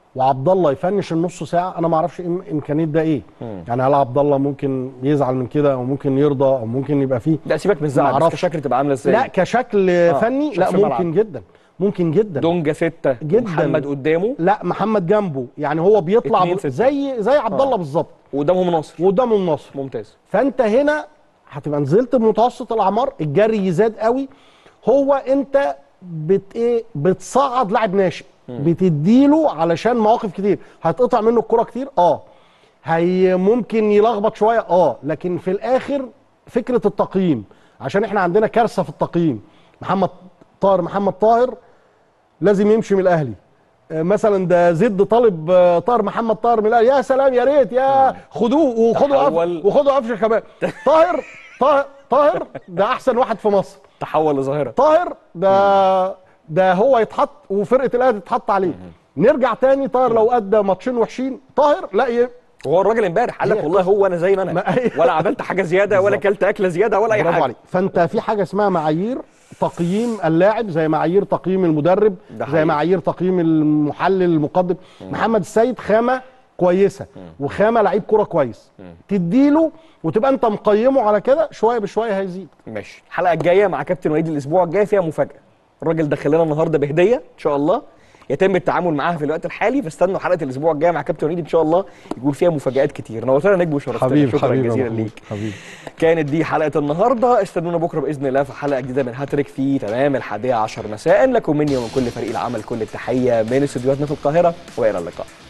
وعبد الله يفنش النص ساعه انا ما اعرفش إم- امكانيه ده ايه يعني هل عبد الله ممكن يزعل من كده او ممكن يرضى او ممكن يبقى فيه لا سيبك من الزعل بس معرفش. كشكل تبقى عامله ازاي لا كشكل فني لا شخص الملعب. ممكن جدا ممكن جدا دونجا ستة جداً. محمد قدامه لا محمد جنبه يعني هو بيطلع اتنين ب- ستة. زي زي عبد الله بالظبط وقدامهم ناصر وقدامه النصر ممتاز فانت هنا هتبقى نزلت بمتوسط الاعمار الجري يزاد قوي هو انت بت ايه بتصعد لاعب ناشئ بتديله علشان مواقف كتير هتقطع منه الكرة كتير اه هي ممكن يلخبط شويه اه لكن في الاخر فكره التقييم عشان احنا عندنا كارثه في التقييم محمد طاهر محمد طاهر لازم يمشي من الاهلي آه، مثلا ده زد طالب آه، طاهر محمد طاهر من الاهلي يا سلام يا ريت يا خدوه وخدوا تحول. قف وخدوا قفشه كمان طاهر طاهر طاهر ده احسن واحد في مصر تحول لظاهره طاهر ده ده هو يتحط وفرقه الاهلي تتحط عليه نرجع تاني طاهر لو ادى ماتشين وحشين طاهر لا ي... وهو الراجل امبارح قال لك هي والله هو انا زي ما انا ما هي- ولا عملت حاجه زياده ولا بالظبط. اكلت اكله زياده ولا اي برافو حاجه عليك فانت في حاجه اسمها معايير تقييم اللاعب زي معايير تقييم المدرب ده زي حقيقي. معايير تقييم المحلل المقدم محمد السيد خامه كويسه وخامه لعيب كوره كويس تديله وتبقى انت مقيمه على كده شويه بشويه هيزيد ماشي الحلقه الجايه مع كابتن وليد الاسبوع الجاي فيها مفاجاه الراجل دخل لنا النهارده بهديه ان شاء الله يتم التعامل معاها في الوقت الحالي فاستنوا حلقه الاسبوع الجاي مع كابتن وليد ان شاء الله يكون فيها مفاجات كتير نورتنا نجم وشرفتنا شكرا جزيلا ليك حبيبي كانت دي حلقه النهارده استنونا بكره باذن الله في حلقه جديده من هاتريك في تمام الحادية عشر مساء لكم مني ومن كل فريق العمل كل التحيه من استديوهاتنا في القاهره والى اللقاء